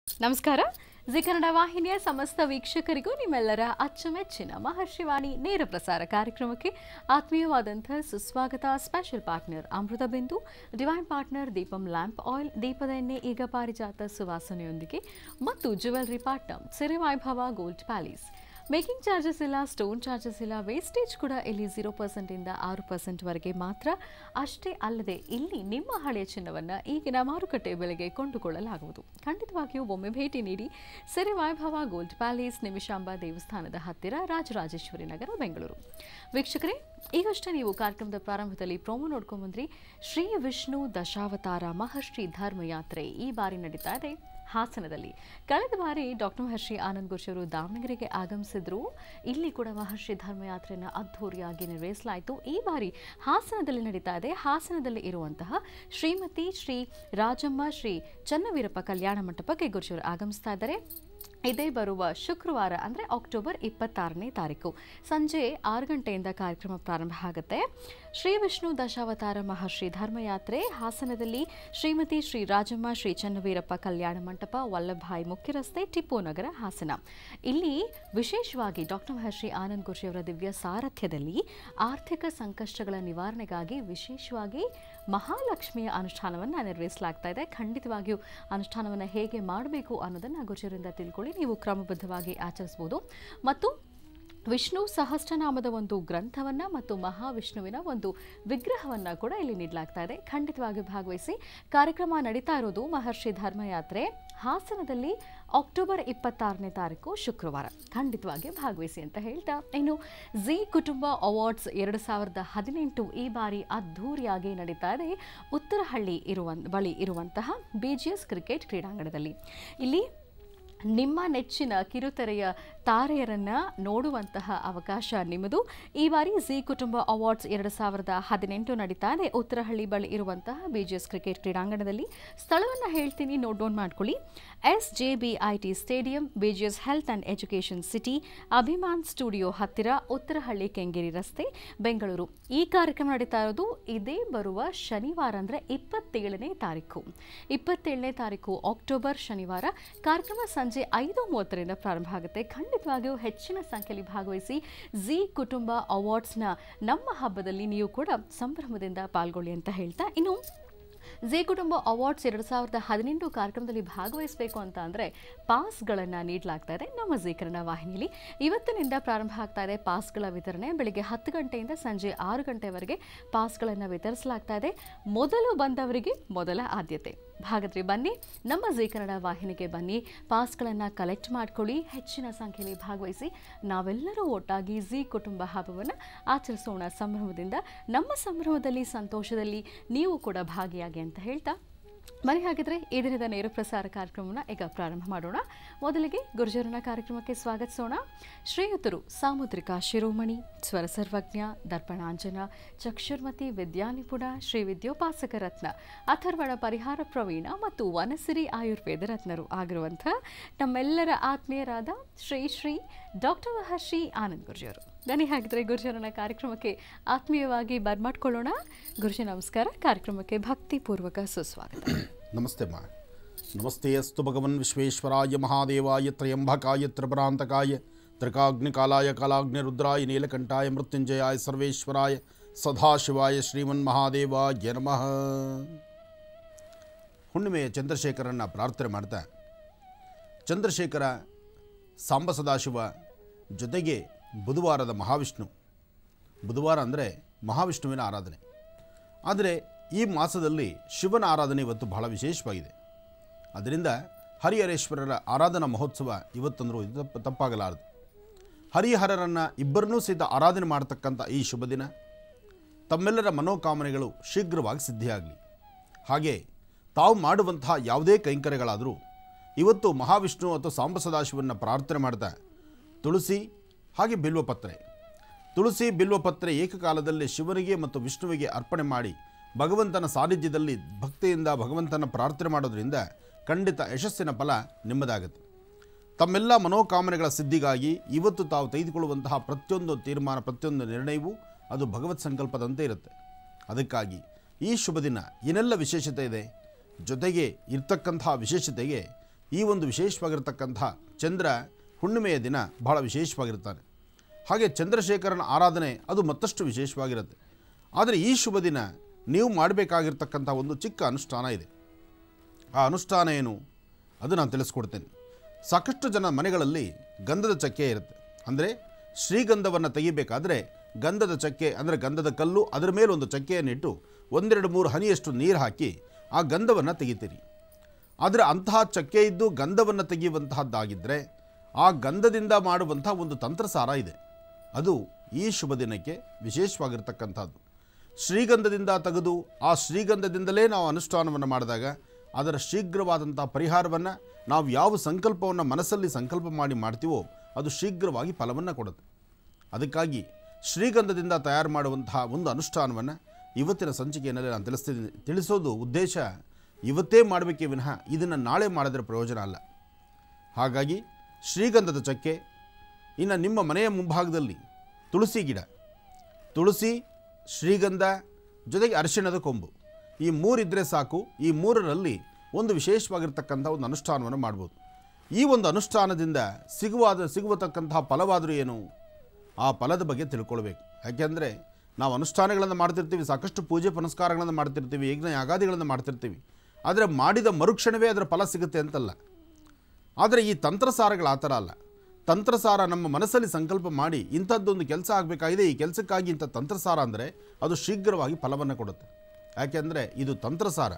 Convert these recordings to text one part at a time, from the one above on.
ನಮಸ್ಕಾರ ಜಿ ಕನ್ನಡ ವಾಹಿನಿಯ ಸಮಸ್ತ ವೀಕ್ಷಕರಿಗೂ ನಿಮ್ಮೆಲ್ಲರ ಅಚ್ಚುಮೆಚ್ಚಿನ ಮಹರ್ಷಿವಾಣಿ ನೇರ ಪ್ರಸಾರ ಕಾರ್ಯಕ್ರಮಕ್ಕೆ ಆತ್ಮೀಯವಾದಂಥ ಸುಸ್ವಾಗತ special partner Amrutha Bindu divine partner Deepam lamp oil ದೀಪದ ಎಣ್ಣೆ ಈಗ ಪಾರಿಜಾತ ಸುವಾಸನೆಯೊಂದಿಗೆ ಮತ್ತು jewellery partner Siri Vaibhava gold palace making charges ಇಲ್ಲ ಸ್ಟೋನ್ ಚಾರ್ಜಸ್ ಇಲ್ಲ ವೇಸ್ಟೇಜ್ ಕೂಡ ಇಲ್ಲಿ ಝೀರೋ ಪರ್ಸೆಂಟಿಂದ ಆರು ಪರ್ಸೆಂಟ್ವರೆಗೆ ಮಾತ್ರ ಅಷ್ಟೇ ಅಲ್ಲದೆ ಇಲ್ಲಿ ನಿಮ್ಮ ಹಳೆಯ ಚಿನ್ನವನ್ನು ಈಗಿನ ಮಾರುಕಟ್ಟೆ ಬೆಲೆಗೆ ಕೊಂಡುಕೊಳ್ಳಲಾಗುವುದು ಖಂಡಿತವಾಗಿಯೂ ಒಮ್ಮೆ ಭೇಟಿ ನೀಡಿ ಸಿರಿ ವೈಭವ ಗೋಲ್ಡ್ ಪ್ಯಾಲೇಸ್ ನಿಮಿಷಾಂಬ ದೇವಸ್ಥಾನದ ಹತ್ತಿರ ರಾಜರಾಜೇಶ್ವರಿ ನಗರ ಬೆಂಗಳೂರು ವೀಕ್ಷಕರೇ ಈಗಷ್ಟೇ ನೀವು ಕಾರ್ಯಕ್ರಮದ ಪ್ರಾರಂಭದಲ್ಲಿ ಪ್ರೋಮೋ ನೋಡ್ಕೊಂಡ್ಬಂದ್ರಿ ಶ್ರೀ ವಿಷ್ಣು ದಶಾವತಾರ ಮಹರ್ಷಿ ಧರ್ಮಯಾತ್ರೆ ಈ ಬಾರಿ ನಡೀತಾ ಇದೆ ಹಾಸನದಲ್ಲಿ ಕಳೆದ ಬಾರಿ ಡಾಕ್ಟರ್ ಮಹರ್ಷಿ ಆನಂದ್ ಘೋಷ್ ಅವರು ದಾವಣಗೆರೆಗೆ ಆಗಮಿಸಿದ್ರು ಇಲ್ಲಿ ಕೂಡ ಮಹರ್ಷಿ ಧರ್ಮಯಾತ್ರೆಯನ್ನು ಅದ್ಧೂರಿಯಾಗಿ ನಿರ್ವಹಿಸಲಾಯಿತು ಈ ಬಾರಿ ಹಾಸನದಲ್ಲಿ ನಡೀತಾ ಇದೆ ಹಾಸನದಲ್ಲಿ ಇರುವಂತಹ ಶ್ರೀಮತಿ ಶ್ರೀ ರಾಜಮ್ಮ ಶ್ರೀ ಚನ್ನವೀರಪ್ಪ ಕಲ್ಯಾಣ ಮಂಟಪಕ್ಕೆ ಘೋಷ್ ಅವರು ಆಗಮಿಸ್ತಾ ಇದ್ದಾರೆ ಇದೇ ಬರುವ ಶುಕ್ರವಾರ ಅಂದರೆ ಅಕ್ಟೋಬರ್ ಇಪ್ಪತ್ತಾರನೇ ತಾರೀಕು ಸಂಜೆ ಆರು ಗಂಟೆಯಿಂದ ಕಾರ್ಯಕ್ರಮ ಪ್ರಾರಂಭ ಆಗುತ್ತೆ ಶ್ರೀ ವಿಷ್ಣು ದಶಾವತಾರ ಮಹರ್ಷಿ ಧರ್ಮಯಾತ್ರೆ ಹಾಸನದಲ್ಲಿ ಶ್ರೀಮತಿ ಶ್ರೀ ರಾಜಮ್ಮ ಶ್ರೀ ಚನ್ನವೀರಪ್ಪ ಕಲ್ಯಾಣ ಮಂಟಪ ವಲ್ಲಭಾಯ್ ಮುಖ್ಯ ರಸ್ತೆ ಟಿಪ್ಪು ನಗರ ಹಾಸನ ಇಲ್ಲಿ ವಿಶೇಷವಾಗಿ ಡಾಕ್ಟರ್ ಮಹರ್ಷಿ ಆನಂದ್ ಘೋಷಿ ಅವರ ದಿವ್ಯ ಸಾರಥ್ಯದಲ್ಲಿ ಆರ್ಥಿಕ ಸಂಕಷ್ಟಗಳ ನಿವಾರಣೆಗಾಗಿ ವಿಶೇಷವಾಗಿ ಮಹಾಲಕ್ಷ್ಮಿಯ ಅನುಷ್ಠಾನವನ್ನು ನಿರ್ವಹಿಸಲಾಗ್ತಾ ಇದೆ ಖಂಡಿತವಾಗಿಯೂ ಅನುಷ್ಠಾನವನ್ನು ಹೇಗೆ ಮಾಡಬೇಕು ಅನ್ನೋದನ್ನು ಗೋಚರಿಂದ ತಿಳ್ಕೊಳ್ಳಿ ನೀವು ಕ್ರಮಬದ್ಧವಾಗಿ ಆಚರಿಸಬಹುದು ಮತ್ತು ವಿಷ್ಣು ಸಹಸ್ರನಾಮದ ಒಂದು ಗ್ರಂಥವನ್ನು ಮತ್ತು ಮಹಾವಿಷ್ಣುವಿನ ಒಂದು ವಿಗ್ರಹವನ್ನು ಕೂಡ ಇಲ್ಲಿ ನೀಡಲಾಗ್ತಾ ಇದೆ ಖಂಡಿತವಾಗಿ ಭಾಗವಹಿಸಿ ಕಾರ್ಯಕ್ರಮ ನಡೀತಾ ಇರೋದು ಮಹರ್ಷಿ ಧರ್ಮಯಾತ್ರೆ ಹಾಸನದಲ್ಲಿ ಅಕ್ಟೋಬರ್ ಇಪ್ಪತ್ತಾರನೇ ತಾರೀಕು ಶುಕ್ರವಾರ ಖಂಡಿತವಾಗಿ ಭಾಗವಹಿಸಿ ಅಂತ ಹೇಳ್ತಾ ಇನ್ನು ಜಿ ಕುಟುಂಬ ಅವಾರ್ಡ್ಸ್ ಎರಡು ಸಾವಿರದ ಹದಿನೆಂಟು ಈ ಬಾರಿ ಅದ್ಧೂರಿಯಾಗಿ ನಡೀತಾ ಇದೆ ಉತ್ತರಹಳ್ಳಿ ಇರುವ ಬಳಿ ಇರುವಂತಹ ಬಿಜಿಎಸ್ ಕ್ರಿಕೆಟ್ ಕ್ರೀಡಾಂಗಣದಲ್ಲಿ ಇಲ್ಲಿ ನಿಮ್ಮ ನೆಚ್ಚಿನ ಕಿರುತೆರೆಯ ತಾರೆಯರನ್ನ ನೋಡುವಂತಹ ಅವಕಾಶ ನಿಮ್ಮದು ಈ ಬಾರಿ ಜಿ ಕುಟುಂಬ ಅವಾರ್ಡ್ಸ್ ಎರಡು ಸಾವಿರದ ಹದಿನೆಂಟು ನಡೀತಾ ಇದೆ ಉತ್ತರಹಳ್ಳಿ ಬಳಿ ಇರುವಂತಹ ಬಿಜಿಎಸ್ ಕ್ರಿಕೆಟ್ ಕ್ರೀಡಾಂಗಣದಲ್ಲಿ ಸ್ಥಳವನ್ನು ಹೇಳ್ತೀನಿ ನೋಟ್ ಡೌನ್ ಮಾಡ್ಕೊಳ್ಳಿ S J B I T stadium BGS health and education city Abhiman studio ಹತ್ತಿರ ಉತ್ತರಹಳ್ಳಿ ಕೆಂಗೇರಿ ರಸ್ತೆ ಬೆಂಗಳೂರು ಈ ಕಾರ್ಯಕ್ರಮ ನಡೀತಾ ಇರೋದು ಇದೇ ಬರುವ ಶನಿವಾರ ಅಂದರೆ ಇಪ್ಪತ್ತೇಳನೇ ತಾರೀಕು ಇಪ್ಪತ್ತೇಳನೇ ತಾರೀಕು ಅಕ್ಟೋಬರ್ ಶನಿವಾರ ಕಾರ್ಯಕ್ರಮ ಸಂಜೆ ಐದು ಮೂವತ್ತರಿಂದ ಪ್ರಾರಂಭ ಆಗುತ್ತೆ ಖಂಡಿತವಾಗಿಯೂ ಹೆಚ್ಚಿನ ಸಂಖ್ಯೆಯಲ್ಲಿ ಭಾಗವಹಿಸಿ ಜಿ ಕುಟುಂಬ ಅವಾರ್ಡ್ಸ್ನ ನಮ್ಮ ಹಬ್ಬದಲ್ಲಿ ನೀವು ಕೂಡ ಸಂಭ್ರಮದಿಂದ ಪಾಲ್ಗೊಳ್ಳಿ ಅಂತ ಹೇಳ್ತಾ ಇನ್ನು ಜೆ ಕುಟುಂಬ ಅವಾರ್ಡ್ಸ್ ಎರಡು ಸಾವಿರದ ಹದಿನೆಂಟು ಕಾರ್ಯಕ್ರಮದಲ್ಲಿ ಭಾಗವಹಿಸಬೇಕು ಅಂತ ಅಂದರೆ ಪಾಸ್ಗಳನ್ನು ನೀಡಲಾಗ್ತಾ ಇದೆ ನಮ್ಮ ಜಿ ಕನ್ನಡ ವಾಹಿನಿಯಲ್ಲಿ ಇವತ್ತಿನಿಂದ ಪ್ರಾರಂಭ ಆಗ್ತಾ ಇದೆ ಪಾಸ್ಗಳ ವಿತರಣೆ ಬೆಳಿಗ್ಗೆ ಹತ್ತು ಗಂಟೆಯಿಂದ ಸಂಜೆ ಆರು ಗಂಟೆವರೆಗೆ ಪಾಸ್ಗಳನ್ನು ವಿತರಿಸಲಾಗ್ತಾ ಇದೆ ಮೊದಲು ಬಂದವರಿಗೆ ಮೊದಲ ಆದ್ಯತೆ ಹಾಗಾದ್ರೆ ಬನ್ನಿ ನಮ್ಮ ಜಿ ಕನ್ನಡ ವಾಹಿನಿಗೆ ಬನ್ನಿ ಪಾಸ್ಗಳನ್ನು ಕಲೆಕ್ಟ್ ಮಾಡ್ಕೊಳ್ಳಿ ಹೆಚ್ಚಿನ ಸಂಖ್ಯೆಯಲ್ಲಿ ಭಾಗವಹಿಸಿ ನಾವೆಲ್ಲರೂ ಒಟ್ಟಾಗಿ ಜಿ ಕುಟುಂಬ ಹಬ್ಬವನ್ನು ಆಚರಿಸೋಣ ಸಂಭ್ರಮದಿಂದ ನಮ್ಮ ಸಂಭ್ರಮದಲ್ಲಿ ಸಂತೋಷದಲ್ಲಿ ನೀವು ಕೂಡ ಭಾಗಿಯಾಗಿ ಅಂತ ಹೇಳ್ತಾ ಬನ್ನಿ ಹಾಗಿದ್ರೆ ಈ ದಿನದ ನೇರ ಪ್ರಸಾರ ಕಾರ್ಯಕ್ರಮವನ್ನು ಈಗ ಪ್ರಾರಂಭ ಮಾಡೋಣ ಮೊದಲಿಗೆ ಗುರುಜರನ ಕಾರ್ಯಕ್ರಮಕ್ಕೆ ಸ್ವಾಗತಿಸೋಣ ಶ್ರೀಯುತರು ಸಾಮುದ್ರಿಕ ಶಿರೋಮಣಿ ಸ್ವರ ಸರ್ವಜ್ಞ ದರ್ಪಣಾಂಜನ ಚಕ್ಷುರ್ಮತಿ ವಿದ್ಯಾನಿಪುಣ ಶ್ರೀ ವಿದ್ಯೋಪಾಸಕ ರತ್ನ ಅಥರ್ವಣ ಪರಿಹಾರ ಪ್ರವೀಣ ಮತ್ತು ವನಸಿರಿ ಆಯುರ್ವೇದ ರತ್ನರು ಆಗಿರುವಂಥ ನಮ್ಮೆಲ್ಲರ ಆತ್ಮೀಯರಾದ ಶ್ರೀ ಶ್ರೀ ಡಾಕ್ಟರ್ ಮಹರ್ಷಿ ಆನಂದ್ ಗುರುಜಿಯವರು ಬನ್ನಿ ಹಾಗಿದ್ರೆ ಗುರುಜರನ ಕಾರ್ಯಕ್ರಮಕ್ಕೆ ಆತ್ಮೀಯವಾಗಿ ಬರ್ಮಾಡ್ಕೊಳ್ಳೋಣ ಗುರುಜಿ ನಮಸ್ಕಾರ ಕಾರ್ಯಕ್ರಮಕ್ಕೆ ಭಕ್ತಿಪೂರ್ವಕ ಸುಸ್ವಾಗತ ನಮಸ್ತೆ ಮಾ ನಮಸ್ತೆ ಅಸ್ತು ಭಗವನ್ ವಿಶ್ವೇಶ್ವರಾಯ ಮಹಾದೇವಾಯ ತ್ರಯಂಬಕಾಯ ತ್ರಿಪರಾಂತಕಾಯ ತ್ರಿಕಾಗ್ನಿಕಾಲಾಯ ಕಾಲಾಗ್ನಿ ರುದ್ರಾಯ ನೀಲಕಂಠಾಯ ಮೃತ್ಯುಂಜಯಾಯ ಸರ್ವೇಶ್ವರಾಯ ಸದಾಶಿವಾಯ ಶ್ರೀಮನ್ ಮಹಾದೇವಾಯ ನಮಃ ಹುಣ್ಣಿಮೆಯ ಚಂದ್ರಶೇಖರನ್ನು ಪ್ರಾರ್ಥನೆ ಮಾಡ್ತಾ ಚಂದ್ರಶೇಖರ ಸಾಂಬ ಸದಾಶಿವ ಜೊತೆಗೆ ಬುಧವಾರದ ಮಹಾವಿಷ್ಣು ಬುಧವಾರ ಅಂದರೆ ಮಹಾವಿಷ್ಣುವಿನ ಆರಾಧನೆ ಆದರೆ ಈ ಮಾಸದಲ್ಲಿ ಶಿವನ ಆರಾಧನೆ ಇವತ್ತು ಬಹಳ ವಿಶೇಷವಾಗಿದೆ ಅದರಿಂದ ಹರಿಹರೇಶ್ವರರ ಆರಾಧನಾ ಮಹೋತ್ಸವ ಇವತ್ತಂದರೂ ಇದು ತಪ್ಪ ತಪ್ಪಾಗಲಾರದು ಹರಿಹರರನ್ನು ಇಬ್ಬರನ್ನೂ ಸಹಿತ ಆರಾಧನೆ ಮಾಡತಕ್ಕಂಥ ಈ ಶುಭ ದಿನ ತಮ್ಮೆಲ್ಲರ ಮನೋಕಾಮನೆಗಳು ಶೀಘ್ರವಾಗಿ ಸಿದ್ಧಿಯಾಗಲಿ ಹಾಗೆ ತಾವು ಮಾಡುವಂತಹ ಯಾವುದೇ ಕೈಂಕರ್ಯಗಳಾದರೂ ಇವತ್ತು ಮಹಾವಿಷ್ಣು ಅಥವಾ ಸಾಂಬ ಸದಾಶಿವನ್ನ ಪ್ರಾರ್ಥನೆ ಮಾಡ್ತಾ ತುಳಸಿ ಹಾಗೆ ಬಿಲ್ವಪತ್ರೆ ತುಳಸಿ ಬಿಲ್ವಪತ್ರೆ ಏಕಕಾಲದಲ್ಲಿ ಶಿವನಿಗೆ ಮತ್ತು ವಿಷ್ಣುವಿಗೆ ಅರ್ಪಣೆ ಮಾಡಿ ಭಗವಂತನ ಸಾನ್ನಿಧ್ಯದಲ್ಲಿ ಭಕ್ತಿಯಿಂದ ಭಗವಂತನ ಪ್ರಾರ್ಥನೆ ಮಾಡೋದ್ರಿಂದ ಖಂಡಿತ ಯಶಸ್ಸಿನ ಫಲ ನಿಮ್ಮದಾಗುತ್ತೆ ತಮ್ಮೆಲ್ಲ ಮನೋಕಾಮನೆಗಳ ಸಿದ್ಧಿಗಾಗಿ ಇವತ್ತು ತಾವು ತೆಗೆದುಕೊಳ್ಳುವಂತಹ ಪ್ರತಿಯೊಂದು ತೀರ್ಮಾನ ಪ್ರತಿಯೊಂದು ನಿರ್ಣಯವೂ ಅದು ಭಗವತ್ ಸಂಕಲ್ಪದಂತೆ ಇರುತ್ತೆ ಅದಕ್ಕಾಗಿ ಈ ಶುಭ ದಿನ ಏನೆಲ್ಲ ವಿಶೇಷತೆ ಇದೆ ಜೊತೆಗೆ ಇರ್ತಕ್ಕಂತಹ ವಿಶೇಷತೆಗೆ ಈ ಒಂದು ವಿಶೇಷವಾಗಿರ್ತಕ್ಕಂಥ ಚಂದ್ರ ಹುಣ್ಣಿಮೆಯ ದಿನ ಬಹಳ ವಿಶೇಷವಾಗಿರ್ತಾನೆ ಹಾಗೆ ಚಂದ್ರಶೇಖರನ ಆರಾಧನೆ ಅದು ಮತ್ತಷ್ಟು ವಿಶೇಷವಾಗಿರುತ್ತೆ ಆದರೆ ಈ ಶುಭ ದಿನ ನೀವು ಮಾಡಬೇಕಾಗಿರ್ತಕ್ಕಂಥ ಒಂದು ಚಿಕ್ಕ ಅನುಷ್ಠಾನ ಇದೆ ಆ ಅನುಷ್ಠಾನ ಏನು ಅದು ನಾನು ತಿಳಿಸ್ಕೊಡ್ತೇನೆ ಸಾಕಷ್ಟು ಜನ ಮನೆಗಳಲ್ಲಿ ಗಂಧದ ಚಕ್ಕೆ ಇರುತ್ತೆ ಅಂದರೆ ಶ್ರೀಗಂಧವನ್ನು ತೆಗಿಬೇಕಾದ್ರೆ ಗಂಧದ ಚಕ್ಕೆ ಅಂದರೆ ಗಂಧದ ಕಲ್ಲು ಅದರ ಮೇಲೆ ಒಂದು ಚಕ್ಕೆಯನ್ನಿಟ್ಟು ಒಂದೆರಡು ಮೂರು ಹನಿಯಷ್ಟು ನೀರು ಹಾಕಿ ಆ ಗಂಧವನ್ನು ತೆಗಿತೀರಿ ಆದರೆ ಅಂತಹ ಚಕ್ಕೆ ಇದ್ದು ಗಂಧವನ್ನು ತೆಗೆಯುವಂತಹದ್ದಾಗಿದ್ದರೆ ಆ ಗಂಧದಿಂದ ಮಾಡುವಂಥ ಒಂದು ತಂತ್ರಸಾರ ಇದೆ ಅದು ಈ ಶುಭ ದಿನಕ್ಕೆ ವಿಶೇಷವಾಗಿರ್ತಕ್ಕಂಥದ್ದು ಶ್ರೀಗಂಧದಿಂದ ತೆಗೆದು ಆ ಶ್ರೀಗಂಧದಿಂದಲೇ ನಾವು ಅನುಷ್ಠಾನವನ್ನು ಮಾಡಿದಾಗ ಅದರ ಶೀಘ್ರವಾದಂಥ ಪರಿಹಾರವನ್ನು ನಾವು ಯಾವ ಸಂಕಲ್ಪವನ್ನು ಮನಸ್ಸಲ್ಲಿ ಸಂಕಲ್ಪ ಮಾಡಿ ಮಾಡ್ತೀವೋ ಅದು ಶೀಘ್ರವಾಗಿ ಫಲವನ್ನು ಕೊಡುತ್ತೆ ಅದಕ್ಕಾಗಿ ಶ್ರೀಗಂಧದಿಂದ ತಯಾರು ಮಾಡುವಂತಹ ಒಂದು ಅನುಷ್ಠಾನವನ್ನು ಇವತ್ತಿನ ಸಂಚಿಕೆಯಲ್ಲಿ ನಾನು ತಿಳಿಸ್ತಿದ್ದೀನಿ ತಿಳಿಸೋದು ಉದ್ದೇಶ ಇವತ್ತೇ ಮಾಡಬೇಕೇ ವಿನಃ ಇದನ್ನು ನಾಳೆ ಮಾಡಿದ್ರೆ ಪ್ರಯೋಜನ ಅಲ್ಲ ಹಾಗಾಗಿ ಶ್ರೀಗಂಧದ ಚಕ್ಕೆ ಇನ್ನು ನಿಮ್ಮ ಮನೆಯ ಮುಂಭಾಗದಲ್ಲಿ ತುಳಸಿ ಗಿಡ ತುಳಸಿ ಶ್ರೀಗಂಧ ಜೊತೆಗೆ ಅರಿಶಿಣದ ಕೊಂಬು ಈ ಮೂರಿದ್ದರೆ ಸಾಕು ಈ ಮೂರರಲ್ಲಿ ಒಂದು ವಿಶೇಷವಾಗಿರ್ತಕ್ಕಂಥ ಒಂದು ಅನುಷ್ಠಾನವನ್ನು ಮಾಡ್ಬೋದು ಈ ಒಂದು ಅನುಷ್ಠಾನದಿಂದ ಸಿಗುವಾದ ಸಿಗುವತಕ್ಕಂತಹ ಫಲವಾದರೂ ಏನು ಆ ಫಲದ ಬಗ್ಗೆ ತಿಳ್ಕೊಳ್ಬೇಕು ಯಾಕೆಂದರೆ ನಾವು ಅನುಷ್ಠಾನಗಳನ್ನು ಮಾಡ್ತಿರ್ತೀವಿ ಸಾಕಷ್ಟು ಪೂಜೆ ಪುನಸ್ಕಾರಗಳನ್ನು ಮಾಡ್ತಿರ್ತೀವಿ ಯಜ್ಞ ಯಾಗಾದಿಗಳನ್ನು ಮಾಡ್ತಿರ್ತೀವಿ ಆದರೆ ಮಾಡಿದ ಮರುಕ್ಷಣವೇ ಅದರ ಫಲ ಸಿಗುತ್ತೆ ಅಂತಲ್ಲ ಆದರೆ ಈ ತಂತ್ರಸಾರಗಳು ಆ ಥರ ಅಲ್ಲ ತಂತ್ರಸಾರ ನಮ್ಮ ಮನಸ್ಸಲ್ಲಿ ಸಂಕಲ್ಪ ಮಾಡಿ ಇಂಥದ್ದೊಂದು ಕೆಲಸ ಆಗಬೇಕಾಗಿದೆ ಈ ಕೆಲಸಕ್ಕಾಗಿ ಇಂಥ ತಂತ್ರಸಾರ ಅಂದರೆ ಅದು ಶೀಘ್ರವಾಗಿ ಫಲವನ್ನು ಕೊಡುತ್ತೆ ಯಾಕೆಂದರೆ ಇದು ತಂತ್ರಸಾರ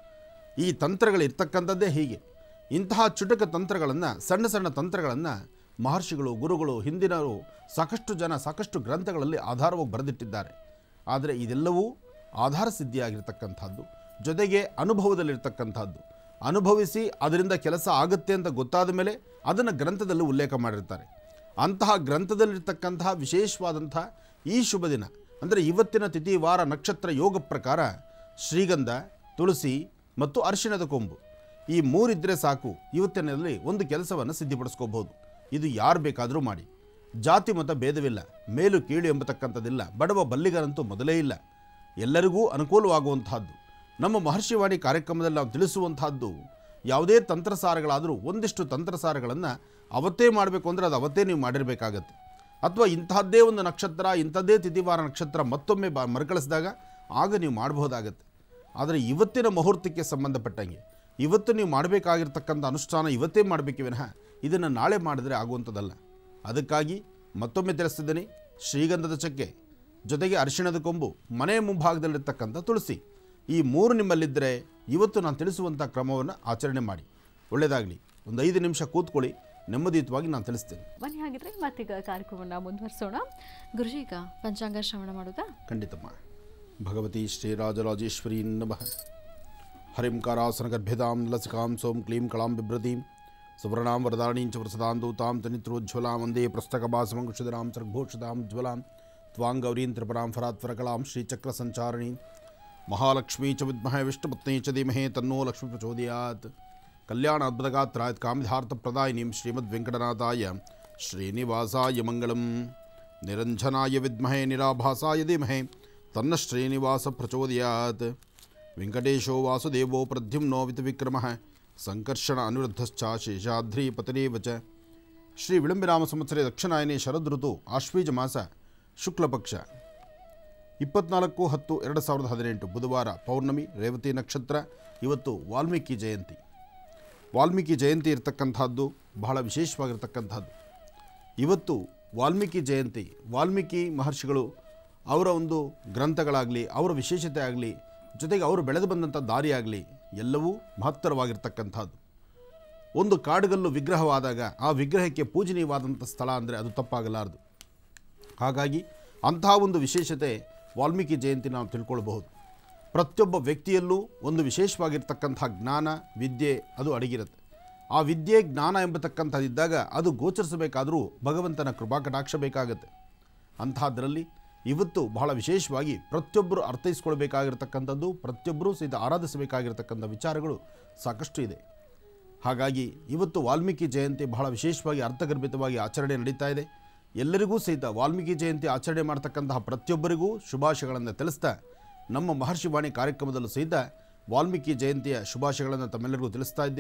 ಈ ತಂತ್ರಗಳಿರ್ತಕ್ಕಂಥದ್ದೇ ಹೀಗೆ ಇಂತಹ ಚುಟಕ ತಂತ್ರಗಳನ್ನು ಸಣ್ಣ ಸಣ್ಣ ತಂತ್ರಗಳನ್ನು ಮಹರ್ಷಿಗಳು ಗುರುಗಳು ಹಿಂದಿನವರು ಸಾಕಷ್ಟು ಜನ ಸಾಕಷ್ಟು ಗ್ರಂಥಗಳಲ್ಲಿ ಆಧಾರವಾಗಿ ಬರೆದಿಟ್ಟಿದ್ದಾರೆ ಆದರೆ ಇದೆಲ್ಲವೂ ಆಧಾರ ಸಿದ್ಧಿಯಾಗಿರ್ತಕ್ಕಂಥದ್ದು ಜೊತೆಗೆ ಅನುಭವದಲ್ಲಿರ್ತಕ್ಕಂಥದ್ದು ಅನುಭವಿಸಿ ಅದರಿಂದ ಕೆಲಸ ಆಗುತ್ತೆ ಅಂತ ಗೊತ್ತಾದ ಮೇಲೆ ಅದನ್ನು ಗ್ರಂಥದಲ್ಲಿ ಉಲ್ಲೇಖ ಮಾಡಿರ್ತಾರೆ ಅಂತಹ ಗ್ರಂಥದಲ್ಲಿರ್ತಕ್ಕಂತಹ ವಿಶೇಷವಾದಂಥ ಈ ಶುಭ ದಿನ ಅಂದರೆ ಇವತ್ತಿನ ತಿಥಿ ವಾರ ನಕ್ಷತ್ರ ಯೋಗ ಪ್ರಕಾರ ಶ್ರೀಗಂಧ ತುಳಸಿ ಮತ್ತು ಅರಿಶಿಣದ ಕೊಂಬು ಈ ಮೂರಿದ್ದರೆ ಸಾಕು ಇವತ್ತಿನಲ್ಲಿ ಒಂದು ಕೆಲಸವನ್ನು ಸಿದ್ಧಿಪಡಿಸ್ಕೋಬಹುದು ಇದು ಯಾರು ಬೇಕಾದರೂ ಮಾಡಿ ಜಾತಿ ಮತ ಭೇದವಿಲ್ಲ ಮೇಲು ಕೀಳು ಎಂಬತಕ್ಕಂಥದ್ದಿಲ್ಲ ಬಡವ ಬಲ್ಲಿಗರಂತೂ ಮೊದಲೇ ಇಲ್ಲ ಎಲ್ಲರಿಗೂ ಅನುಕೂಲವಾಗುವಂತಹದ್ದು ನಮ್ಮ ಮಹರ್ಷಿವಾಣಿ ಕಾರ್ಯಕ್ರಮದಲ್ಲಿ ನಾವು ತಿಳಿಸುವಂತಹದ್ದು ಯಾವುದೇ ತಂತ್ರಸಾರಗಳಾದರೂ ಒಂದಿಷ್ಟು ತಂತ್ರಸಾರಗಳನ್ನು ಅವತ್ತೇ ಮಾಡಬೇಕು ಅಂದರೆ ಅದು ಅವತ್ತೇ ನೀವು ಮಾಡಿರಬೇಕಾಗತ್ತೆ ಅಥವಾ ಇಂತಹದ್ದೇ ಒಂದು ನಕ್ಷತ್ರ ಇಂಥದ್ದೇ ತಿಥಿವಾರ ನಕ್ಷತ್ರ ಮತ್ತೊಮ್ಮೆ ಬ ಮರುಕಳಿಸಿದಾಗ ಆಗ ನೀವು ಮಾಡಬಹುದಾಗತ್ತೆ ಆದರೆ ಇವತ್ತಿನ ಮುಹೂರ್ತಕ್ಕೆ ಸಂಬಂಧಪಟ್ಟಂಗೆ ಇವತ್ತು ನೀವು ಮಾಡಬೇಕಾಗಿರ್ತಕ್ಕಂಥ ಅನುಷ್ಠಾನ ಇವತ್ತೇ ಮಾಡಬೇಕೆ ವಿನಃ ಇದನ್ನು ನಾಳೆ ಮಾಡಿದರೆ ಆಗುವಂಥದ್ದಲ್ಲ ಅದಕ್ಕಾಗಿ ಮತ್ತೊಮ್ಮೆ ತಿಳಿಸ್ತಿದ್ದೀನಿ ಶ್ರೀಗಂಧದ ಚಕ್ಕೆ ಜೊತೆಗೆ ಅರಿಶಿಣದ ಕೊಂಬು ಮನೆಯ ಮುಂಭಾಗದಲ್ಲಿರ್ತಕ್ಕಂಥ ತುಳಸಿ ಈ ಮೂರು ನಿಮ್ಮಲ್ಲಿದ್ದರೆ ಇವತ್ತು ನಾನು ತಿಳಿಸುವಂಥ ಕ್ರಮವನ್ನು ಆಚರಣೆ ಮಾಡಿ ಒಳ್ಳೆಯದಾಗಲಿ ಒಂದು ಐದು ನಿಮಿಷ ಕೂತ್ಕೊಳ್ಳಿ ನೆಮ್ಮದಿಯುತವಾಗಿ ನಾನು ತಿಳಿಸ್ತೇನೆ ಬನ್ನಿ ಹಾಗಿದ್ರೆ ಮತ್ತೀಗ ಕಾರ್ಯಕ್ರಮವನ್ನು ಮುಂದುವರಿಸೋಣ ಗುರುಜಿ ಈಗ ಪಂಚಾಂಗ ಶ್ರವಣ ಮಾಡೋದಾ ಖಂಡಿತಮ್ಮ ಭಗವತಿ ಶ್ರೀರಾಜರಾಜೇಶ್ವರಿ ನಮಃ ಹರಿಂ ಕಾರಾಸನ ಗರ್ಭ್ಯದಾಂ ಲಸಿಕಾಂ ಸೋಂ ಕ್ಲೀಂ ಕಳಾಂ ಬಿಭ್ರತೀಂ ಸುವರ್ಣಾಂ ವರದಾಣೀಂ ಚ ಪ್ರಸದಾಂ ದೂತಾಂ ತನಿತ್ರೋಜ್ವಲಾಂ ವಂದೇ ಪುಸ್ತಕಭಾಸಮಂಕುಶಿಧರಾಂ ಸರ್ಘೋಷದಾಂ ಜ್ವಲಾಂ ತ್ವಾಂ ಗೌರೀಂ ತ್ರಿಪುರಾಂ ಫರಾತ್ವರಕಲಾಂ ಶ್ರೀಚಕ್ರ ಸಂಚಾರಣೀಂ ಮಹಾಲಕ್ಷ್ಮೀ ಚ ವಿದ್ಮಹೇ ವಿಷ್ಣುಪತ್ನಿ ಚ ಧೀಮಹಿ ತನ್ನೋ ಲಕ್ಷ್ಮೀ ಪ್ರಚೋದಯಾತ್ ಕಲ್ಯಾಣ ಅದ್ಭುತಗಾತ್ರಾಯ ಕಾಮಿಧಾರ್ಥಪ್ರದಾಯಿನೀಂ ಶ್ರೀಮದ್ ವೆಂಕಟನಾಥಾಯ ಶ್ರೀನಿವಾಸಾಯ ಮಂಗಳಂ ನಿರಂಜನಾಯ ವಿದ್ಮಹೇ ನಿರಾಭಾಸಾಯ ಧೀಮಹಿ ತನ್ನ ಶ್ರೀನಿವಾಸ ಪ್ರಚೋದಯಾತ್ ವೆಂಕಟೇಶೋ ವಾಸುದೇವೋ ಪ್ರದ್ಯುಮ್ನೋ ವಿಕ್ರಮಃ ಸಂಕರ್ಷಣ ಅನಿರುದ್ಧಶ್ಚ ಶೇಷಾದ್ರಿ ಪತನೇವ ಚ ಶ್ರೀ ವಿಳಂಬಿರಾಮ ಸಂವತ್ಸರೆ ದಕ್ಷಿಣಾಯನಿ ಶರದ್ ಋತು ಆಶ್ವೀಜ ಮಾಸ ಶುಕ್ಲಪಕ್ಷ ಇಪ್ಪತ್ನಾಲ್ಕು ಹತ್ತು ಎರಡು ಸಾವಿರದ ಹದಿನೆಂಟು ಬುಧವಾರ ಪೌರ್ಣಮಿ ರೇವತಿ ನಕ್ಷತ್ರ ಇವತ್ತು ವಾಲ್ಮೀಕಿ ಜಯಂತಿ ವಾಲ್ಮೀಕಿ ಜಯಂತಿ ಇರತಕ್ಕಂಥದ್ದು ಬಹಳ ವಿಶೇಷವಾಗಿರ್ತಕ್ಕಂಥದ್ದು ಇವತ್ತು ವಾಲ್ಮೀಕಿ ಜಯಂತಿ ವಾಲ್ಮೀಕಿ ಮಹರ್ಷಿಗಳು ಅವರ ಒಂದು ಗ್ರಂಥಗಳಾಗಲಿ ಅವರ ವಿಶೇಷತೆ ಆಗಲಿ ಜೊತೆಗೆ ಅವರು ಬೆಳೆದು ಬಂದಂಥ ದಾರಿ ಆಗಲಿ ಎಲ್ಲವೂ ಮಹತ್ತರವಾಗಿರ್ತಕ್ಕಂಥದ್ದು ಒಂದು ಕಾಡುಗಲ್ಲು ವಿಗ್ರಹವಾದಾಗ ಆ ವಿಗ್ರಹಕ್ಕೆ ಪೂಜನೀಯವಾದಂಥ ಸ್ಥಳ ಅಂದರೆ ಅದು ತಪ್ಪಾಗಲಾರದು ಹಾಗಾಗಿ ಅಂತಹ ಒಂದು ವಿಶೇಷತೆ ವಾಲ್ಮೀಕಿ ಜಯಂತಿ ನಾವು ತಿಳ್ಕೊಳ್ಬಹುದು ಪ್ರತಿಯೊಬ್ಬ ವ್ಯಕ್ತಿಯಲ್ಲೂ ಒಂದು ವಿಶೇಷವಾಗಿರ್ತಕ್ಕಂಥ ಜ್ಞಾನ ವಿದ್ಯೆ ಅದು ಅಡಗಿರುತ್ತೆ ಆ ವಿದ್ಯೆ ಜ್ಞಾನ ಎಂಬತಕ್ಕಂಥದ್ದಿದ್ದಾಗ ಅದು ಗೋಚರಿಸಬೇಕಾದರೂ ಭಗವಂತನ ಕೃಪಾ ಕಟಾಕ್ಷ ಬೇಕಾಗತ್ತೆ ಅಂಥದ್ರಲ್ಲಿ ಇವತ್ತು ಬಹಳ ವಿಶೇಷವಾಗಿ ಪ್ರತಿಯೊಬ್ಬರು ಅರ್ಥೈಸ್ಕೊಳ್ಬೇಕಾಗಿರ್ತಕ್ಕಂಥದ್ದು ಪ್ರತಿಯೊಬ್ಬರೂ ಸಹಿತ ಆರಾಧಿಸಬೇಕಾಗಿರ್ತಕ್ಕಂಥ ವಿಚಾರಗಳು ಸಾಕಷ್ಟು ಇದೆ ಹಾಗಾಗಿ ಇವತ್ತು ವಾಲ್ಮೀಕಿ ಜಯಂತಿ ಬಹಳ ವಿಶೇಷವಾಗಿ ಅರ್ಥಗರ್ಭಿತವಾಗಿ ಆಚರಣೆ ನಡೀತಾ ಇದೆ ಎಲ್ಲರಿಗೂ ಸಹಿತ ವಾಲ್ಮೀಕಿ ಜಯಂತಿ ಆಚರಣೆ ಮಾಡ್ತಕ್ಕಂತಹ ಪ್ರತಿಯೊಬ್ಬರಿಗೂ ಶುಭಾಶಯಗಳನ್ನು ತಿಳಿಸ್ತಾ ನಮ್ಮ ಮಹರ್ಷಿವಾಣಿ ಕಾರ್ಯಕ್ರಮದಲ್ಲೂ ಸಹಿತ ವಾಲ್ಮೀಕಿ ಜಯಂತಿಯ ಶುಭಾಶಯಗಳನ್ನು ತಮ್ಮೆಲ್ಲರಿಗೂ ತಿಳಿಸ್ತಾ ಇದ್ದೀವಿ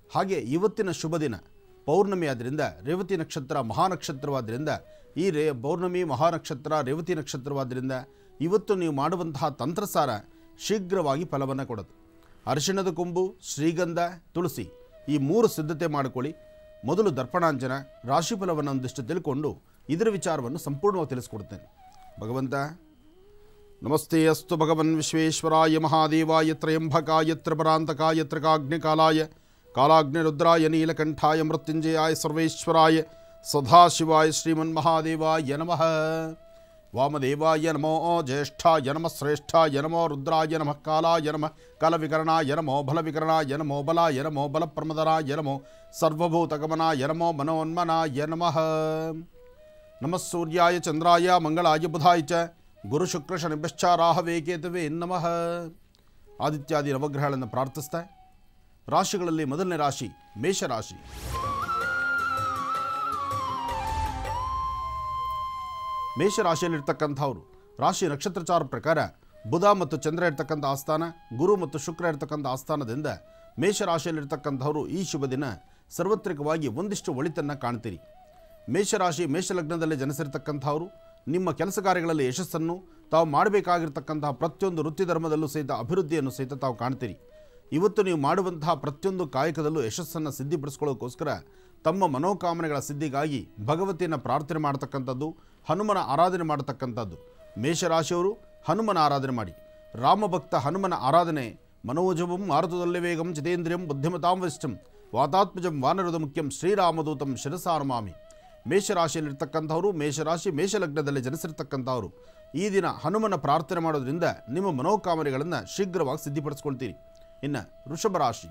ಹಾಗೆ ಇವತ್ತಿನ ಶುಭ ದಿನ ಪೌರ್ಣಮಿ ಆದ್ದರಿಂದ ರೇವತಿ ನಕ್ಷತ್ರ ಮಹಾನಕ್ಷತ್ರವಾದ್ದರಿಂದ ಈ ರೇ ಪೌರ್ಣಮಿ ಮಹಾನಕ್ಷತ್ರ ರೇವತಿ ನಕ್ಷತ್ರವಾದ್ದರಿಂದ ಇವತ್ತು ನೀವು ಮಾಡುವಂತಹ ತಂತ್ರಸಾರ ಶೀಘ್ರವಾಗಿ ಫಲವನ್ನು ಕೊಡುತ್ತೆ ಅರಿಶಿಣದ ಕೊಂಬು ಶ್ರೀಗಂಧ ತುಳಸಿ ಈ ಮೂರು ಸಿದ್ಧತೆ ಮಾಡಿಕೊಳ್ಳಿ ಮೊದಲು ದರ್ಪಣಾಂಜನ ರಾಶಿಫಲವನ್ನು ಒಂದಿಷ್ಟು ತಿಳ್ಕೊಂಡು ಇದರ ವಿಚಾರವನ್ನು ಸಂಪೂರ್ಣವಾಗಿ ತಿಳಿಸ್ಕೊಡ್ತೇನೆ ಭಗವಂತ ನಮಸ್ತೆ ಅಸ್ತು ಭಗವನ್ ವಿಶ್ವೇಶ್ವರಾಯ ಮಹಾದೇವಾಯ ತ್ರಯಂಬಕಾಯ ತ್ರಿಪರಾಂತಕಾಯ ತ್ರಿಕಾಗ್ನಿಕಾಲಾಯ ಕಾಲಾಗ್ನಿರುದ್ರಾಯ ನೀಲಕಂಠಾಯ ಮೃತ್ಯುಂಜಯಾಯ ಸರ್ವೇಶ್ವರಾಯ ಸದಾಶಿವಾಯ ಶ್ರೀಮನ್ಮಹಾದೇವಾಯ ನಮಃ ವಾಮದೇವಾಯ ನಮೋ ಜ್ಯೇಷ್ಠಾಯ ನಮಃ ಶ್ರೇಷ್ಠಾಯ ನಮೋ ರುದ್ರಾಯ ನಮಃ ಕಾಲಾಯ ನಮಃ ಕಾಲವಿಕರಣಾಯ ನಮೋ ಬಲವಿಕರಣಾಯ ನಮೋ ಬಲಾಯ ನಮೋ ಬಲಪ್ರಮದನಾಯ ನಮೋ ಸರ್ವಭೂತಗಮನಾಯ ನಮೋ ಮನೋನ್ಮನಾಯ ನಮಃ ನಮಃ ಸೂರ್ಯಾಯ ಚಂದ್ರಾಯ ಮಂಗಳಾಯ ಬುಧಾಯ ಚ ಗುರು ಶುಕ್ರ ಶನಿಭ್ಯಶ್ಚ ರಾಹವೇ ಕೇತವೇ ನಮಃ ಆದಿತ್ಯಾದಿ ನವಗ್ರಹಗಳನ್ನು ಪ್ರಾರ್ಥಿಸ್ತಾ ರಾಶಿಗಳಲ್ಲಿ ಮೊದಲನೇ ರಾಶಿ ಮೇಷರಾಶಿ ಮೇಷರಾಶಿಯಲ್ಲಿರ್ತಕ್ಕಂಥವ್ರು ರಾಶಿ ನಕ್ಷತ್ರಚಾರ ಪ್ರಕಾರ ಬುಧ ಮತ್ತು ಚಂದ್ರ ಇರ್ತಕ್ಕಂಥ ಆಸ್ಥಾನ ಗುರು ಮತ್ತು ಶುಕ್ರ ಇರ್ತಕ್ಕಂಥ ಆಸ್ಥಾನದಿಂದ ಮೇಷರಾಶಿಯಲ್ಲಿರ್ತಕ್ಕಂಥವ್ರು ಈ ಶುಭ ದಿನ ಸಾರ್ವತ್ರಿಕವಾಗಿ ಒಂದಿಷ್ಟು ಒಳಿತನ್ನು ಕಾಣ್ತೀರಿ ಮೇಷರಾಶಿ ಮೇಷಲಗ್ನದಲ್ಲಿ ಜನಿಸಿರ್ತಕ್ಕಂಥವ್ರು ನಿಮ್ಮ ಕೆಲಸ ಕಾರ್ಯಗಳಲ್ಲಿ ಯಶಸ್ಸನ್ನು ತಾವು ಮಾಡಬೇಕಾಗಿರ್ತಕ್ಕಂತಹ ಪ್ರತಿಯೊಂದು ವೃತ್ತಿ ಧರ್ಮದಲ್ಲೂ ಸಹಿತ ಅಭಿವೃದ್ಧಿಯನ್ನು ಸಹಿತ ತಾವು ಕಾಣ್ತೀರಿ ಇವತ್ತು ನೀವು ಮಾಡುವಂತಹ ಪ್ರತಿಯೊಂದು ಕಾಯಕದಲ್ಲೂ ಯಶಸ್ಸನ್ನು ಸಿದ್ಧಿಪಡಿಸ್ಕೊಳ್ಳೋಕ್ಕೋಸ್ಕರ ತಮ್ಮ ಮನೋಕಾಮನೆಗಳ ಸಿದ್ಧಿಗಾಗಿ ಭಗವತಿಯನ್ನು ಪ್ರಾರ್ಥನೆ ಮಾಡ್ತಕ್ಕಂಥದ್ದು ಹನುಮನ ಆರಾಧನೆ ಮಾಡತಕ್ಕಂಥದ್ದು ಮೇಷರಾಶಿಯವರು ಹನುಮನ ಆರಾಧನೆ ಮಾಡಿ ರಾಮಭಕ್ತ ಹನುಮನ ಆರಾಧನೆ ಮನೋಜವಂ ಮಾರುತದಲ್ಲೇ ವೇಗಂ ಜಿತೇಂದ್ರಿಯಂ ಬುದ್ಧಿಮತಾಂ ವರಿಷ್ಠಂ ವಾತಾತ್ಮಜಂ ವಾನರದ ಮುಖ್ಯಂ ಶ್ರೀರಾಮದೂತಂ ಶಿರಸಾರಮಾಮಿ ಮೇಷರಾಶಿಯಲ್ಲಿರ್ತಕ್ಕಂಥವರು ಮೇಷರಾಶಿ ಮೇಷಲಗ್ನದಲ್ಲಿ ಜನಿಸಿರ್ತಕ್ಕಂಥವರು ಈ ದಿನ ಹನುಮನ ಪ್ರಾರ್ಥನೆ ಮಾಡೋದ್ರಿಂದ ನಿಮ್ಮ ಮನೋಕಾಮನೆಗಳನ್ನು ಶೀಘ್ರವಾಗಿ ಸಿದ್ಧಿಪಡಿಸ್ಕೊಳ್ತೀರಿ ಇನ್ನು ವೃಷಭ ರಾಶಿ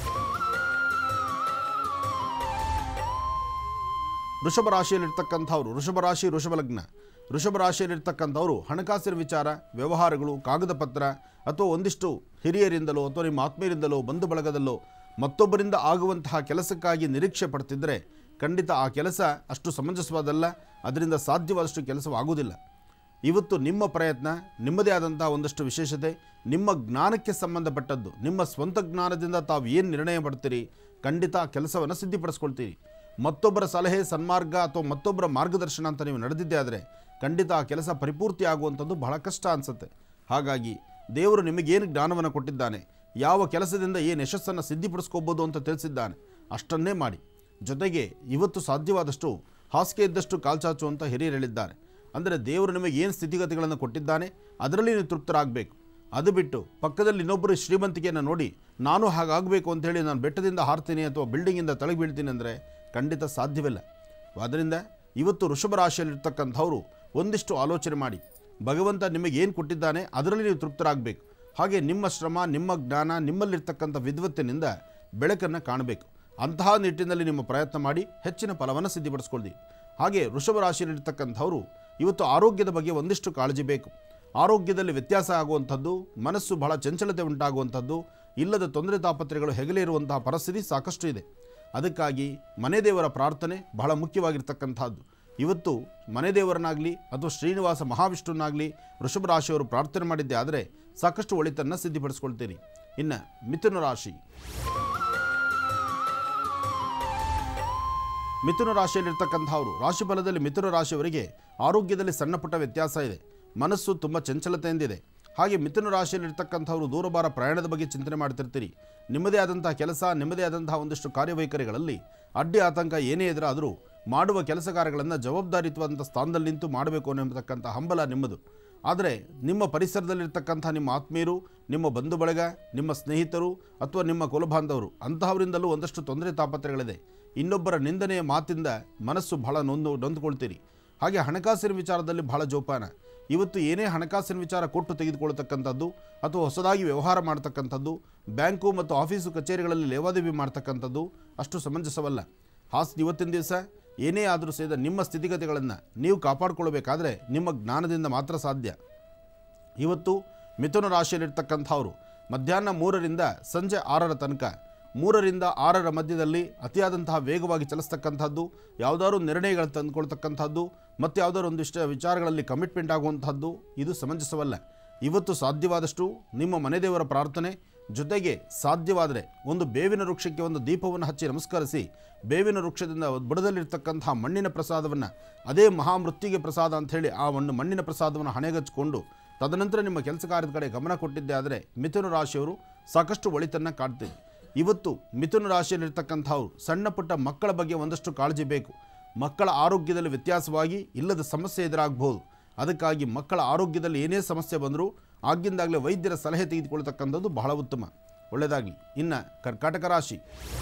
ವೃಷಭ ರಾಶಿಯಲ್ಲಿರ್ತಕ್ಕಂಥವ್ರು ವೃಷಭ ರಾಶಿ ವೃಷಭ ಲಗ್ನ ವೃಷಭ ರಾಶಿಯಲ್ಲಿರ್ತಕ್ಕಂಥವ್ರು ಹಣಕಾಸಿನ ವಿಚಾರ ವ್ಯವಹಾರಗಳು ಕಾಗದ ಪತ್ರ ಅಥವಾ ಒಂದಿಷ್ಟು ಹಿರಿಯರಿಂದಲೋ ಅಥವಾ ನಿಮ್ಮ ಆತ್ಮೀಯರಿಂದಲೋ ಬಂಧು ಬಳಗದಲ್ಲೋ ಮತ್ತೊಬ್ಬರಿಂದ ಆಗುವಂತಹ ಕೆಲಸಕ್ಕಾಗಿ ನಿರೀಕ್ಷೆ ಪಡ್ತಿದ್ದರೆ ಖಂಡಿತ ಆ ಕೆಲಸ ಅಷ್ಟು ಸಮಂಜಸವಾದಲ್ಲ ಅದರಿಂದ ಸಾಧ್ಯವಾದಷ್ಟು ಕೆಲಸವಾಗುವುದಿಲ್ಲ ಇವತ್ತು ನಿಮ್ಮ ಪ್ರಯತ್ನ ನಿಮ್ಮದೇ ಆದಂತಹ ಒಂದಷ್ಟು ವಿಶೇಷತೆ ನಿಮ್ಮ ಜ್ಞಾನಕ್ಕೆ ಸಂಬಂಧಪಟ್ಟದ್ದು ನಿಮ್ಮ ಸ್ವಂತ ಜ್ಞಾನದಿಂದ ತಾವು ಏನು ನಿರ್ಣಯ ಪಡ್ತೀರಿ ಖಂಡಿತ ಆ ಕೆಲಸವನ್ನು ಸಿದ್ಧಿಪಡಿಸ್ಕೊಳ್ತೀರಿ ಮತ್ತೊಬ್ಬರ ಸಲಹೆ ಸನ್ಮಾರ್ಗ ಅಥವಾ ಮತ್ತೊಬ್ಬರ ಮಾರ್ಗದರ್ಶನ ಅಂತ ನೀವು ನಡೆದಿದ್ದೇ ಆದರೆ ಖಂಡಿತ ಆ ಕೆಲಸ ಪರಿಪೂರ್ತಿ ಆಗುವಂಥದ್ದು ಬಹಳ ಕಷ್ಟ ಅನಿಸುತ್ತೆ ಹಾಗಾಗಿ ದೇವರು ನಿಮಗೇನು ಜ್ಞಾನವನ್ನು ಕೊಟ್ಟಿದ್ದಾನೆ ಯಾವ ಕೆಲಸದಿಂದ ಏನು ಯಶಸ್ಸನ್ನು ಸಿದ್ಧಿಪಡಿಸ್ಕೋಬೋದು ಅಂತ ತಿಳಿಸಿದ್ದಾನೆ ಅಷ್ಟನ್ನೇ ಮಾಡಿ ಜೊತೆಗೆ ಇವತ್ತು ಸಾಧ್ಯವಾದಷ್ಟು ಹಾಸಿಗೆ ಇದ್ದಷ್ಟು ಕಾಲ್ಚಾಚು ಅಂತ ಹಿರಿಯರು ಹೇಳಿದ್ದಾರೆ ಅಂದರೆ ದೇವರು ನಿಮಗೆ ಏನು ಸ್ಥಿತಿಗತಿಗಳನ್ನು ಕೊಟ್ಟಿದ್ದಾನೆ ಅದರಲ್ಲಿ ನೀವು ತೃಪ್ತರಾಗಬೇಕು ಅದು ಬಿಟ್ಟು ಪಕ್ಕದಲ್ಲಿ ಇನ್ನೊಬ್ಬರು ಶ್ರೀಮಂತಿಕೆಯನ್ನು ನೋಡಿ ನಾನು ಹಾಗಾಗಬೇಕು ಅಂತೇಳಿ ನಾನು ಬೆಟ್ಟದಿಂದ ಹಾರ್ತೀನಿ ಅಥವಾ ಬಿಲ್ಡಿಂಗಿಂದ ತಳಗೆ ಬೀಳ್ತೀನಿ ಅಂದರೆ ಖಂಡಿತ ಸಾಧ್ಯವಿಲ್ಲ ಆದ್ದರಿಂದ ಇವತ್ತು ವೃಷಭ ರಾಶಿಯಲ್ಲಿರ್ತಕ್ಕಂಥವ್ರು ಒಂದಿಷ್ಟು ಆಲೋಚನೆ ಮಾಡಿ ಭಗವಂತ ನಿಮಗೆ ಏನು ಕೊಟ್ಟಿದ್ದಾನೆ ಅದರಲ್ಲಿ ನೀವು ತೃಪ್ತರಾಗಬೇಕು ಹಾಗೆ ನಿಮ್ಮ ಶ್ರಮ ನಿಮ್ಮ ಜ್ಞಾನ ನಿಮ್ಮಲ್ಲಿರ್ತಕ್ಕಂಥ ವಿದ್ವತ್ತಿನಿಂದ ಬೆಳಕನ್ನು ಕಾಣಬೇಕು ಅಂತಹ ನಿಟ್ಟಿನಲ್ಲಿ ನಿಮ್ಮ ಪ್ರಯತ್ನ ಮಾಡಿ ಹೆಚ್ಚಿನ ಫಲವನ್ನು ಸಿದ್ಧಿಪಡಿಸ್ಕೊಳ್ದಿ ಹಾಗೆ ವೃಷಭ ರಾಶಿಯಲ್ಲಿರ್ತಕ್ಕಂಥವ್ರು ಇವತ್ತು ಆರೋಗ್ಯದ ಬಗ್ಗೆ ಒಂದಿಷ್ಟು ಕಾಳಜಿ ಬೇಕು ಆರೋಗ್ಯದಲ್ಲಿ ವ್ಯತ್ಯಾಸ ಆಗುವಂಥದ್ದು ಮನಸ್ಸು ಬಹಳ ಚಂಚಲತೆ ಉಂಟಾಗುವಂಥದ್ದು ಇಲ್ಲದ ತೊಂದರೆ ತಾಪತ್ರೆಗಳು ಹೆಗಲೇ ಇರುವಂತಹ ಪರಿಸ್ಥಿತಿ ಸಾಕಷ್ಟು ಇದೆ ಅದಕ್ಕಾಗಿ ಮನೆ ದೇವರ ಪ್ರಾರ್ಥನೆ ಬಹಳ ಮುಖ್ಯವಾಗಿರ್ತಕ್ಕಂಥದ್ದು ಇವತ್ತು ಮನೆ ದೇವರನ್ನಾಗಲಿ ಅಥವಾ ಶ್ರೀನಿವಾಸ ಮಹಾವಿಷ್ಣುವನ್ನಾಗಲಿ ವೃಷಭ ರಾಶಿಯವರು ಪ್ರಾರ್ಥನೆ ಮಾಡಿದ್ದೆ ಆದರೆ ಸಾಕಷ್ಟು ಒಳಿತನ್ನು ಸಿದ್ಧಿಪಡಿಸ್ಕೊಳ್ತೀರಿ ಇನ್ನು ಮಿಥುನ ರಾಶಿ ಮಿಥುನ ರಾಶಿಯಲ್ಲಿರ್ತಕ್ಕಂಥವ್ರು ರಾಶಿಫಲದಲ್ಲಿ ಮಿಥುನ ರಾಶಿಯವರಿಗೆ ಆರೋಗ್ಯದಲ್ಲಿ ಸಣ್ಣ ಪುಟ್ಟ ವ್ಯತ್ಯಾಸ ಇದೆ ಮನಸ್ಸು ತುಂಬ ಚಂಚಲತೆಯಿಂದಿದೆ ಹಾಗೆ ಮಿಥುನ ರಾಶಿಯಲ್ಲಿರ್ತಕ್ಕಂಥವ್ರು ದೂರಬಾರ ಪ್ರಯಾಣದ ಬಗ್ಗೆ ಚಿಂತನೆ ಮಾಡ್ತಿರ್ತೀರಿ ನಿಮ್ಮದೇ ಆದಂತಹ ಕೆಲಸ ನಿಮ್ಮದೇ ಆದಂತಹ ಒಂದಿಷ್ಟು ಕಾರ್ಯವೈಖರಿಗಳಲ್ಲಿ ಅಡ್ಡಿ ಆತಂಕ ಏನೇ ಎದುರಾದರೂ ಮಾಡುವ ಕೆಲಸ ಕಾರ್ಯಗಳನ್ನು ಜವಾಬ್ದಾರಿತ್ವಾದಂಥ ಸ್ಥಾನದಲ್ಲಿ ನಿಂತು ಮಾಡಬೇಕು ಅನ್ನತಕ್ಕಂಥ ಹಂಬಲ ನಿಮ್ಮದು ಆದರೆ ನಿಮ್ಮ ಪರಿಸರದಲ್ಲಿರ್ತಕ್ಕಂಥ ನಿಮ್ಮ ಆತ್ಮೀಯರು ನಿಮ್ಮ ಬಂಧು ಬಳಗ ನಿಮ್ಮ ಸ್ನೇಹಿತರು ಅಥವಾ ನಿಮ್ಮ ಕುಲಬಾಂಧವರು ಅಂತಹವರಿಂದಲೂ ಒಂದಷ್ಟು ತೊಂದರೆ ತಾಪತ್ರೆಗಳಿದೆ ಇನ್ನೊಬ್ಬರ ನಿಂದನೆಯ ಮಾತಿಂದ ಮನಸ್ಸು ಬಹಳ ನೊಂದು ನೊಂದುಕೊಳ್ತೀರಿ ಹಾಗೆ ಹಣಕಾಸಿನ ವಿಚಾರದಲ್ಲಿ ಬಹಳ ಜೋಪಾನ ಇವತ್ತು ಏನೇ ಹಣಕಾಸಿನ ವಿಚಾರ ಕೊಟ್ಟು ತೆಗೆದುಕೊಳ್ತಕ್ಕಂಥದ್ದು ಅಥವಾ ಹೊಸದಾಗಿ ವ್ಯವಹಾರ ಮಾಡ್ತಕ್ಕಂಥದ್ದು ಬ್ಯಾಂಕು ಮತ್ತು ಆಫೀಸು ಕಚೇರಿಗಳಲ್ಲಿ ಲೇವಾದೇವಿ ಮಾಡ್ತಕ್ಕಂಥದ್ದು ಅಷ್ಟು ಸಮಂಜಸವಲ್ಲ ಹಾಸ್ ಇವತ್ತಿನ ದಿವಸ ಏನೇ ಆದರೂ ಸಹಿತ ನಿಮ್ಮ ಸ್ಥಿತಿಗತಿಗಳನ್ನು ನೀವು ಕಾಪಾಡಿಕೊಳ್ಬೇಕಾದ್ರೆ ನಿಮ್ಮ ಜ್ಞಾನದಿಂದ ಮಾತ್ರ ಸಾಧ್ಯ ಇವತ್ತು ಮಿಥುನ ರಾಶಿಯಲ್ಲಿರ್ತಕ್ಕಂಥವ್ರು ಮಧ್ಯಾಹ್ನ ಮೂರರಿಂದ ಸಂಜೆ ಆರರ ತನಕ ಮೂರರಿಂದ ಆರರ ಮಧ್ಯದಲ್ಲಿ ಅತಿಯಾದಂತಹ ವೇಗವಾಗಿ ಚಲಿಸ್ತಕ್ಕಂಥದ್ದು ಯಾವುದಾದ್ರು ನಿರ್ಣಯಗಳು ತಂದುಕೊಳ್ತಕ್ಕಂಥದ್ದು ಮತ್ತು ಯಾವುದಾದ್ರು ಒಂದಿಷ್ಟು ವಿಚಾರಗಳಲ್ಲಿ ಕಮಿಟ್ಮೆಂಟ್ ಆಗುವಂಥದ್ದು ಇದು ಸಮಂಜಸವಲ್ಲ ಇವತ್ತು ಸಾಧ್ಯವಾದಷ್ಟು ನಿಮ್ಮ ಮನೆ ದೇವರ ಪ್ರಾರ್ಥನೆ ಜೊತೆಗೆ ಸಾಧ್ಯವಾದರೆ ಒಂದು ಬೇವಿನ ವೃಕ್ಷಕ್ಕೆ ಒಂದು ದೀಪವನ್ನು ಹಚ್ಚಿ ನಮಸ್ಕರಿಸಿ ಬೇವಿನ ವೃಕ್ಷದಿಂದ ಬುಡದಲ್ಲಿರ್ತಕ್ಕಂತಹ ಮಣ್ಣಿನ ಪ್ರಸಾದವನ್ನು ಅದೇ ಮಹಾಮೃತ್ಯುಗೆ ಪ್ರಸಾದ ಅಂಥೇಳಿ ಆ ಒಂದು ಮಣ್ಣಿನ ಪ್ರಸಾದವನ್ನು ಹಣೆಗಚ್ಚಿಕೊಂಡು ತದನಂತರ ನಿಮ್ಮ ಕೆಲಸ ಕಾರ್ಯದ ಕಡೆ ಗಮನ ಕೊಟ್ಟಿದ್ದೆ ಆದರೆ ಮಿಥುನ ರಾಶಿಯವರು ಸಾಕಷ್ಟು ಒಳಿತನ್ನು ಕಾಡ್ತೀರಿ ಇವತ್ತು ಮಿಥುನ ರಾಶಿಯಲ್ಲಿರ್ತಕ್ಕಂಥವ್ರು ಸಣ್ಣ ಪುಟ್ಟ ಮಕ್ಕಳ ಬಗ್ಗೆ ಒಂದಷ್ಟು ಕಾಳಜಿ ಬೇಕು ಮಕ್ಕಳ ಆರೋಗ್ಯದಲ್ಲಿ ವ್ಯತ್ಯಾಸವಾಗಿ ಇಲ್ಲದ ಸಮಸ್ಯೆ ಎದುರಾಗಬಹುದು ಅದಕ್ಕಾಗಿ ಮಕ್ಕಳ ಆರೋಗ್ಯದಲ್ಲಿ ಏನೇ ಸಮಸ್ಯೆ ಬಂದರೂ ಆಗಿಂದಾಗಲೇ ವೈದ್ಯರ ಸಲಹೆ ತೆಗೆದುಕೊಳ್ತಕ್ಕಂಥದ್ದು ಬಹಳ ಉತ್ತಮ ಒಳ್ಳೆಯದಾಗಲಿ ಇನ್ನು ಕರ್ಕಾಟಕ ರಾಶಿ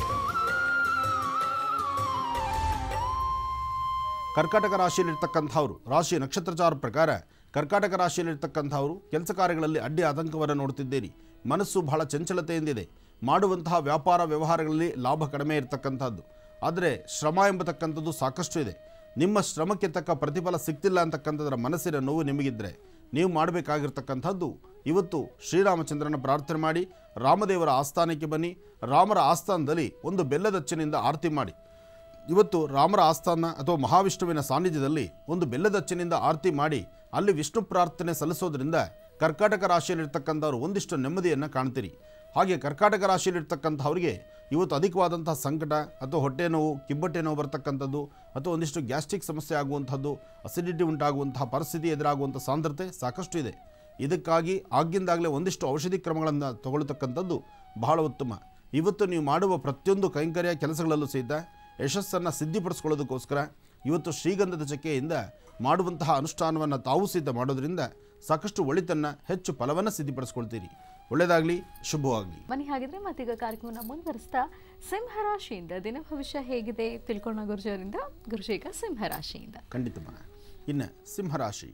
ಕರ್ಕಾಟಕ ರಾಶಿಯಲ್ಲಿರ್ತಕ್ಕಂಥವ್ರು ರಾಶಿ ನಕ್ಷತ್ರಚಾರ ಪ್ರಕಾರ ಕರ್ಕಾಟಕ ರಾಶಿಯಲ್ಲಿರ್ತಕ್ಕಂಥವ್ರು ಕೆಲಸ ಕಾರ್ಯಗಳಲ್ಲಿ ಅಡ್ಡಿ ಆತಂಕವನ್ನು ನೋಡ್ತಿದ್ದೀರಿ ಮನಸ್ಸು ಬಹಳ ಚಂಚಲತೆಯಿಂದಿದೆ ಮಾಡುವಂತಹ ವ್ಯಾಪಾರ ವ್ಯವಹಾರಗಳಲ್ಲಿ ಲಾಭ ಕಡಿಮೆ ಇರತಕ್ಕಂಥದ್ದು ಆದರೆ ಶ್ರಮ ಎಂಬತಕ್ಕಂಥದ್ದು ಸಾಕಷ್ಟು ಇದೆ ನಿಮ್ಮ ಶ್ರಮಕ್ಕೆ ತಕ್ಕ ಪ್ರತಿಫಲ ಸಿಗ್ತಿಲ್ಲ ಅಂತಕ್ಕಂಥದ್ರ ಮನಸ್ಸಿನ ನೋವು ನಿಮಗಿದ್ರೆ ನೀವು ಮಾಡಬೇಕಾಗಿರ್ತಕ್ಕಂಥದ್ದು ಇವತ್ತು ಶ್ರೀರಾಮಚಂದ್ರನ ಪ್ರಾರ್ಥನೆ ಮಾಡಿ ರಾಮದೇವರ ಆಸ್ಥಾನಕ್ಕೆ ಬನ್ನಿ ರಾಮರ ಆಸ್ಥಾನದಲ್ಲಿ ಒಂದು ಬೆಲ್ಲದಚ್ಚಿನಿಂದ ಆರತಿ ಮಾಡಿ ಇವತ್ತು ರಾಮರ ಆಸ್ಥಾನ ಅಥವಾ ಮಹಾವಿಷ್ಣುವಿನ ಸಾನ್ನಿಧ್ಯದಲ್ಲಿ ಒಂದು ಬೆಲ್ಲದಚ್ಚಿನಿಂದ ಆರತಿ ಮಾಡಿ ಅಲ್ಲಿ ವಿಷ್ಣು ಪ್ರಾರ್ಥನೆ ಸಲ್ಲಿಸೋದ್ರಿಂದ ಕರ್ಕಾಟಕ ರಾಶಿಯಲ್ಲಿರ್ತಕ್ಕಂಥವ್ರು ಒಂದಿಷ್ಟು ನೆಮ್ಮದಿಯನ್ನು ಕಾಣ್ತೀರಿ ಹಾಗೆ ಕರ್ಕಾಟಕ ರಾಶಿಯಲ್ಲಿರ್ತಕ್ಕಂಥವ್ರಿಗೆ ಇವತ್ತು ಅಧಿಕವಾದಂಥ ಸಂಕಟ ಅಥವಾ ಹೊಟ್ಟೆ ನೋವು ಕಿಬ್ಬಟ್ಟೆ ನೋವು ಬರ್ತಕ್ಕಂಥದ್ದು ಅಥವಾ ಒಂದಿಷ್ಟು ಗ್ಯಾಸ್ಟ್ರಿಕ್ ಸಮಸ್ಯೆ ಆಗುವಂಥದ್ದು ಅಸಿಡಿಟಿ ಉಂಟಾಗುವಂತಹ ಪರಿಸ್ಥಿತಿ ಎದುರಾಗುವಂಥ ಸಾಂದ್ರತೆ ಸಾಕಷ್ಟು ಇದೆ ಇದಕ್ಕಾಗಿ ಆಗಿಂದಾಗಲೇ ಒಂದಿಷ್ಟು ಔಷಧಿ ಕ್ರಮಗಳನ್ನು ತಗೊಳ್ತಕ್ಕಂಥದ್ದು ಬಹಳ ಉತ್ತಮ ಇವತ್ತು ನೀವು ಮಾಡುವ ಪ್ರತಿಯೊಂದು ಕೈಂಕರ್ಯ ಕೆಲಸಗಳಲ್ಲೂ ಸಹಿತ ಯಶಸ್ಸನ್ನು ಸಿದ್ಧಿಪಡಿಸ್ಕೊಳ್ಳೋದಕ್ಕೋಸ್ಕರ ಇವತ್ತು ಶ್ರೀಗಂಧದ ಚಕ್ಕೆಯಿಂದ ಮಾಡುವಂತಹ ಅನುಷ್ಠಾನವನ್ನು ತಾವು ಸಿದ್ಧ ಮಾಡೋದ್ರಿಂದ ಸಾಕಷ್ಟು ಒಳಿತನ್ನು ಹೆಚ್ಚು ಫಲವನ್ನು ಸಿದ್ಧಿಪಡಿಸ್ಕೊಳ್ತೀರಿ ಒಳ್ಳೆಯದಾಗಲಿ ಶುಭವಾಗಲಿ ಬನ್ನಿ ಹಾಗಿದ್ರೆ ಮತ್ತೀಗ ಕಾರ್ಯಕ್ರಮನ ಮುಂದುವರಿಸ್ತಾ ಸಿಂಹರಾಶಿಯಿಂದ ದಿನ ಭವಿಷ್ಯ ಹೇಗಿದೆ ತಿಳ್ಕೊಳ್ಳೋಣ ಗುರುಜರಿಂದ ಗುರುಜೀಗ ಸಿಂಹರಾಶಿಯಿಂದ ಖಂಡಿತಮ್ಮ ಇನ್ನು ಸಿಂಹರಾಶಿ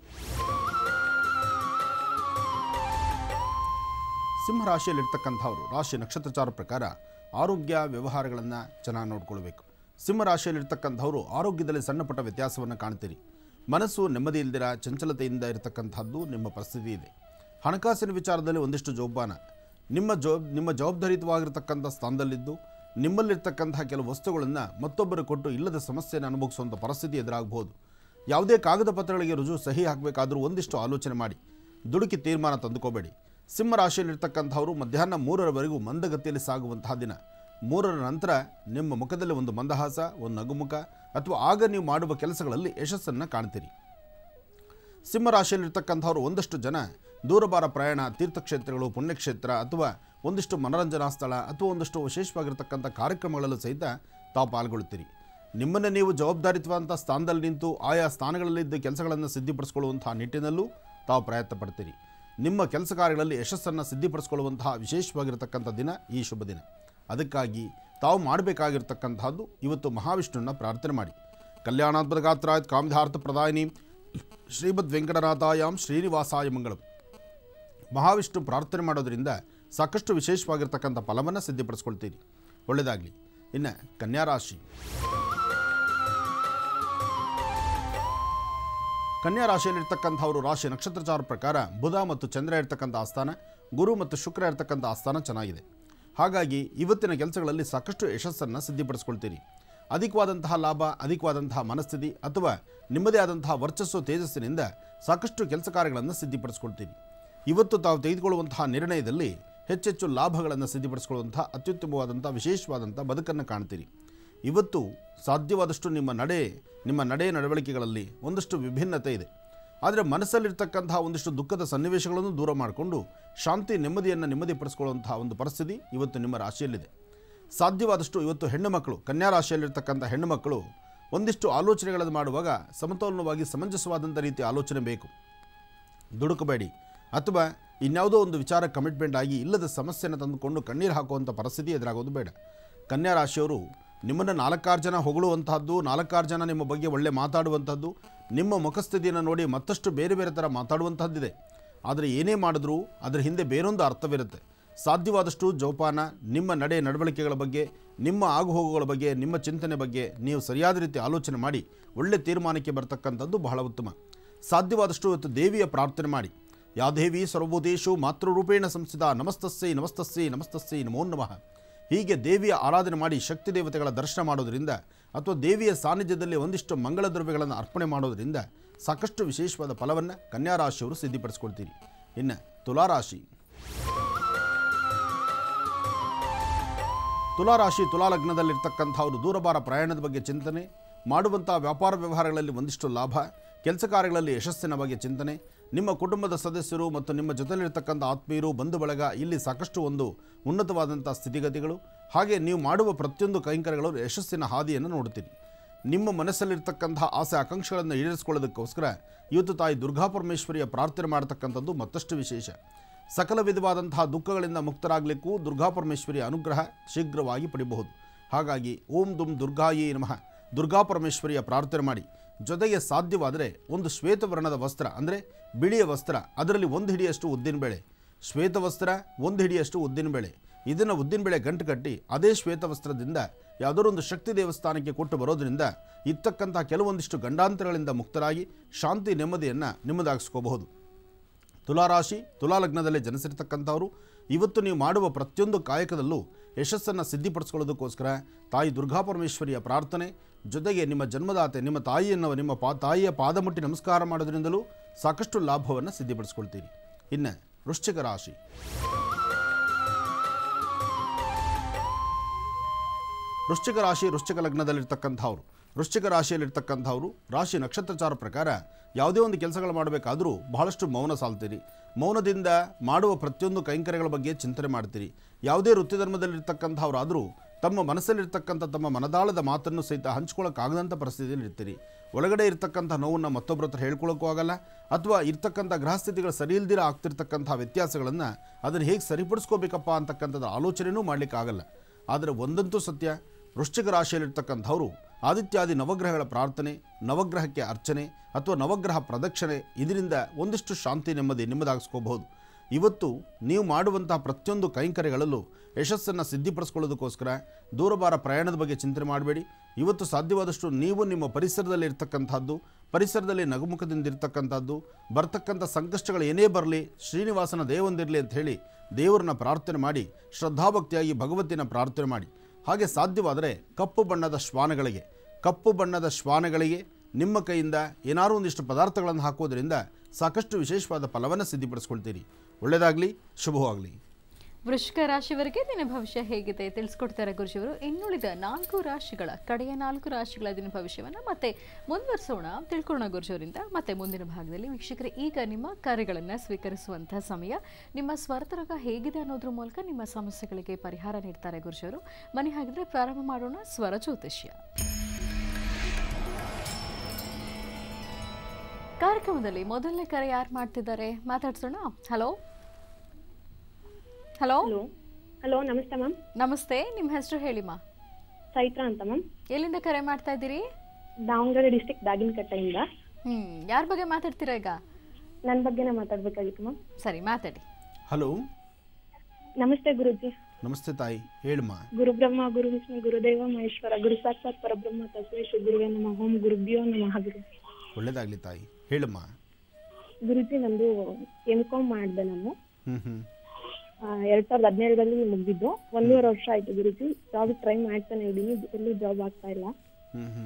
ಸಿಂಹರಾಶಿಯಲ್ಲಿರ್ತಕ್ಕಂಥವ್ರು ರಾಶಿ ನಕ್ಷತ್ರಚಾರ ಪ್ರಕಾರ ಆರೋಗ್ಯ ವ್ಯವಹಾರಗಳನ್ನು ಚೆನ್ನಾಗಿ ನೋಡ್ಕೊಳ್ಬೇಕು ಸಿಂಹರಾಶಿಯಲ್ಲಿರ್ತಕ್ಕಂಥವ್ರು ಆರೋಗ್ಯದಲ್ಲಿ ಸಣ್ಣ ಪುಟ್ಟ ವ್ಯತ್ಯಾಸವನ್ನು ಕಾಣ್ತೀರಿ ಮನಸ್ಸು ನೆಮ್ಮದಿ ಇಲ್ದಿರ ಚಂಚಲತೆಯಿಂದ ಇರತಕ್ಕಂಥದ್ದು ನಿಮ್ಮ ಪರಿಸ್ಥಿತಿ ಇದೆ ಹಣಕಾಸಿನ ವಿಚಾರದಲ್ಲಿ ಒಂದಿಷ್ಟು ಜೋಪಾನ ನಿಮ್ಮ ಜೋ ನಿಮ್ಮ ಜವಾಬ್ದಾರಿಯುತವಾಗಿರ್ತಕ್ಕಂಥ ಸ್ಥಾನದಲ್ಲಿದ್ದು ನಿಮ್ಮಲ್ಲಿರ್ತಕ್ಕಂಥ ಕೆಲವು ವಸ್ತುಗಳನ್ನು ಮತ್ತೊಬ್ಬರು ಕೊಟ್ಟು ಇಲ್ಲದ ಸಮಸ್ಯೆಯನ್ನು ಅನುಭವಿಸುವಂಥ ಪರಿಸ್ಥಿತಿ ಎದುರಾಗಬಹುದು ಯಾವುದೇ ಕಾಗದ ಪತ್ರಗಳಿಗೆ ರುಜು ಸಹಿ ಹಾಕಬೇಕಾದರೂ ಒಂದಿಷ್ಟು ಆಲೋಚನೆ ಮಾಡಿ ದುಡುಕಿ ತೀರ್ಮಾನ ತಂದುಕೋಬೇಡಿ ಸಿಂಹ ರಾಶಿಯಲ್ಲಿರ್ತಕ್ಕಂಥವರು ಮಧ್ಯಾಹ್ನ ಮೂರರವರೆಗೂ ಮಂದಗತಿಯಲ್ಲಿ ಸಾಗುವಂತಹ ದಿನ ಮೂರರ ನಂತರ ನಿಮ್ಮ ಮುಖದಲ್ಲಿ ಒಂದು ಮಂದಹಾಸ ಒಂದು ನಗುಮುಖ ಅಥವಾ ಆಗ ನೀವು ಮಾಡುವ ಕೆಲಸಗಳಲ್ಲಿ ಯಶಸ್ಸನ್ನು ಕಾಣ್ತೀರಿ ಸಿಂಹರಾಶಿಯಲ್ಲಿರ್ತಕ್ಕಂಥವ್ರು ಒಂದಷ್ಟು ಜನ ದೂರಬಾರ ಪ್ರಯಾಣ ತೀರ್ಥಕ್ಷೇತ್ರಗಳು ಪುಣ್ಯಕ್ಷೇತ್ರ ಅಥವಾ ಒಂದಿಷ್ಟು ಮನರಂಜನಾ ಸ್ಥಳ ಅಥವಾ ಒಂದಿಷ್ಟು ವಿಶೇಷವಾಗಿರ್ತಕ್ಕಂಥ ಕಾರ್ಯಕ್ರಮಗಳಲ್ಲೂ ಸಹಿತ ತಾವು ಪಾಲ್ಗೊಳ್ತೀರಿ ನಿಮ್ಮನ್ನು ನೀವು ಜವಾಬ್ದಾರಿತ್ವಂಥ ಸ್ಥಾನದಲ್ಲಿ ನಿಂತು ಆಯಾ ಸ್ಥಾನಗಳಲ್ಲಿದ್ದ ಕೆಲಸಗಳನ್ನು ಸಿದ್ಧಿಪಡಿಸ್ಕೊಳ್ಳುವಂತಹ ನಿಟ್ಟಿನಲ್ಲೂ ತಾವು ಪ್ರಯತ್ನ ಪಡ್ತೀರಿ ನಿಮ್ಮ ಕೆಲಸ ಕಾರ್ಯಗಳಲ್ಲಿ ಯಶಸ್ಸನ್ನು ಸಿದ್ಧಿಪಡಿಸ್ಕೊಳ್ಳುವಂತಹ ವಿಶೇಷವಾಗಿರ್ತಕ್ಕಂಥ ದಿನ ಈ ಶುಭ ದಿನ ಅದಕ್ಕಾಗಿ ತಾವು ಮಾಡಬೇಕಾಗಿರ್ತಕ್ಕಂಥದ್ದು ಇವತ್ತು ಮಹಾವಿಷ್ಣುವನ್ನ ಪ್ರಾರ್ಥನೆ ಮಾಡಿ ಕಲ್ಯಾಣಾತ್ಮದ ಗಾತ್ರಾಯತ್ ಕಾಮಿಧಾರ್ಥ ಪ್ರದಾಯಿನಿ ಶ್ರೀಮದ್ ವೆಂಕಟನಾಥಾಯಾಮ್ ಶ್ರೀನಿವಾಸಾಯ ಮಂಗಳಂ ಮಹಾವಿಷ್ಣು ಪ್ರಾರ್ಥನೆ ಮಾಡೋದ್ರಿಂದ ಸಾಕಷ್ಟು ವಿಶೇಷವಾಗಿರ್ತಕ್ಕಂಥ ಫಲವನ್ನು ಸಿದ್ಧಪಡಿಸ್ಕೊಳ್ತೀರಿ ಒಳ್ಳೆಯದಾಗಲಿ ಇನ್ನು ಕನ್ಯಾರಾಶಿ ಕನ್ಯಾ ರಾಶಿಯಲ್ಲಿರ್ತಕ್ಕಂಥವರು ರಾಶಿ ನಕ್ಷತ್ರಚಾರ ಪ್ರಕಾರ ಬುಧ ಮತ್ತು ಚಂದ್ರ ಇರ್ತಕ್ಕಂಥ ಆಸ್ಥಾನ ಗುರು ಮತ್ತು ಶುಕ್ರ ಇರ್ತಕ್ಕಂಥ ಆಸ್ಥಾನ ಚೆನ್ನಾಗಿದೆ ಹಾಗಾಗಿ ಇವತ್ತಿನ ಕೆಲಸಗಳಲ್ಲಿ ಸಾಕಷ್ಟು ಯಶಸ್ಸನ್ನು ಸಿದ್ಧಿಪಡಿಸ್ಕೊಳ್ತೀರಿ ಅಧಿಕವಾದಂತಹ ಲಾಭ ಅಧಿಕವಾದಂತಹ ಮನಸ್ಥಿತಿ ಅಥವಾ ನಿಮ್ಮದೇ ಆದಂತಹ ವರ್ಚಸ್ಸು ತೇಜಸ್ಸಿನಿಂದ ಸಾಕಷ್ಟು ಕೆಲಸ ಕಾರ್ಯಗಳನ್ನು ಸಿದ್ಧಿಪಡಿಸ್ಕೊಳ್ತೀರಿ ಇವತ್ತು ತಾವು ತೆಗೆದುಕೊಳ್ಳುವಂತಹ ನಿರ್ಣಯದಲ್ಲಿ ಹೆಚ್ಚೆಚ್ಚು ಲಾಭಗಳನ್ನು ಸಿದ್ಧಿಪಡಿಸ್ಕೊಳ್ಳುವಂಥ ಅತ್ಯುತ್ತಮವಾದಂಥ ವಿಶೇಷವಾದಂಥ ಬದುಕನ್ನು ಕಾಣ್ತೀರಿ ಇವತ್ತು ಸಾಧ್ಯವಾದಷ್ಟು ನಿಮ್ಮ ನಡೆ ನಿಮ್ಮ ನಡೆ ನಡವಳಿಕೆಗಳಲ್ಲಿ ಒಂದಷ್ಟು ವಿಭಿನ್ನತೆ ಇದೆ ಆದರೆ ಮನಸ್ಸಲ್ಲಿರ್ತಕ್ಕಂತಹ ಒಂದಿಷ್ಟು ದುಃಖದ ಸನ್ನಿವೇಶಗಳನ್ನು ದೂರ ಮಾಡಿಕೊಂಡು ಶಾಂತಿ ನೆಮ್ಮದಿಯನ್ನು ನೆಮ್ಮದಿಪಡಿಸ್ಕೊಳ್ಳುವಂತಹ ಒಂದು ಪರಿಸ್ಥಿತಿ ಇವತ್ತು ನಿಮ್ಮ ರಾಶಿಯಲ್ಲಿದೆ ಸಾಧ್ಯವಾದಷ್ಟು ಇವತ್ತು ಹೆಣ್ಣು ಮಕ್ಕಳು ಕನ್ಯಾ ರಾಶಿಯಲ್ಲಿರ್ತಕ್ಕಂಥ ಹೆಣ್ಣು ಮಕ್ಕಳು ಒಂದಿಷ್ಟು ಆಲೋಚನೆಗಳನ್ನು ಮಾಡುವಾಗ ಸಮತೋಲನವಾಗಿ ಸಮಂಜಸವಾದಂಥ ರೀತಿ ಆಲೋಚನೆ ಬೇಕು ದುಡುಕಬೇಡಿ ಅಥವಾ ಇನ್ಯಾವುದೋ ಒಂದು ವಿಚಾರ ಕಮಿಟ್ಮೆಂಟ್ ಆಗಿ ಇಲ್ಲದ ಸಮಸ್ಯೆಯನ್ನು ತಂದುಕೊಂಡು ಕಣ್ಣೀರು ಹಾಕುವಂಥ ಪರಿಸ್ಥಿತಿ ಎದುರಾಗೋದು ಬೇಡ ಕನ್ಯಾ ರಾಶಿಯವರು ನಿಮ್ಮನ್ನು ನಾಲ್ಕಾರು ಜನ ಹೊಗಳುವಂತಹದ್ದು ನಾಲ್ಕಾರು ಜನ ನಿಮ್ಮ ಬಗ್ಗೆ ಒಳ್ಳೆ ಮಾತಾಡುವಂಥದ್ದು ನಿಮ್ಮ ಮುಖಸ್ಥಿತಿಯನ್ನು ನೋಡಿ ಮತ್ತಷ್ಟು ಬೇರೆ ಬೇರೆ ಥರ ಮಾತಾಡುವಂಥದ್ದಿದೆ ಆದರೆ ಏನೇ ಮಾಡಿದ್ರೂ ಅದರ ಹಿಂದೆ ಬೇರೊಂದು ಅರ್ಥವಿರುತ್ತೆ ಸಾಧ್ಯವಾದಷ್ಟು ಜೋಪಾನ ನಿಮ್ಮ ನಡೆ ನಡವಳಿಕೆಗಳ ಬಗ್ಗೆ ನಿಮ್ಮ ಆಗುಹೋಗುಗಳ ಬಗ್ಗೆ ನಿಮ್ಮ ಚಿಂತನೆ ಬಗ್ಗೆ ನೀವು ಸರಿಯಾದ ರೀತಿ ಆಲೋಚನೆ ಮಾಡಿ ಒಳ್ಳೆ ತೀರ್ಮಾನಕ್ಕೆ ಬರ್ತಕ್ಕಂಥದ್ದು ಬಹಳ ಉತ್ತಮ ಸಾಧ್ಯವಾದಷ್ಟು ಇವತ್ತು ದೇವಿಯ ಪ್ರಾರ್ಥನೆ ಮಾಡಿ ಯಾ ದೇವಿ ಸರ್ವಭೂತೇಶು ಮಾತೃರೂಪೇಣ ಸಂಸ್ಥಿತ ನಮಸ್ತಸ್ಸೈ ನಮಸ್ತಸ್ಸೈ ನಮಸ್ತಸ್ಸೈ ನಮೋ ನಮಃ ಹೀಗೆ ದೇವಿಯ ಆರಾಧನೆ ಮಾಡಿ ಶಕ್ತಿ ದೇವತೆಗಳ ದರ್ಶನ ಮಾಡೋದರಿಂದ ಅಥವಾ ದೇವಿಯ ಸಾನ್ನಿಧ್ಯದಲ್ಲಿ ಒಂದಿಷ್ಟು ಮಂಗಳ ದ್ರವ್ಯಗಳನ್ನು ಅರ್ಪಣೆ ಮಾಡೋದರಿಂದ ಸಾಕಷ್ಟು ವಿಶೇಷವಾದ ಫಲವನ್ನು ಕನ್ಯಾ ರಾಶಿಯವರು ಸಿದ್ಧಿಪಡಿಸ್ಕೊಳ್ತೀರಿ ಇನ್ನು ತುಲಾರಾಶಿ ತುಲಾರಾಶಿ ತುಲಾ ಲಗ್ನದಲ್ಲಿರ್ತಕ್ಕಂಥವರು ದೂರಭಾರ ಪ್ರಯಾಣದ ಬಗ್ಗೆ ಚಿಂತನೆ ಮಾಡುವಂಥ ವ್ಯಾಪಾರ ವ್ಯವಹಾರಗಳಲ್ಲಿ ಒಂದಿಷ್ಟು ಲಾಭ ಕೆಲಸ ಕಾರ್ಯಗಳಲ್ಲಿ ಯಶಸ್ಸಿನ ಬಗ್ಗೆ ಚಿಂತನೆ ನಿಮ್ಮ ಕುಟುಂಬದ ಸದಸ್ಯರು ಮತ್ತು ನಿಮ್ಮ ಜೊತೆಲಿರ್ತಕ್ಕಂಥ ಆತ್ಮೀಯರು ಬಂಧು ಬಳಗ ಇಲ್ಲಿ ಸಾಕಷ್ಟು ಒಂದು ಉನ್ನತವಾದಂಥ ಸ್ಥಿತಿಗತಿಗಳು ಹಾಗೆ ನೀವು ಮಾಡುವ ಪ್ರತಿಯೊಂದು ಕೈಂಕರ್ಯಗಳು ಯಶಸ್ಸಿನ ಹಾದಿಯನ್ನು ನೋಡ್ತೀರಿ ನಿಮ್ಮ ಮನಸ್ಸಲ್ಲಿರ್ತಕ್ಕಂತಹ ಆಸೆ ಆಕಾಂಕ್ಷೆಗಳನ್ನು ಈಡೇರಿಸ್ಕೊಳ್ಳೋದಕ್ಕೋಸ್ಕರ ಇವತ್ತು ತಾಯಿ ದುರ್ಗಾಪರಮೇಶ್ವರಿಯ ಪ್ರಾರ್ಥನೆ ಮಾಡತಕ್ಕಂಥದ್ದು ಮತ್ತಷ್ಟು ವಿಶೇಷ ಸಕಲ ವಿಧವಾದಂತಹ ದುಃಖಗಳಿಂದ ಮುಕ್ತರಾಗಲಿಕ್ಕೂ ದುರ್ಗಾಪರಮೇಶ್ವರಿಯ ಅನುಗ್ರಹ ಶೀಘ್ರವಾಗಿ ಪಡಿಬಹುದು ಹಾಗಾಗಿ ಓಂ ದುಂ ದುರ್ಗಾಯೇ ನಮಃ ದುರ್ಗಾಪರಮೇಶ್ವರಿಯ ಪ್ರಾರ್ಥನೆ ಮಾಡಿ ಜೊತೆಗೆ ಸಾಧ್ಯವಾದರೆ ಒಂದು ಶ್ವೇತವರ್ಣದ ವಸ್ತ್ರ ಅಂದರೆ ಬಿಳಿಯ ವಸ್ತ್ರ ಅದರಲ್ಲಿ ಒಂದು ಹಿಡಿಯಷ್ಟು ಉದ್ದಿನಬೇಳೆ ಶ್ವೇತ ವಸ್ತ್ರ ಒಂದು ಹಿಡಿಯಷ್ಟು ಉದ್ದಿನಬೇಳೆ ಇದನ್ನು ಉದ್ದಿನಬೇಳೆ ಗಂಟು ಕಟ್ಟಿ ಅದೇ ಶ್ವೇತ ವಸ್ತ್ರದಿಂದ ಯಾವುದೋ ಒಂದು ಶಕ್ತಿ ದೇವಸ್ಥಾನಕ್ಕೆ ಕೊಟ್ಟು ಬರೋದರಿಂದ ಇರ್ತಕ್ಕಂಥ ಕೆಲವೊಂದಿಷ್ಟು ಗಂಡಾಂತರಗಳಿಂದ ಮುಕ್ತರಾಗಿ ಶಾಂತಿ ನೆಮ್ಮದಿಯನ್ನು ನಿಮ್ಮದಾಗಿಸ್ಕೋಬಹುದು ತುಲಾರಾಶಿ ತುಲಾ ಲಗ್ನದಲ್ಲಿ ಜನಿಸಿರ್ತಕ್ಕಂಥವರು ಇವತ್ತು ನೀವು ಮಾಡುವ ಪ್ರತಿಯೊಂದು ಕಾಯಕದಲ್ಲೂ ಯಶಸ್ಸನ್ನು ಸಿದ್ಧಿಪಡಿಸ್ಕೊಳ್ಳೋದಕ್ಕೋಸ್ಕರ ತಾಯಿ ದುರ್ಗಾಪರಮೇಶ್ವರಿಯ ಪ್ರಾರ್ಥನೆ ಜೊತೆಗೆ ನಿಮ್ಮ ಜನ್ಮದಾತೆ ನಿಮ್ಮ ತಾಯಿಯನ್ನು ನಿಮ್ಮ ಪಾ ತಾಯಿಯ ಪಾದ ಮುಟ್ಟಿ ನಮಸ್ಕಾರ ಮಾಡೋದ್ರಿಂದಲೂ ಸಾಕಷ್ಟು ಲಾಭವನ್ನು ಸಿದ್ಧಿಪಡಿಸ್ಕೊಳ್ತೀರಿ ಇನ್ನು ವೃಶ್ಚಿಕ ರಾಶಿ ವೃಶ್ಚಿಕ ರಾಶಿ ವೃಶ್ಚಿಕ ಲಗ್ನದಲ್ಲಿರ್ತಕ್ಕಂಥವ್ರು ವೃಶ್ಚಿಕ ರಾಶಿಯಲ್ಲಿರ್ತಕ್ಕಂಥವ್ರು ರಾಶಿ ನಕ್ಷತ್ರಚಾರ ಪ್ರಕಾರ ಯಾವುದೇ ಒಂದು ಕೆಲಸಗಳು ಮಾಡಬೇಕಾದರೂ ಬಹಳಷ್ಟು ಮೌನ ಸಾಲ್ತೀರಿ ಮೌನದಿಂದ ಮಾಡುವ ಪ್ರತಿಯೊಂದು ಕೈಂಕರ್ಯಗಳ ಬಗ್ಗೆ ಚಿಂತನೆ ಮಾಡ್ತೀರಿ ಯಾವುದೇ ವೃತ್ತಿ ಧರ್ಮದಲ್ಲಿರ್ತಕ್ಕಂಥವ್ರಾದರೂ ತಮ್ಮ ಮನಸ್ಸಲ್ಲಿರ್ತಕ್ಕಂಥ ತಮ್ಮ ಮನದಾಳದ ಮಾತನ್ನು ಸಹಿತ ಹಂಚ್ಕೊಳ್ಳೋಕ್ಕಾಗದಂಥ ಪರಿಸ್ಥಿತಿಯಲ್ಲಿ ಇರ್ತೀರಿ ಒಳಗಡೆ ಇರ್ತಕ್ಕಂಥ ನೋವನ್ನು ಮತ್ತೊಬ್ಬರ ಹತ್ರ ಹೇಳ್ಕೊಳ್ಳೋಕ್ಕೂ ಆಗಲ್ಲ ಅಥವಾ ಇರ್ತಕ್ಕಂಥ ಗ್ರಹಸ್ಥಿತಿಗಳು ಸರಿ ಇಲ್ದಿರ ಆಗ್ತಿರ್ತಕ್ಕಂಥ ವ್ಯತ್ಯಾಸಗಳನ್ನು ಅದನ್ನು ಹೇಗೆ ಸರಿಪಡಿಸ್ಕೋಬೇಕಪ್ಪ ಅಂತಕ್ಕಂಥದ್ದು ಆಲೋಚನೆಯೂ ಮಾಡಲಿಕ್ಕಾಗಲ್ಲ ಆದರೆ ಒಂದಂತೂ ಸತ್ಯ ವೃಶ್ಚಿಕ ರಾಶಿಯಲ್ಲಿರ್ತಕ್ಕಂಥವರು ಆದಿತ್ಯಾದಿ ನವಗ್ರಹಗಳ ಪ್ರಾರ್ಥನೆ ನವಗ್ರಹಕ್ಕೆ ಅರ್ಚನೆ ಅಥವಾ ನವಗ್ರಹ ಪ್ರದಕ್ಷಿಣೆ ಇದರಿಂದ ಒಂದಿಷ್ಟು ಶಾಂತಿ ನೆಮ್ಮದಿ ನಿಮ್ಮದಾಗಿಸ್ಕೋಬಹುದು ಇವತ್ತು ನೀವು ಮಾಡುವಂತಹ ಪ್ರತಿಯೊಂದು ಕೈಂಕರ್ಯಗಳಲ್ಲೂ ಯಶಸ್ಸನ್ನು ಸಿದ್ಧಿಪಡಿಸ್ಕೊಳ್ಳೋದಕ್ಕೋಸ್ಕರ ದೂರಭಾರ ಪ್ರಯಾಣದ ಬಗ್ಗೆ ಚಿಂತನೆ ಮಾಡಬೇಡಿ ಇವತ್ತು ಸಾಧ್ಯವಾದಷ್ಟು ನೀವು ನಿಮ್ಮ ಪರಿಸರದಲ್ಲಿ ಇರ್ತಕ್ಕಂಥದ್ದು ಪರಿಸರದಲ್ಲಿ ನಗುಮುಖದಿಂದ ಇರ್ತಕ್ಕಂಥದ್ದು ಬರ್ತಕ್ಕಂಥ ಸಂಕಷ್ಟಗಳು ಏನೇ ಬರಲಿ ಶ್ರೀನಿವಾಸನ ದೇವಂದಿರಲಿ ಅಂತ ಹೇಳಿ ದೇವರನ್ನ ಪ್ರಾರ್ಥನೆ ಮಾಡಿ ಶ್ರದ್ಧಾಭಕ್ತಿಯಾಗಿ ಭಗವತಿನ ಪ್ರಾರ್ಥನೆ ಮಾಡಿ ಹಾಗೆ ಸಾಧ್ಯವಾದರೆ ಕಪ್ಪು ಬಣ್ಣದ ಶ್ವಾನಗಳಿಗೆ ಕಪ್ಪು ಬಣ್ಣದ ಶ್ವಾನಗಳಿಗೆ ನಿಮ್ಮ ಕೈಯಿಂದ ಏನಾದರೂ ಒಂದಿಷ್ಟು ಪದಾರ್ಥಗಳನ್ನು ಹಾಕೋದ್ರಿಂದ ಸಾಕಷ್ಟು ವಿಶೇಷವಾದ ಫಲವನ್ನು ಸಿದ್ಧಿಪಡಿಸ್ಕೊಳ್ತೀರಿ ಒಳ್ಳೆಯದಾಗಲಿ ಶುಭವಾಗಲಿ ವೃಶ್ಚಿಕ ರಾಶಿಯವರಿಗೆ ದಿನ ಭವಿಷ್ಯ ಹೇಗಿದೆ ತಿಳಿಸ್ಕೊಡ್ತಾರೆ ಗುರುಜಿಯವರು ಇನ್ನುಳಿದ ನಾಲ್ಕು ರಾಶಿಗಳ ಕಡೆಯ ನಾಲ್ಕು ರಾಶಿಗಳ ದಿನ ಭವಿಷ್ಯವನ್ನು ಮತ್ತೆ ಮುಂದುವರಿಸೋಣ ತಿಳ್ಕೊಳ್ಳೋಣ ಗುರುಜಿಯವರಿಂದ ಮತ್ತೆ ಮುಂದಿನ ಭಾಗದಲ್ಲಿ ವೀಕ್ಷಕರೇ ಈಗ ನಿಮ್ಮ ಕಾರ್ಯಗಳನ್ನು ಸ್ವೀಕರಿಸುವಂತಹ ಸಮಯ ನಿಮ್ಮ ಸ್ವರತರಗ ಹೇಗಿದೆ ಅನ್ನೋದ್ರ ಮೂಲಕ ನಿಮ್ಮ ಸಮಸ್ಯೆಗಳಿಗೆ ಪರಿಹಾರ ನೀಡ್ತಾರೆ ಗುರುಜಿಯವರು ಮನೆ ಹಾಗಿದ್ರೆ ಪ್ರಾರಂಭ ಮಾಡೋಣ ಸ್ವರ ಜ್ಯೋತಿಷ್ಯ ಕಾರ್ಯಕ್ರಮದಲ್ಲಿ ಮೊದಲನೇ ಕರೆ ಯಾರು ಮಾಡ್ತಿದ್ದಾರೆ ಮಾತಾಡ್ಸೋಣ ಹಲೋ ಹಲೋ ಹಲೋ ಹಲೋ ನಮಸ್ತೆ ಮ್ಯಾಮ್ ನಮಸ್ತೆ ನಿಮ್ಮ ಹೆಸರು ಹೇಳಿಮ್ಮ ಚೈತ್ರ ಅಂತ ಮ್ಯಾಮ್ ಎಲ್ಲಿಂದ ಕರೆ ಮಾಡ್ತಾ ಇದ್ದೀರಿ ದಾವಣಗೆರೆ ಡಿಸ್ಟಿಕ್ ದಾಗಿನಕಟ್ಟೆಯಿಂದ ಹ್ಮ್ ಯಾರ ಬಗ್ಗೆ ಮಾತಾಡ್ತೀರಾ ಈಗ ನನ್ನ ಬಗ್ಗೆನೇ ಮಾತಾಡ್ಬೇಕಾಗಿತ್ತು ಮ್ಯಾಮ್ ಸರಿ ಮಾತಾಡಿ ಹಲೋ ನಮಸ್ತೆ ಗುರುಜಿ ನಮಸ್ತೆ ತಾಯಿ ಹೇಳಮ್ಮ ಗುರು ಬ್ರಹ್ಮ ಗುರು ವಿಷ್ಣು ಗುರುದೇವ ಮಹೇಶ್ವರ ಗುರು ಸಾಕ್ಷಾತ್ ಪರಬ್ರಹ್ಮ ತಸ್ಮೈ ಶ್ರೀ ಗುರುವೇ ನಮಃ ಓಂ ಗುರುಭ್ಯೋ ನಮಃ ಗುರು ಒಳ್ಳೆಯದಾಗಲಿ ತಾಯಿ ಹೇಳಮ್ಮ ಗುರುಜಿ ನಂದು ಎಂ ಕಾಮ್ ಮಾಡಿದೆ ನಾನು ಹ್ಞೂ ಹ್ಞೂ ಆ, ಎರಡ್ ಸಾವಿರದ ಹದಿನೇಳರಲ್ಲಿ ಮುಗಿದ್ದು ಒಂದೂವರೆ ವರ್ಷ ಆಯ್ತು ಗುರುಜಿ ಜಾಬ್ ಟ್ರೈ ಮಾಡ್ತಾನೆ ಇದ್ದೀನಿ ಎಲ್ಲೂ ಜಾಬ್ ಆಗ್ತಾ ಇಲ್ಲ ಹ್ಞೂ ಹ್ಞೂ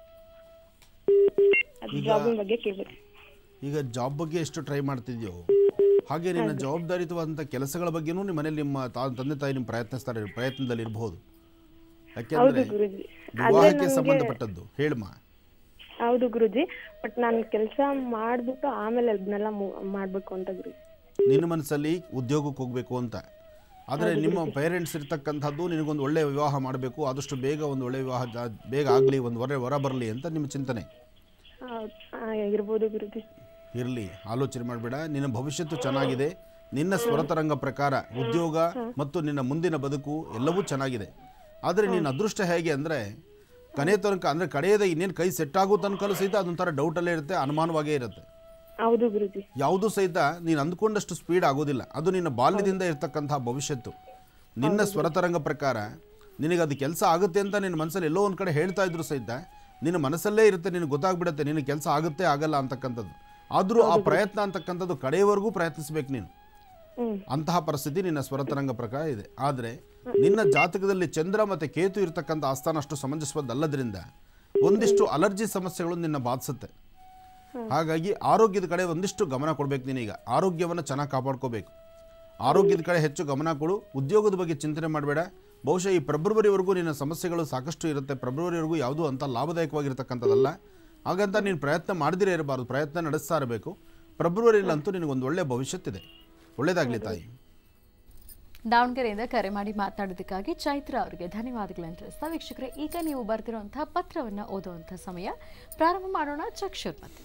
ಅದು ಜಾಬಿನ ಬಗ್ಗೆ ಕೇಳ್ಬೇಕು ಈಗ ಜಾಬ್ ಬಗ್ಗೆ ಎಷ್ಟು ಟ್ರೈ ಮಾಡ್ತಿದ್ಯೋ ಹಾಗೆ ನಿನ್ನ ಜವಾಬ್ದಾರಿತವಾದಂಥ ಕೆಲಸಗಳ ಬಗ್ಗೆನೂ ನಿಮ್ಮ ಮನೇಲಿ ನಿಮ್ಮ ತಾ ತಂದೆ ತಾಯಿ ನಿಮ್ಮ ಪ್ರಯತ್ನಿಸ್ತಾರೆ ಪ್ರಯತ್ನದಲ್ಲಿ ಇರಬಹುದು ಹೌದು ಯಾಕೆಂದ್ರೆ ಗುರುಜಿ ವಿವಾಹಕ್ಕೆ ಸಂಬಂಧಪಟ್ಟದ್ದು ಹೇಳಮ್ಮ ಹೌದು ಗುರುಜಿ ಬಟ್ ನಾನು ಕೆಲಸ ಮಾಡ್ಬಿಟ್ಟು ಆಮೇಲೆ ಅದನ್ನೆಲ್ಲ ಮಾಡ್ಬೇಕು ಅಂತ ಗುರುಜಿ ನಿನ್ನ ಮನಸ್ಸಲ್ಲಿ ಉದ್ಯೋಗಕ್ಕೆ ಹೋಗಬೇಕು ಅಂತ ಆದರೆ ನಿಮ್ಮ ಪೇರೆಂಟ್ಸ್ ಇರ್ತಕ್ಕಂಥದ್ದು ನಿನಗೊಂದು ಒಳ್ಳೆಯ ವಿವಾಹ ಮಾಡಬೇಕು ಆದಷ್ಟು ಬೇಗ ಒಂದು ಒಳ್ಳೆಯ ವಿವಾಹ ಜಾ- ಬೇಗ ಆಗಲಿ ಒಂದು ಹೊರ ಹೊರ ಬರಲಿ ಅಂತ ನಿಮ್ಮ ಚಿಂತನೆ ಹೌದ್. ಆ, ಇರ್ಬೋದು ಗುರುಜಿ ಇರಲಿ ಆಲೋಚನೆ ಮಾಡಬೇಡ ನಿನ್ನ ಭವಿಷ್ಯತ್ತು ಚೆನ್ನಾಗಿದೆ ನಿನ್ನ ಸ್ವರತರಂಗ ಪ್ರಕಾರ ಉದ್ಯೋಗ ಮತ್ತು ನಿನ್ನ ಮುಂದಿನ ಬದುಕು ಎಲ್ಲವೂ ಚೆನ್ನಾಗಿದೆ ಆದರೆ ನಿನ್ನ ಅದೃಷ್ಟ ಹೇಗೆ ಅಂದರೆ ಕನೆ ತನಕ ಅಂದರೆ ಕಡೆಯದ ಇನ್ನೇನು ಕೈ ಸೆಟ್ ಆಗೋ ತನಕಲೂ ಸಹಿತ ಅದೊಂಥರ ಡೌಟಲ್ಲೇ ಇರುತ್ತೆ ಅನುಮಾನವಾಗೇ ಇರುತ್ತೆ ಹೌದು ಗುರುಜಿ ಯಾವುದೂ ಸಹಿತ ನೀನು ಅಂದ್ಕೊಂಡಷ್ಟು ಸ್ಪೀಡ್ ಆಗೋದಿಲ್ಲ ಅದು ನಿನ್ನ ಬಾಲ್ಯದಿಂದ ಇರ್ತಕ್ಕಂಥ ಭವಿಷ್ಯತ್ತು ನಿನ್ನ ಸ್ವರತರಂಗ ಪ್ರಕಾರ ನಿನಗೆ ಅದು ಕೆಲಸ ಆಗುತ್ತೆ ಅಂತ ನಿನ್ನ ಮನಸ್ಸಲ್ಲಿ ಎಲ್ಲೋ ಒಂದು ಕಡೆ ಹೇಳ್ತಾ ಇದ್ರು ಸಹಿತ ನಿನ್ನ ಮನಸ್ಸಲ್ಲೇ ಇರುತ್ತೆ ನಿನಗೆ ಗೊತ್ತಾಗ್ಬಿಡುತ್ತೆ ನಿನ್ನ ಕೆಲಸ ಆಗುತ್ತೆ ಆಗಲ್ಲ ಅಂತಕ್ಕಂಥದ್ದು ಆದರೂ ಆ ಪ್ರಯತ್ನ ಅಂತಕ್ಕಂಥದ್ದು ಕಡೆಯವರೆಗೂ ಪ್ರಯತ್ನಿಸ್ಬೇಕು ನೀನು ಹ್ಮ್ ಅಂತಹ ಪರಿಸ್ಥಿತಿ ನಿನ್ನ ಸ್ವರತರಂಗ ಪ್ರಕಾರ ಇದೆ ಆದರೆ ನಿನ್ನ ಜಾತಕದಲ್ಲಿ ಚಂದ್ರ ಮತ್ತು ಕೇತು ಇರತಕ್ಕಂಥ ಆಸ್ಥಾನ ಅಷ್ಟು ಸಮಂಜಸವಾದಲ್ಲದ್ರಿಂದ ಒಂದಿಷ್ಟು ಅಲರ್ಜಿ ಸಮಸ್ಯೆಗಳು ನಿನ್ನ ಬಾಧಿಸುತ್ತೆ ಹಾಗಾಗಿ ಆರೋಗ್ಯದ ಕಡೆ ಒಂದಿಷ್ಟು ಗಮನ ಕೊಡಬೇಕು ನೀನೀಗ ಆರೋಗ್ಯವನ್ನು ಚೆನ್ನಾಗಿ ಕಾಪಾಡ್ಕೋಬೇಕು ಆರೋಗ್ಯದ ಕಡೆ ಹೆಚ್ಚು ಗಮನ ಕೊಡು ಉದ್ಯೋಗದ ಬಗ್ಗೆ ಚಿಂತನೆ ಮಾಡಬೇಡ ಬಹುಶಃ ಈ ಫೆಬ್ರವರಿವರೆಗೂ ನಿನ್ನ ಸಮಸ್ಯೆಗಳು ಸಾಕಷ್ಟು ಇರುತ್ತೆ ಫೆಬ್ರವರಿವರೆಗೂ ಯಾವುದೂ ಅಂತ ಲಾಭದಾಯಕವಾಗಿರ್ತಕ್ಕಂಥದ್ದಲ್ಲ ಹಾಗಂತ ನೀನು ಪ್ರಯತ್ನ ಮಾಡದಿರೇ ಇರಬಾರ್ದು ಪ್ರಯತ್ನ ನಡೆಸ್ತಾ ಇರಬೇಕು ಫೆಬ್ರವರಿಲಂತೂ ನಿನಗೊಂದು ಒಳ್ಳೆಯ ಭವಿಷ್ಯತ್ತಿದೆ ಒಳ್ಳೆಯದಾಗಲಿ ತಾಯಿ ದಾವಣಗೆರೆಯಿಂದ ಕರೆ ಮಾಡಿ ಮಾತನಾಡೋದಕ್ಕಾಗಿ ಚೈತ್ರ ಅವರಿಗೆ ಧನ್ಯವಾದಗಳನ್ನು ತಿಳಿಸ್ತಾ ವೀಕ್ಷಕರೇ ಈಗ ನೀವು ಬರ್ತಿರುವಂತಹ ಪತ್ರವನ್ನು ಓದುವಂತಹ ಸಮಯ ಪ್ರಾರಂಭ ಮಾಡೋಣ ಚಕ್ಷುರ್ ಮತ್ತೆ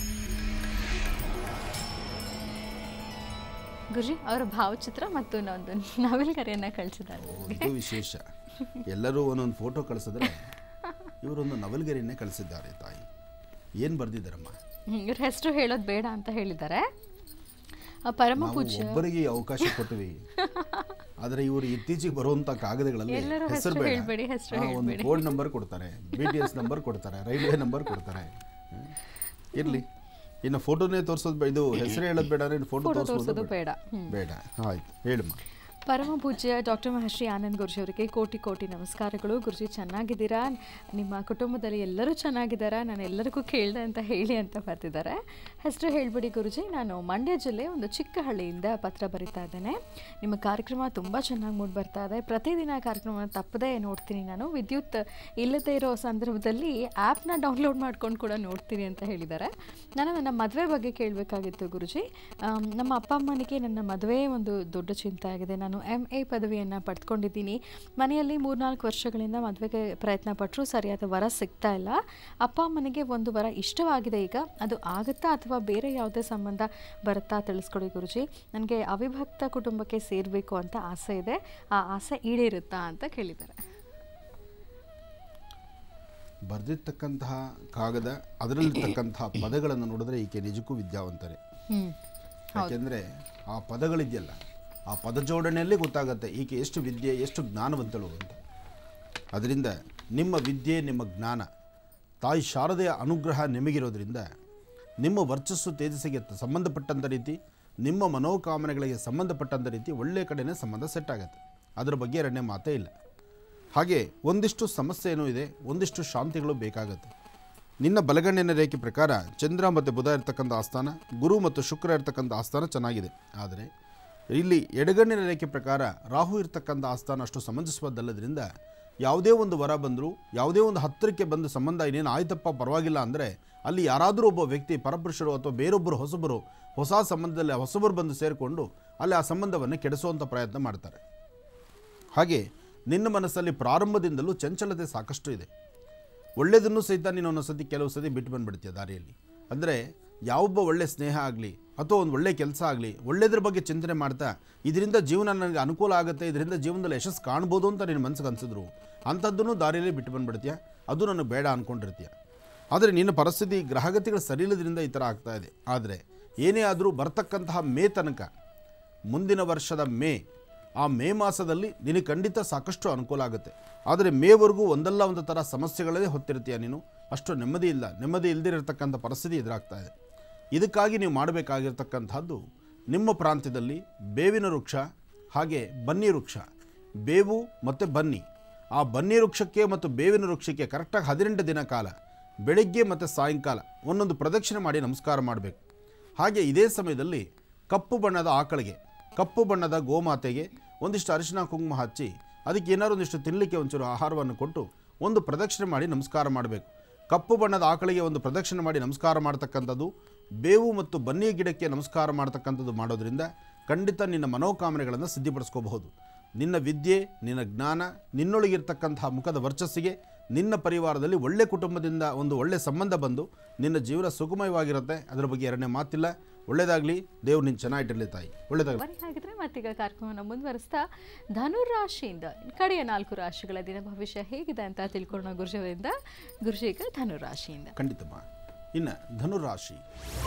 ಗುರುಜಿ ಅವರ ಭಾವಚಿತ್ರ ಮತ್ತು ಒಂದು ನವಿಲ್ಗರೆಯನ್ನ ಕಳಿಸಿದ್ದಾರೆ ಇದು ವಿಶೇಷ ಎಲ್ಲರೂ ಒಂದೊಂದು ಫೋಟೋ ಕಳಿಸಿದ್ರೆ ಇವರೊಂದು ನವಲ್ಗೆರೆಯನ್ನೇ ಕಳಿಸಿದ್ದಾರೆ ತಾಯಿ ಏನು ಬರೆದಿದ್ದಾರಮ್ಮ ಹ್ಮ್, ಇವ್ರ ಹೆಸರು ಹೇಳೋದು ಬೇಡ ಅಂತ ಹೇಳಿದ್ದಾರೆ ಆ ಪರಮ ನಾವು ಪೂಜ್ಯ ಒಬ್ಬರಿಗೆ ಈ ಅವಕಾಶ ಕೊಟ್ವಿ ಆದರೆ ಇವರು ಇತ್ತೀಚೆಗೆ ಬರುವಂತ ಕಾಗದಗಳಲ್ಲಿ ಎಲ್ಲರೂ ಹೆಸರು ಹೆಸರು ಬೇಡ ಹೇಳ್ಬೇಡಿ, ಹೆಸರು ಹಾ, ಒಂದು ಕೋಡ್ ನಂಬರ್ ಕೊಡ್ತಾರೆ ಬಿ ಟಿ ಎಸ್ ನಂಬರ್ ಕೊಡ್ತಾರೆ ರೈಲ್ವೆ ನಂಬರ್ ಕೊಡ್ತಾರೆ ಹ್ಮ್. ಇರ್ಲಿ ಇನ್ನು ಫೋಟೋನೇ ತೋರಿಸೋದು ಬೇ- ಇದು ಹೆಸರು ಹೇಳೋದು ಬೇಡ ಅಂದ್ರೆ ಫೋಟೋ ಫೋಟೋ ತೋರಿಸೋದು ತೋರಿಸೋದು ಬೇಡ ಹ್ಮ್. ಬೇಡ ಆಯ್ತು ಹೇಳಮ್ಮ ಪರಮ ಪೂಜ್ಯ ಡಾಕ್ಟರ್ ಮಹರ್ಷಿ ಆನಂದ್ ಗುರುಜಿ ಅವರಿಗೆ ಕೋಟಿ ಕೋಟಿ ನಮಸ್ಕಾರಗಳು ಗುರುಜಿ ಚೆನ್ನಾಗಿದ್ದೀರಾ ನಿಮ್ಮ ಕುಟುಂಬದಲ್ಲಿ ಎಲ್ಲರೂ ಚೆನ್ನಾಗಿದ್ದಾರಾ ನಾನು ಎಲ್ಲರಿಗೂ ಕೇಳಿದೆ ಅಂತ ಹೇಳಿ ಅಂತ ಬರ್ತಿದ್ದಾರೆ ಹೆಸರು ಹೇಳ್ಬಿಡಿ ಗುರುಜಿ ನಾನು ಮಂಡ್ಯ ಜಿಲ್ಲೆ ಒಂದು ಚಿಕ್ಕ ಹಳ್ಳಿಯಿಂದ ಪತ್ರ ಬರಿತಾ ಇದ್ದೇನೆ ನಿಮ್ಮ ಕಾರ್ಯಕ್ರಮ ತುಂಬ ಚೆನ್ನಾಗಿ ಮೂಡಿ ಬರ್ತಾ ಇದೆ ಪ್ರತಿದಿನ ಕಾರ್ಯಕ್ರಮವನ್ನು ತಪ್ಪದೇ ನೋಡ್ತೀನಿ ನಾನು ವಿದ್ಯುತ್ ಇಲ್ಲದೇ ಇರೋ ಸಂದರ್ಭದಲ್ಲಿ ಆ್ಯಪ್ನ ಡೌನ್ಲೋಡ್ ಮಾಡ್ಕೊಂಡು ಕೂಡ ನೋಡ್ತೀನಿ ಅಂತ ಹೇಳಿದ್ದಾರೆ ನಾನು ನನ್ನ ಮದುವೆ ಬಗ್ಗೆ ಕೇಳಬೇಕಾಗಿತ್ತು ಗುರುಜಿ ಆಮ್, ನಮ್ಮ ಅಪ್ಪ ಅಮ್ಮನಿಗೆ ನನ್ನ ಮದುವೆ ಒಂದು ದೊಡ್ಡ ಚಿಂತೆ ಆಗಿದೆ ನಾನು ಎಮ್ ಎ ಪದವಿಯನ್ನು ಪಡೆದುಕೊಂಡಿದ್ದೀನಿ ಮನೆಯಲ್ಲಿ ಮೂರ್ನಾಲ್ಕು ವರ್ಷಗಳಿಂದ ಮದುವೆಗೆ ಪ್ರಯತ್ನ ಪಟ್ಟರು ಸರಿಯಾದ ವರ ಸಿಗ್ತಾ ಇಲ್ಲ ಅಪ್ಪ ಅಮ್ಮನಿಗೆ ಒಂದು ವರ ಇಷ್ಟವಾಗಿದೆ ಈಗ ಅದು ಆಗುತ್ತಾ ಅಥವಾ ಬೇರೆ ಯಾವುದೇ ಸಂಬಂಧ ಬರುತ್ತಾ ತಿಳಿಸ್ಕೊಡಿ ಗುರುಜಿ ನನಗೆ ಅವಿಭಕ್ತ ಕುಟುಂಬಕ್ಕೆ ಸೇರಬೇಕು ಅಂತ ಆಸೆ ಇದೆ ಆ ಆಸೆ ಈಡೇರುತ್ತಾ ಅಂತ ಕೇಳಿದ್ದಾರೆ ಬರೆದಿರ್ತಕ್ಕಂತಹ ಕಾಗದ ಅದರಲ್ಲಿರ್ತಕ್ಕಂತಹ ಪದಗಳನ್ನು ನೋಡಿದ್ರೆ ಈಕೆ ನಿಜಕ್ಕೂ ವಿದ್ಯಾವಂತರೇ ಹ್ಮ್ ಯಾಕೆಂದರೆ ಆ ಪದಗಳಿದೆಯಲ್ಲ ಆ ಪದ ಜೋಡಣೆಯಲ್ಲೇ ಗೊತ್ತಾಗುತ್ತೆ ಈಕೆ ಎಷ್ಟು ವಿದ್ಯೆ ಎಷ್ಟು ಜ್ಞಾನವಂತಳು ಅಂತ ಅದರಿಂದ ನಿಮ್ಮ ವಿದ್ಯೆ ನಿಮ್ಮ ಜ್ಞಾನ ತಾಯಿ ಶಾರದೆಯ ಅನುಗ್ರಹ ನಿಮಗಿರೋದ್ರಿಂದ ನಿಮ್ಮ ವರ್ಚಸ್ಸು ತೇಜಸ್ಸಿಗೆ ತ- ಸಂಬಂಧಪಟ್ಟಂಥ ರೀತಿ ನಿಮ್ಮ ಮನೋಕಾಮನೆಗಳಿಗೆ ಸಂಬಂಧಪಟ್ಟಂಥ ರೀತಿ ಒಳ್ಳೆಯ ಕಡೆನೇ ಸಂಬಂಧ ಸೆಟ್ ಆಗುತ್ತೆ ಅದರ ಬಗ್ಗೆ ಎರಡನೇ ಮಾತೇ ಇಲ್ಲ ಹಾಗೆ ಒಂದಿಷ್ಟು ಸಮಸ್ಯೆ ಏನೂ ಇದೆ ಒಂದಿಷ್ಟು ಶಾಂತಿಗಳು ಬೇಕಾಗುತ್ತೆ ನಿನ್ನ ಬಲಗಣ್ಣಿನ ರೇಖೆ ಪ್ರಕಾರ ಚಂದ್ರ ಮತ್ತು ಬುಧ ಇರ್ತಕ್ಕಂಥ ಆಸ್ಥಾನ ಗುರು ಮತ್ತು ಶುಕ್ರ ಇರ್ತಕ್ಕಂಥ ಆಸ್ಥಾನ ಚೆನ್ನಾಗಿದೆ ಆದರೆ ಇಲ್ಲಿ ಎಡಗಣ್ಣಿನ ರೇಖೆ ಪ್ರಕಾರ ರಾಹು ಇರ್ತಕ್ಕಂಥ ಆಸ್ಥಾನ ಅಷ್ಟು ಸಮಂಜಸವಾದಲ್ಲದ್ರಿಂದ ಯಾವುದೇ ಒಂದು ವರ ಬಂದರೂ ಯಾವುದೇ ಒಂದು ಹತ್ತಿರಕ್ಕೆ ಬಂದು ಸಂಬಂಧ ಇನ್ನೇನು ಆಯ್ತಪ್ಪ ಪರವಾಗಿಲ್ಲ ಅಂದರೆ ಅಲ್ಲಿ ಯಾರಾದರೂ ಒಬ್ಬ ವ್ಯಕ್ತಿ ಪರಪುರುಷರು ಅಥವಾ ಬೇರೊಬ್ಬರು ಹೊಸಬರು ಹೊಸ ಸಂಬಂಧದಲ್ಲಿ ಹೊಸಬರು ಬಂದು ಸೇರಿಕೊಂಡು ಅಲ್ಲಿ ಆ ಸಂಬಂಧವನ್ನು ಕೆಡಿಸುವಂಥ ಪ್ರಯತ್ನ ಮಾಡ್ತಾರೆ ಹಾಗೆ ನಿನ್ನ ಮನಸ್ಸಲ್ಲಿ ಪ್ರಾರಂಭದಿಂದಲೂ ಚಂಚಲತೆ ಸಾಕಷ್ಟು ಇದೆ ಒಳ್ಳೆಯದನ್ನು ಸಹಿತ ನೀನು ಒಂದೊಂದು ಸತಿ ಕೆಲವು ಸತಿ ಬಿಟ್ಟು ಬಂದುಬಿಡ್ತೀಯ ದಾರಿಯಲ್ಲಿ ಅಂದರೆ ಯಾವೊಬ್ಬ ಒಳ್ಳೆ ಸ್ನೇಹ ಆಗಲಿ ಅಥವಾ ಒಂದು ಒಳ್ಳೆ ಕೆಲಸ ಆಗಲಿ ಒಳ್ಳೆಯದ್ರ ಬಗ್ಗೆ ಚಿಂತನೆ ಮಾಡ್ತಾ ಇದರಿಂದ ಜೀವನ ನನಗೆ ಅನುಕೂಲ ಆಗುತ್ತೆ ಇದರಿಂದ ಜೀವನದಲ್ಲಿ ಯಶಸ್ಸು ಕಾಣ್ಬೋದು ಅಂತ ನಿನ್ನ ಮನಸ್ಸಿಗೆ ಅನಿಸಿದ್ರು ಅಂಥದ್ದನ್ನು ದಾರಿಯಲ್ಲಿ ಬಿಟ್ಟು ಬಂದುಬಿಡ್ತೀಯ ಅದು ನನಗೆ ಬೇಡ ಅಂದ್ಕೊಂಡಿರ್ತೀಯ ಆದರೆ ನಿನ್ನ ಪರಿಸ್ಥಿತಿ ಗ್ರಹಗತಿಗಳು ಸರಿಯಿಲ್ಲದ್ರಿಂದ ಈ ಥರ ಆಗ್ತಾ ಇದೆ ಆದರೆ ಏನೇ ಆದರೂ ಬರ್ತಕ್ಕಂತಹ ಮೇ ತನಕ ಮುಂದಿನ ವರ್ಷದ ಮೇ ಆ ಮೇ ಮಾಸದಲ್ಲಿ ನಿನಗೆ ಖಂಡಿತ ಸಾಕಷ್ಟು ಅನುಕೂಲ ಆಗುತ್ತೆ ಆದರೆ ಮೇವರೆಗೂ ಒಂದಲ್ಲ ಒಂದು ಥರ ಸಮಸ್ಯೆಗಳೇ ಹೊತ್ತಿರ್ತೀಯ ನೀನು ಅಷ್ಟು ನೆಮ್ಮದಿ ಇಲ್ಲ ನೆಮ್ಮದಿ ಇಲ್ಲದಿರತಕ್ಕಂಥ ಪರಿಸ್ಥಿತಿ ಎದುರಾಗ್ತಾ ಇದೆ ಇದಕ್ಕಾಗಿ ನೀವು ಮಾಡಬೇಕಾಗಿರ್ತಕ್ಕಂಥದ್ದು ನಿಮ್ಮ ಪ್ರಾಂತ್ಯದಲ್ಲಿ ಬೇವಿನ ವೃಕ್ಷ ಹಾಗೆ ಬನ್ನಿ ವೃಕ್ಷ ಬೇವು ಮತ್ತು ಬನ್ನಿ ಆ ಬನ್ನಿ ವೃಕ್ಷಕ್ಕೆ ಮತ್ತು ಬೇವಿನ ವೃಕ್ಷಕ್ಕೆ ಕರೆಕ್ಟಾಗಿ ಹದಿನೆಂಟು ದಿನ ಕಾಲ ಬೆಳಗ್ಗೆ ಮತ್ತು ಸಾಯಂಕಾಲ ಒಂದೊಂದು ಪ್ರದಕ್ಷಿಣೆ ಮಾಡಿ ನಮಸ್ಕಾರ ಮಾಡಬೇಕು ಹಾಗೆ ಇದೇ ಸಮಯದಲ್ಲಿ ಕಪ್ಪು ಬಣ್ಣದ ಆಕಳಿಗೆ ಕಪ್ಪು ಬಣ್ಣದ ಗೋಮಾತೆಗೆ ಒಂದಿಷ್ಟು ಅರಿಶಿನ ಕುಂಕುಮ ಹಚ್ಚಿ ಅದಕ್ಕೆ ಏನಾದ್ರು ಒಂದಿಷ್ಟು ತಿನ್ನಲಿಕ್ಕೆ ಒಂಚೂರು ಆಹಾರವನ್ನು ಕೊಟ್ಟು ಒಂದು ಪ್ರದಕ್ಷಿಣೆ ಮಾಡಿ ನಮಸ್ಕಾರ ಮಾಡಬೇಕು ಕಪ್ಪು ಬಣ್ಣದ ಆಕಳಿಗೆ ಒಂದು ಪ್ರದಕ್ಷಿಣೆ ಮಾಡಿ ನಮಸ್ಕಾರ ಮಾಡ್ತಕ್ಕಂಥದ್ದು ಬೇವು ಮತ್ತು ಬನ್ನಿ ಗಿಡಕ್ಕೆ ನಮಸ್ಕಾರ ಮಾಡ್ತಕ್ಕಂಥದ್ದು ಮಾಡೋದ್ರಿಂದ ಖಂಡಿತ ನಿನ್ನ ಮನೋಕಾಮನೆಗಳನ್ನು ಸಿದ್ಧಿಪಡಿಸ್ಕೋಬಹುದು ನಿನ್ನ ವಿದ್ಯೆ ನಿನ್ನ ಜ್ಞಾನ ನಿನ್ನೊಳಗಿರ್ತಕ್ಕಂತಹ ಮುಖದ ವರ್ಚಸ್ಸಿಗೆ ನಿನ್ನ ಪರಿವಾರದಲ್ಲಿ ಒಳ್ಳೆ ಕುಟುಂಬದಿಂದ ಒಂದು ಒಳ್ಳೆ ಸಂಬಂಧ ಬಂದು ನಿನ್ನ ಜೀವನ ಸುಗಮಯವಾಗಿರುತ್ತೆ ಅದರ ಬಗ್ಗೆ ಎರಡನೇ ಮಾತಿಲ್ಲ ಒಳ್ಳೆಯದಾಗಲಿ ದೇವ್ರು ನಿನ್ನ ಚೆನ್ನಾಗಿಟ್ಟಿರಲಿ ತಾಯಿ ಒಳ್ಳೆಯದಾಗಲಿ ಬರೀ ಹಾಗಿದ್ರೆ ಮತ್ತೀಗ ಕಾರ್ಯಕ್ರಮವನ್ನು ಮುಂದುವರಿಸ್ತಾ ಧನುರ್ ರಾಶಿಯಿಂದ ಕಡೆಯ ನಾಲ್ಕು ರಾಶಿಗಳ ದಿನ ಭವಿಷ್ಯ ಹೇಗಿದೆ ಅಂತ ತಿಳ್ಕೊಳ್ಳೋಣ ಗುರುಜಿಯವರಿಂದ ಗುರುಜಿ ಈಗ ಧನುರ್ ರಾಶಿಯಿಂದ ಖಂಡಿತಮ್ಮ ಇನ್ನು ಧನುರಾಶಿ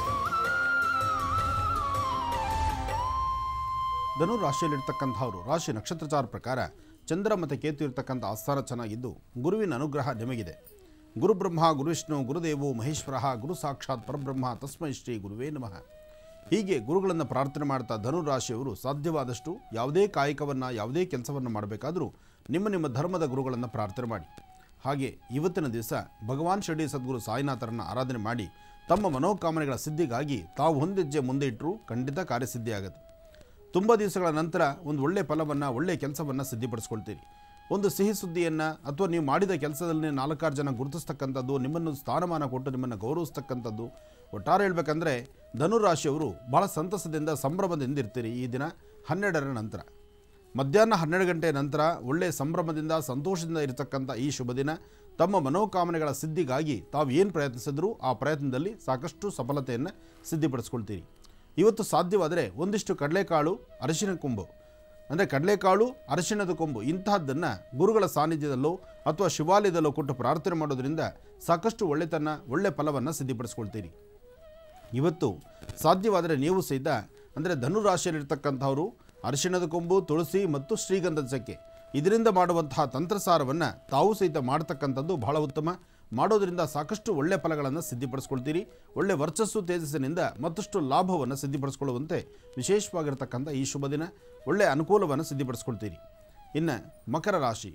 ಧನುರ್ ರಾಶಿಯಲ್ಲಿರ್ತಕ್ಕಂಥವ್ರು ರಾಶಿ ನಕ್ಷತ್ರಚಾರ ಪ್ರಕಾರ ಚಂದ್ರ ಮತ್ತು ಕೇತು ಇರ್ತಕ್ಕಂಥ ಆಸ್ಥಾನ ಚೆನ್ನಾಗಿದ್ದು ಗುರುವಿನ ಅನುಗ್ರಹ ನಿಮಗಿದೆ ಗುರುಬ್ರಹ್ಮ ಗುರುವಿಷ್ಣು ಗುರುದೇವೋ ಮಹೇಶ್ವರ ಗುರು ಸಾಕ್ಷಾತ್ ಪರಬ್ರಹ್ಮ ತಸ್ಮೈ ಶ್ರೀ ಗುರುವೇ ನಮಃ ಹೀಗೆ ಗುರುಗಳನ್ನು ಪ್ರಾರ್ಥನೆ ಮಾಡ್ತಾ ಧನುರಾಶಿಯವರು ಸಾಧ್ಯವಾದಷ್ಟು ಯಾವುದೇ ಕಾಯಕವನ್ನು ಯಾವುದೇ ಕೆಲಸವನ್ನು ಮಾಡಬೇಕಾದರೂ ನಿಮ್ಮ ನಿಮ್ಮ ಧರ್ಮದ ಗುರುಗಳನ್ನು ಪ್ರಾರ್ಥನೆ ಮಾಡಿ ಹಾಗೆ ಇವತ್ತಿನ ದಿವಸ ಭಗವಾನ್ ಶಿರಡಿ ಸದ್ಗುರು ಸಾಯಿನಾಥರನ್ನು ಆರಾಧನೆ ಮಾಡಿ ತಮ್ಮ ಮನೋಕಾಮನೆಗಳ ಸಿದ್ಧಿಗಾಗಿ ತಾವು ಹೊಂದಿಜ್ಜೆ ಮುಂದೆ ಇಟ್ಟರೂ ಖಂಡಿತ ಕಾರ್ಯಸಿದ್ಧಿಯಾಗುತ್ತೆ ತುಂಬ ದಿವಸಗಳ ನಂತರ ಒಂದು ಒಳ್ಳೆಯ ಫಲವನ್ನು ಒಳ್ಳೆಯ ಕೆಲಸವನ್ನು ಸಿದ್ಧಿಪಡಿಸ್ಕೊಳ್ತೀರಿ ಒಂದು ಸಿಹಿ ಸುದ್ದಿಯನ್ನು ಅಥವಾ ನೀವು ಮಾಡಿದ ಕೆಲಸದಲ್ಲಿ ನಾಲ್ಕಾರು ಜನ ಗುರುತಿಸ್ತಕ್ಕಂಥದ್ದು ನಿಮ್ಮನ್ನು ಸ್ಥಾನಮಾನ ಕೊಟ್ಟು ನಿಮ್ಮನ್ನು ಗೌರವಿಸ್ತಕ್ಕಂಥದ್ದು ಒಟ್ಟಾರೆ ಹೇಳ್ಬೇಕಂದ್ರೆ ಧನುರಾಶಿಯವರು ಭಾಳ ಸಂತಸದಿಂದ ಸಂಭ್ರಮದಿಂದ ಇರ್ತೀರಿ ಈ ದಿನ ಹನ್ನೆರಡರ ನಂತರ ಮಧ್ಯಾಹ್ನ ಹನ್ನೆರಡು ಗಂಟೆ ನಂತರ ಒಳ್ಳೆಯ ಸಂಭ್ರಮದಿಂದ ಸಂತೋಷದಿಂದ ಇರತಕ್ಕಂಥ ಈ ಶುಭ ದಿನ ತಮ್ಮ ಮನೋಕಾಮನೆಗಳ ಸಿದ್ಧಿಗಾಗಿ ತಾವು ಏನು ಪ್ರಯತ್ನಿಸಿದ್ರೂ ಆ ಪ್ರಯತ್ನದಲ್ಲಿ ಸಾಕಷ್ಟು ಸಫಲತೆಯನ್ನು ಸಿದ್ಧಿಪಡಿಸ್ಕೊಳ್ತೀರಿ ಇವತ್ತು ಸಾಧ್ಯವಾದರೆ ಒಂದಿಷ್ಟು ಕಡಲೆಕಾಳು ಅರಿಶಿನ ಕೊಂಬು ಅಂದರೆ ಕಡಲೆಕಾಳು ಅರಿಶಿಣದ ಕೊಂಬು ಇಂತಹದ್ದನ್ನು ಗುರುಗಳ ಸಾನ್ನಿಧ್ಯದಲ್ಲೋ ಅಥವಾ ಶಿವಾಲಯದಲ್ಲೋ ಕೊಟ್ಟು ಪ್ರಾರ್ಥನೆ ಮಾಡೋದ್ರಿಂದ ಸಾಕಷ್ಟು ಒಳ್ಳೆತನ ಒಳ್ಳೆ ಫಲವನ್ನು ಸಿದ್ಧಿಪಡಿಸ್ಕೊಳ್ತೀರಿ ಇವತ್ತು ಸಾಧ್ಯವಾದರೆ ನೀವು ಸಹಿತ ಅಂದರೆ ಧನುರಾಶಿಯಲ್ಲಿರ್ತಕ್ಕಂಥವರು ಅರಿಶಿಣದ ಕೊಂಬು ತುಳಸಿ ಮತ್ತು ಶ್ರೀಗಂಧದ ಚಕ್ಕೆ ಇದರಿಂದ ಮಾಡುವಂತಹ ತಂತ್ರಸಾರವನ್ನು ತಾವು ಸಹಿತ ಮಾಡ್ತಕ್ಕಂಥದ್ದು ಬಹಳ ಉತ್ತಮ ಮಾಡೋದರಿಂದ ಸಾಕಷ್ಟು ಒಳ್ಳೆ ಫಲಗಳನ್ನು ಸಿದ್ಧಿಪಡಿಸ್ಕೊಳ್ತೀರಿ ಒಳ್ಳೆ ವರ್ಚಸ್ಸು ತೇಜಸ್ಸಿನಿಂದ ಮತ್ತಷ್ಟು ಲಾಭವನ್ನು ಸಿದ್ಧಿಪಡಿಸ್ಕೊಳ್ಳುವಂತೆ ವಿಶೇಷವಾಗಿರ್ತಕ್ಕಂಥ ಈ ಶುಭ ದಿನ ಒಳ್ಳೆ ಅನುಕೂಲವನ್ನು ಸಿದ್ಧಿಪಡಿಸ್ಕೊಳ್ತೀರಿ ಇನ್ನು ಮಕರ ರಾಶಿ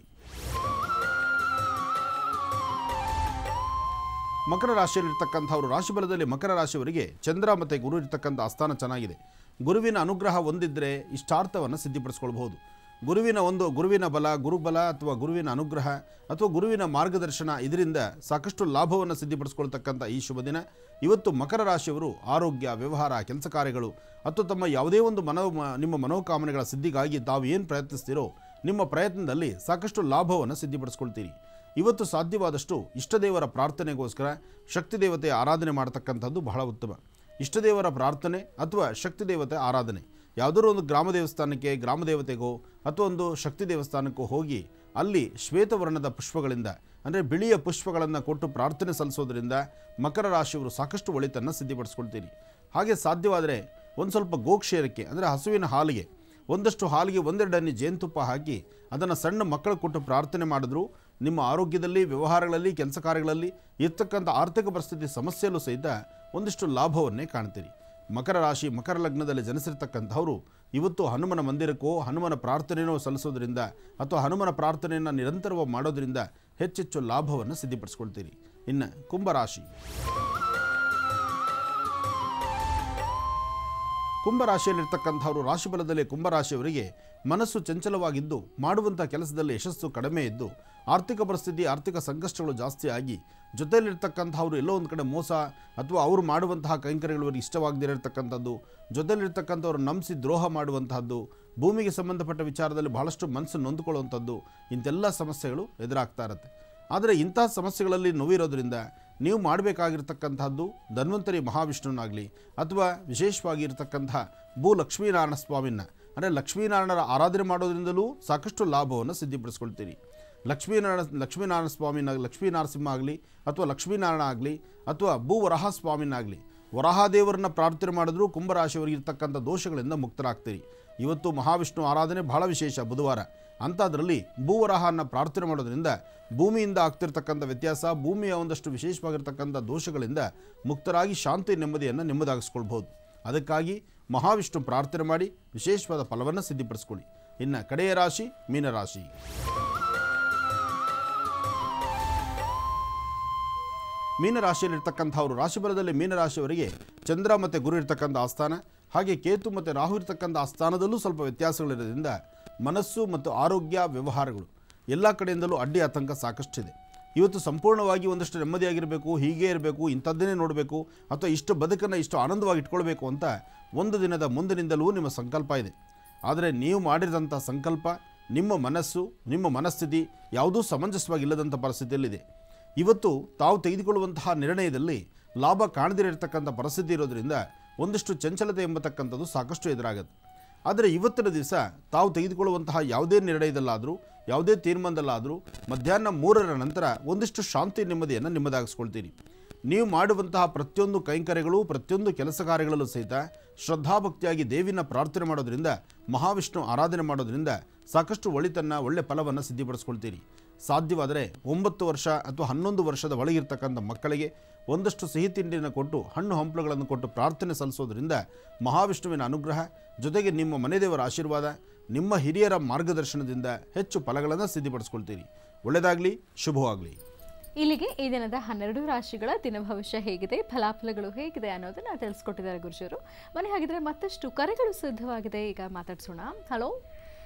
ಮಕರ ರಾಶಿಯಲ್ಲಿರ್ತಕ್ಕಂಥವ್ರು ರಾಶಿಫಲದಲ್ಲಿ ಮಕರ ರಾಶಿಯವರಿಗೆ ಚಂದ್ರ ಮತ್ತು ಗುರು ಇರ್ತಕ್ಕಂಥ ಆಸ್ಥಾನ ಚೆನ್ನಾಗಿದೆ ಗುರುವಿನ ಅನುಗ್ರಹ ಹೊಂದಿದ್ದರೆ ಇಷ್ಟಾರ್ಥವನ್ನು ಸಿದ್ಧಿಪಡಿಸ್ಕೊಳ್ಬಹುದು ಗುರುವಿನ ಒಂದು ಗುರುವಿನ ಬಲ ಗುರುಬಲ ಅಥವಾ ಗುರುವಿನ ಅನುಗ್ರಹ ಅಥವಾ ಗುರುವಿನ ಮಾರ್ಗದರ್ಶನ ಇದರಿಂದ ಸಾಕಷ್ಟು ಲಾಭವನ್ನು ಸಿದ್ಧಿಪಡಿಸ್ಕೊಳ್ತಕ್ಕಂಥ ಈ ಶುಭ ದಿನ ಇವತ್ತು ಮಕರ ರಾಶಿಯವರು ಆರೋಗ್ಯ ವ್ಯವಹಾರ ಕೆಲಸ ಕಾರ್ಯಗಳು ಅಥವಾ ತಮ್ಮ ಯಾವುದೇ ಒಂದು ಮನೋ ಮ- ನಿಮ್ಮ ಮನೋಕಾಮನೆಗಳ ಸಿದ್ಧಿಗಾಗಿ ತಾವು ಏನು ಪ್ರಯತ್ನಿಸ್ತೀರೋ ನಿಮ್ಮ ಪ್ರಯತ್ನದಲ್ಲಿ ಸಾಕಷ್ಟು ಲಾಭವನ್ನು ಸಿದ್ಧಿಪಡಿಸ್ಕೊಳ್ತೀರಿ ಇವತ್ತು ಸಾಧ್ಯವಾದಷ್ಟು ಇಷ್ಟದೇವರ ಪ್ರಾರ್ಥನೆಗೋಸ್ಕರ ಶಕ್ತಿ ದೇವತೆಯ ಆರಾಧನೆ ಮಾಡತಕ್ಕಂಥದ್ದು ಬಹಳ ಉತ್ತಮ ಇಷ್ಟದೇವರ ಪ್ರಾರ್ಥನೆ ಅಥವಾ ಶಕ್ತಿ ದೇವತೆ ಆರಾಧನೆ ಯಾವುದಾದ್ರು ಒಂದು ಗ್ರಾಮ ದೇವಸ್ಥಾನಕ್ಕೆ ಗ್ರಾಮ ದೇವತೆಗೋ ಅಥವಾ ಒಂದು ಶಕ್ತಿ ದೇವಸ್ಥಾನಕ್ಕೋ ಹೋಗಿ ಅಲ್ಲಿ ಶ್ವೇತವರ್ಣದ ಪುಷ್ಪಗಳಿಂದ ಅಂದರೆ ಬಿಳಿಯ ಪುಷ್ಪಗಳನ್ನು ಕೊಟ್ಟು ಪ್ರಾರ್ಥನೆ ಸಲ್ಲಿಸೋದ್ರಿಂದ ಮಕರ ರಾಶಿಯವರು ಸಾಕಷ್ಟು ಒಳಿತನ್ನು ಸಿದ್ಧಿಪಡಿಸ್ಕೊಳ್ತೀರಿ ಹಾಗೆ ಸಾಧ್ಯವಾದರೆ ಒಂದು ಸ್ವಲ್ಪ ಗೋಕ್ಷೇರಕ್ಕೆ ಅಂದರೆ ಹಸುವಿನ ಹಾಲಿಗೆ ಒಂದಷ್ಟು ಹಾಲಿಗೆ ಒಂದೆರಡು ಹನಿ ಜೇನುತುಪ್ಪ ಹಾಕಿ ಅದನ್ನು ಸಣ್ಣ ಮಕ್ಕಳು ಕೊಟ್ಟು ಪ್ರಾರ್ಥನೆ ಮಾಡಿದ್ರು ನಿಮ್ಮ ಆರೋಗ್ಯದಲ್ಲಿ ವ್ಯವಹಾರಗಳಲ್ಲಿ ಕೆಲಸ ಕಾರ್ಯಗಳಲ್ಲಿ ಇರ್ತಕ್ಕಂಥ ಆರ್ಥಿಕ ಪರಿಸ್ಥಿತಿ ಸಮಸ್ಯೆಯಲ್ಲೂ ಸಹಿತ ಒಂದಿಷ್ಟು ಲಾಭವನ್ನೇ ಕಾಣ್ತೀರಿ ಮಕರ ರಾಶಿ ಮಕರ ಲಗ್ನದಲ್ಲಿ ಜನಿಸಿರ್ತಕ್ಕಂಥವರು ಇವತ್ತು ಹನುಮನ ಮಂದಿರಕ್ಕೋ ಹನುಮನ ಪ್ರಾರ್ಥನೆಯೋ ಸಲ್ಲಿಸೋದ್ರಿಂದ ಅಥವಾ ಹನುಮನ ಪ್ರಾರ್ಥನೆಯನ್ನು ನಿರಂತರವಾಗಿ ಮಾಡೋದ್ರಿಂದ ಹೆಚ್ಚೆಚ್ಚು ಲಾಭವನ್ನು ಸಿದ್ಧಿಪಡಿಸ್ಕೊಳ್ತೀರಿ ಇನ್ನು ಕುಂಭರಾಶಿ ಕುಂಭರಾಶಿಯಲ್ಲಿರ್ತಕ್ಕಂಥವರು ರಾಶಿಫಲದಲ್ಲಿ ಕುಂಭರಾಶಿಯವರಿಗೆ ಮನಸ್ಸು ಚಂಚಲವಾಗಿದ್ದು ಮಾಡುವಂಥ ಕೆಲಸದಲ್ಲಿ ಯಶಸ್ಸು ಕಡಿಮೆ ಇದ್ದು ಆರ್ಥಿಕ ಪರಿಸ್ಥಿತಿ ಆರ್ಥಿಕ ಸಂಕಷ್ಟಗಳು ಜಾಸ್ತಿ ಆಗಿ ಜೊತೆಯಲ್ಲಿರ್ತಕ್ಕಂಥವ್ರು ಎಲ್ಲೋ ಒಂದು ಕಡೆ ಮೋಸ ಅಥವಾ ಅವರು ಮಾಡುವಂತಹ ಕೈಂಕರ್ಯಗಳು ಅವರಿಗೆ ಇಷ್ಟವಾಗದಿರತಕ್ಕಂಥದ್ದು ಜೊತೆಯಲ್ಲಿರ್ತಕ್ಕಂಥವ್ರು ನಂಬಿಸಿ ದ್ರೋಹ ಮಾಡುವಂತಹದ್ದು ಭೂಮಿಗೆ ಸಂಬಂಧಪಟ್ಟ ವಿಚಾರದಲ್ಲಿ ಬಹಳಷ್ಟು ಮನಸ್ಸು ನೊಂದುಕೊಳ್ಳುವಂಥದ್ದು ಇಂತೆಲ್ಲ ಸಮಸ್ಯೆಗಳು ಎದುರಾಗ್ತಾ ಇರುತ್ತೆ ಆದರೆ ಇಂತಹ ಸಮಸ್ಯೆಗಳಲ್ಲಿ ನೋವಿರೋದ್ರಿಂದ ನೀವು ಮಾಡಬೇಕಾಗಿರ್ತಕ್ಕಂಥದ್ದು ಧನ್ವಂತರಿ ಮಹಾವಿಷ್ಣುವನ್ನಾಗಲಿ ಅಥವಾ ವಿಶೇಷವಾಗಿ ಇರತಕ್ಕಂಥ ಭೂ ಲಕ್ಷ್ಮೀನಾರಾಯಣ ಸ್ವಾಮಿನ ಅಂದರೆ ಲಕ್ಷ್ಮೀನಾರಾಯಣರ ಆರಾಧನೆ ಮಾಡೋದ್ರಿಂದಲೂ ಸಾಕಷ್ಟು ಲಾಭವನ್ನು ಸಿದ್ಧಿಪಡಿಸ್ಕೊಳ್ತೀರಿ ಲಕ್ಷ್ಮೀನಾರಾಯಣ ಲಕ್ಷ್ಮೀನಾರಾಯಣ ಸ್ವಾಮಿನ ಲಕ್ಷ್ಮೀನರಸಿಂಹ ಆಗಲಿ ಅಥವಾ ಲಕ್ಷ್ಮೀನಾರಾಯಣ ಆಗಲಿ ಅಥವಾ ಭೂ ವರಾಹ ಸ್ವಾಮಿನಾಗಲಿ ವರಾಹದೇವರನ್ನ ಪ್ರಾರ್ಥನೆ ಮಾಡಿದ್ರೂ ಕುಂಭರಾಶಿಯವರಿಗೆ ಇರ್ತಕ್ಕಂಥ ದೋಷಗಳಿಂದ ಮುಕ್ತರಾಗ್ತೀರಿ ಇವತ್ತು ಮಹಾವಿಷ್ಣು ಆರಾಧನೆ ಬಹಳ ವಿಶೇಷ ಬುಧವಾರ ಅಂಥದ್ರಲ್ಲಿ ಭೂವರಾಹನ ಪ್ರಾರ್ಥನೆ ಮಾಡೋದ್ರಿಂದ ಭೂಮಿಯಿಂದ ಆಗ್ತಿರ್ತಕ್ಕಂಥ ವ್ಯತ್ಯಾಸ ಭೂಮಿಯ ಒಂದಷ್ಟು ವಿಶೇಷವಾಗಿರ್ತಕ್ಕಂಥ ದೋಷಗಳಿಂದ ಮುಕ್ತರಾಗಿ ಶಾಂತಿ ನೆಮ್ಮದಿಯನ್ನು ನೆಮ್ಮದಾಗಿಸ್ಕೊಳ್ಬೋದು ಅದಕ್ಕಾಗಿ ಮಹಾವಿಷ್ಣು ಪ್ರಾರ್ಥನೆ ಮಾಡಿ ವಿಶೇಷವಾದ ಫಲವನ್ನು ಸಿದ್ಧಿಪಡಿಸ್ಕೊಳ್ಳಿ ಇನ್ನು ಕಡೆಯ ರಾಶಿ ಮೀನರಾಶಿ ಮೀನರಾಶಿಯಲ್ಲಿರ್ತಕ್ಕಂಥವ್ರು ರಾಶಿಫಲದಲ್ಲಿ ಮೀನರಾಶಿಯವರಿಗೆ ಚಂದ್ರ ಮತ್ತು ಗುರು ಇರ್ತಕ್ಕಂಥ ಆಸ್ಥಾನ ಹಾಗೆ ಕೇತು ಮತ್ತು ರಾಹು ಇರ್ತಕ್ಕಂಥ ಆಸ್ಥಾನದಲ್ಲೂ ಸ್ವಲ್ಪ ವ್ಯತ್ಯಾಸಗಳಿರೋದ್ರಿಂದ ಮನಸ್ಸು ಮತ್ತು ಆರೋಗ್ಯ ವ್ಯವಹಾರಗಳು ಎಲ್ಲ ಕಡೆಯಿಂದಲೂ ಅಡ್ಡಿ ಆತಂಕ ಸಾಕಷ್ಟಿದೆ ಇವತ್ತು ಸಂಪೂರ್ಣವಾಗಿ ಒಂದಷ್ಟು ನೆಮ್ಮದಿಯಾಗಿರಬೇಕು ಹೀಗೆ ಇರಬೇಕು ಇಂಥದ್ದನ್ನೇ ನೋಡಬೇಕು ಅಥವಾ ಇಷ್ಟು ಬದುಕನ್ನು ಇಷ್ಟು ಆನಂದವಾಗಿ ಇಟ್ಕೊಳ್ಬೇಕು ಅಂತ ಒಂದು ದಿನದ ಮುಂದಿನಿಂದಲೂ ನಿಮ್ಮ ಸಂಕಲ್ಪ ಇದೆ ಆದರೆ ನೀವು ಮಾಡಿದಂಥ ಸಂಕಲ್ಪ ನಿಮ್ಮ ಮನಸ್ಸು ನಿಮ್ಮ ಮನಸ್ಥಿತಿ ಯಾವುದೂ ಸಮಂಜಸವಾಗಿಲ್ಲದಂಥ ಪರಿಸ್ಥಿತಿಯಲ್ಲಿದೆ ಇವತ್ತು ತಾವು ತೆಗೆದುಕೊಳ್ಳುವಂತಹ ನಿರ್ಣಯದಲ್ಲಿ ಲಾಭ ಕಾಣದಿರತಕ್ಕಂಥ ಪರಿಸ್ಥಿತಿ ಇರೋದ್ರಿಂದ ಒಂದಿಷ್ಟು ಚಂಚಲತೆ ಎಂಬತಕ್ಕಂಥದ್ದು ಸಾಕಷ್ಟು ಎದುರಾಗುತ್ತೆ ಆದರೆ ಇವತ್ತಿನ ದಿವಸ ತಾವು ತೆಗೆದುಕೊಳ್ಳುವಂತಹ ಯಾವುದೇ ನಿರ್ಣಯದಲ್ಲಾದರೂ ಯಾವುದೇ ತೀರ್ಮಾನದಲ್ಲಾದರೂ ಮಧ್ಯಾಹ್ನ ಮೂರರ ನಂತರ ಒಂದಿಷ್ಟು ಶಾಂತಿ ನೆಮ್ಮದಿಯನ್ನು ನಿಮ್ಮದಾಗಿಸ್ಕೊಳ್ತೀರಿ ನೀವು ಮಾಡುವಂತಹ ಪ್ರತಿಯೊಂದು ಕೈಂಕರ್ಯಗಳು ಪ್ರತಿಯೊಂದು ಕೆಲಸ ಕಾರ್ಯಗಳಲ್ಲೂ ಸಹಿತ ಶ್ರದ್ಧಾಭಕ್ತಿಯಾಗಿ ದೇವಿನ ಪ್ರಾರ್ಥನೆ ಮಾಡೋದ್ರಿಂದ ಮಹಾವಿಷ್ಣು ಆರಾಧನೆ ಮಾಡೋದ್ರಿಂದ ಸಾಕಷ್ಟು ಒಳಿತನ್ನ ಒಳ್ಳೆ ಫಲವನ್ನು ಸಿದ್ಧಿಪಡಿಸ್ಕೊಳ್ತೀರಿ ಸಾಧ್ಯವಾದರೆ ಒಂಬತ್ತು ವರ್ಷ ಅಥವಾ ಹನ್ನೊಂದು ವರ್ಷದ ಒಳಗಿರ್ತಕ್ಕಂಥ ಮಕ್ಕಳಿಗೆ ಒಂದಷ್ಟು ಸಿಹಿ ತಿಂಡಿಯನ್ನು ಕೊಟ್ಟು ಹಣ್ಣು ಹಂಪಲುಗಳನ್ನು ಕೊಟ್ಟು ಪ್ರಾರ್ಥನೆ ಸಲ್ಲಿಸೋದ್ರಿಂದ ಮಹಾವಿಷ್ಣುವಿನ ಅನುಗ್ರಹ ಜೊತೆಗೆ ನಿಮ್ಮ ಮನೆದೇವರ ಆಶೀರ್ವಾದ ನಿಮ್ಮ ಹಿರಿಯರ ಮಾರ್ಗದರ್ಶನದಿಂದ ಹೆಚ್ಚು ಫಲಗಳನ್ನು ಸಿದ್ಧಿಪಡಿಸ್ಕೊಳ್ತೀರಿ ಒಳ್ಳೆಯದಾಗಲಿ ಶುಭವಾಗಲಿ ಇಲ್ಲಿಗೆ ಈ ದಿನದ ಹನ್ನೆರಡು ರಾಶಿಗಳ ದಿನ ಭವಿಷ್ಯ ಹೇಗಿದೆ ಫಲಾಫಲಗಳು ಹೇಗಿದೆ ಅನ್ನೋದನ್ನ ತಿಳಿಸ್ಕೊಟ್ಟಿದ್ದಾರೆ ಗುರುಜರು ಮನೆ ಹಾಗಿದ್ರೆ ಮತ್ತಷ್ಟು ಕರೆಗಳು ಸಿದ್ಧವಾಗಿದೆ ಈಗ ಮಾತಾಡ್ಸೋಣ ಹಲೋ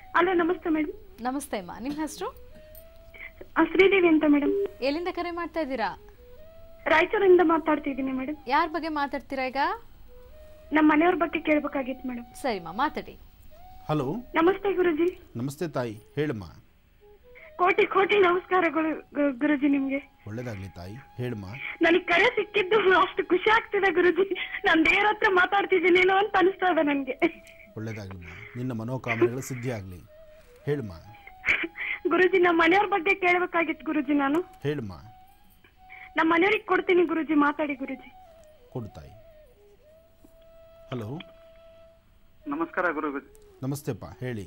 ಹಲೋ ನಮಸ್ತೆ ಮೇಡಮ್ ನಮಸ್ತೆ ಅಮ್ಮ ನಿಮ್ಮ ಹೆಸರು ಶ್ರೀದೇವಿ ಅಂತ ಮೇಡಮ್ ಎಲ್ಲಿಂದ ಕರೆ ಮಾಡ್ತಾ ಇದ್ದೀರಾ ರಾಯಚೂರಿಂದ ಮಾತಾಡ್ತಿದ್ದೀನಿ ಮೇಡಮ್ ಯಾರ ಬಗ್ಗೆ ಮಾತಾಡ್ತೀರಾ ಈಗ ನಮ್ಮ ಮನೆಯವ್ರ ಬಗ್ಗೆ ಕೇಳ್ಬೇಕಾಗಿತ್ತು ಮೇಡಮ್ ಸರಿಮ್ಮ ಮಾತಾಡಿ ಹಲೋ ನಮಸ್ತೆ ಗುರುಜಿ ನಮಸ್ತೆ ತಾಯಿ ಹೇಳಮ್ಮ ಕೋಟಿ ಕೋಟಿ ನಮಸ್ಕಾರಗಳು ಗು- ಗುರುಜಿ ನಿಮ್ಗೆ ಒಳ್ಳೇದಾಗಲಿ ತಾಯಿ ಹೇಳಮ್ಮ ನನಗೆ ಕರೆ ಸಿಕ್ಕಿದ್ದು ಅಷ್ಟು ಖುಷಿ ಆಗ್ತಿದೆ ಗುರುಜಿ ನಾನು ದೇವ್ರ ಹತ್ರ ಮಾತಾಡ್ತಿದ್ದೀನೇನೋ ಅಂತ ಅನಿಸ್ತಾ ಇದೆ ನನ್ಗೆ ಒಳ್ಳೇದಾಗಲಿಮ್ಮ ನಿನ್ನ ಮನೋಕಾಮನೆಗಳು ಸಿದ್ಧಿ ಆಗಲಿ ಹೇಳಮ್ಮ ಗುರುಜಿ ನಮ್ಮ ಮನೆಯವ್ರ ಬಗ್ಗೆ ಕೇಳ್ಬೇಕಾಗಿತ್ತು ಗುರುಜಿ ನಾನು ಹೇಳಮ್ಮ ನಮ್ಮ ಮನೆಯವ್ರಿಗೆ ಕೊಡ್ತೀನಿ ಗುರುಜಿ ಮಾತಾಡಿ ಗುರುಜಿ ಕೊಡು ತಾಯಿ ಹಲೋ ನಮಸ್ಕಾರ ಗುರು ನಮಸ್ತೆಪ್ಪ ಹೇಳಿ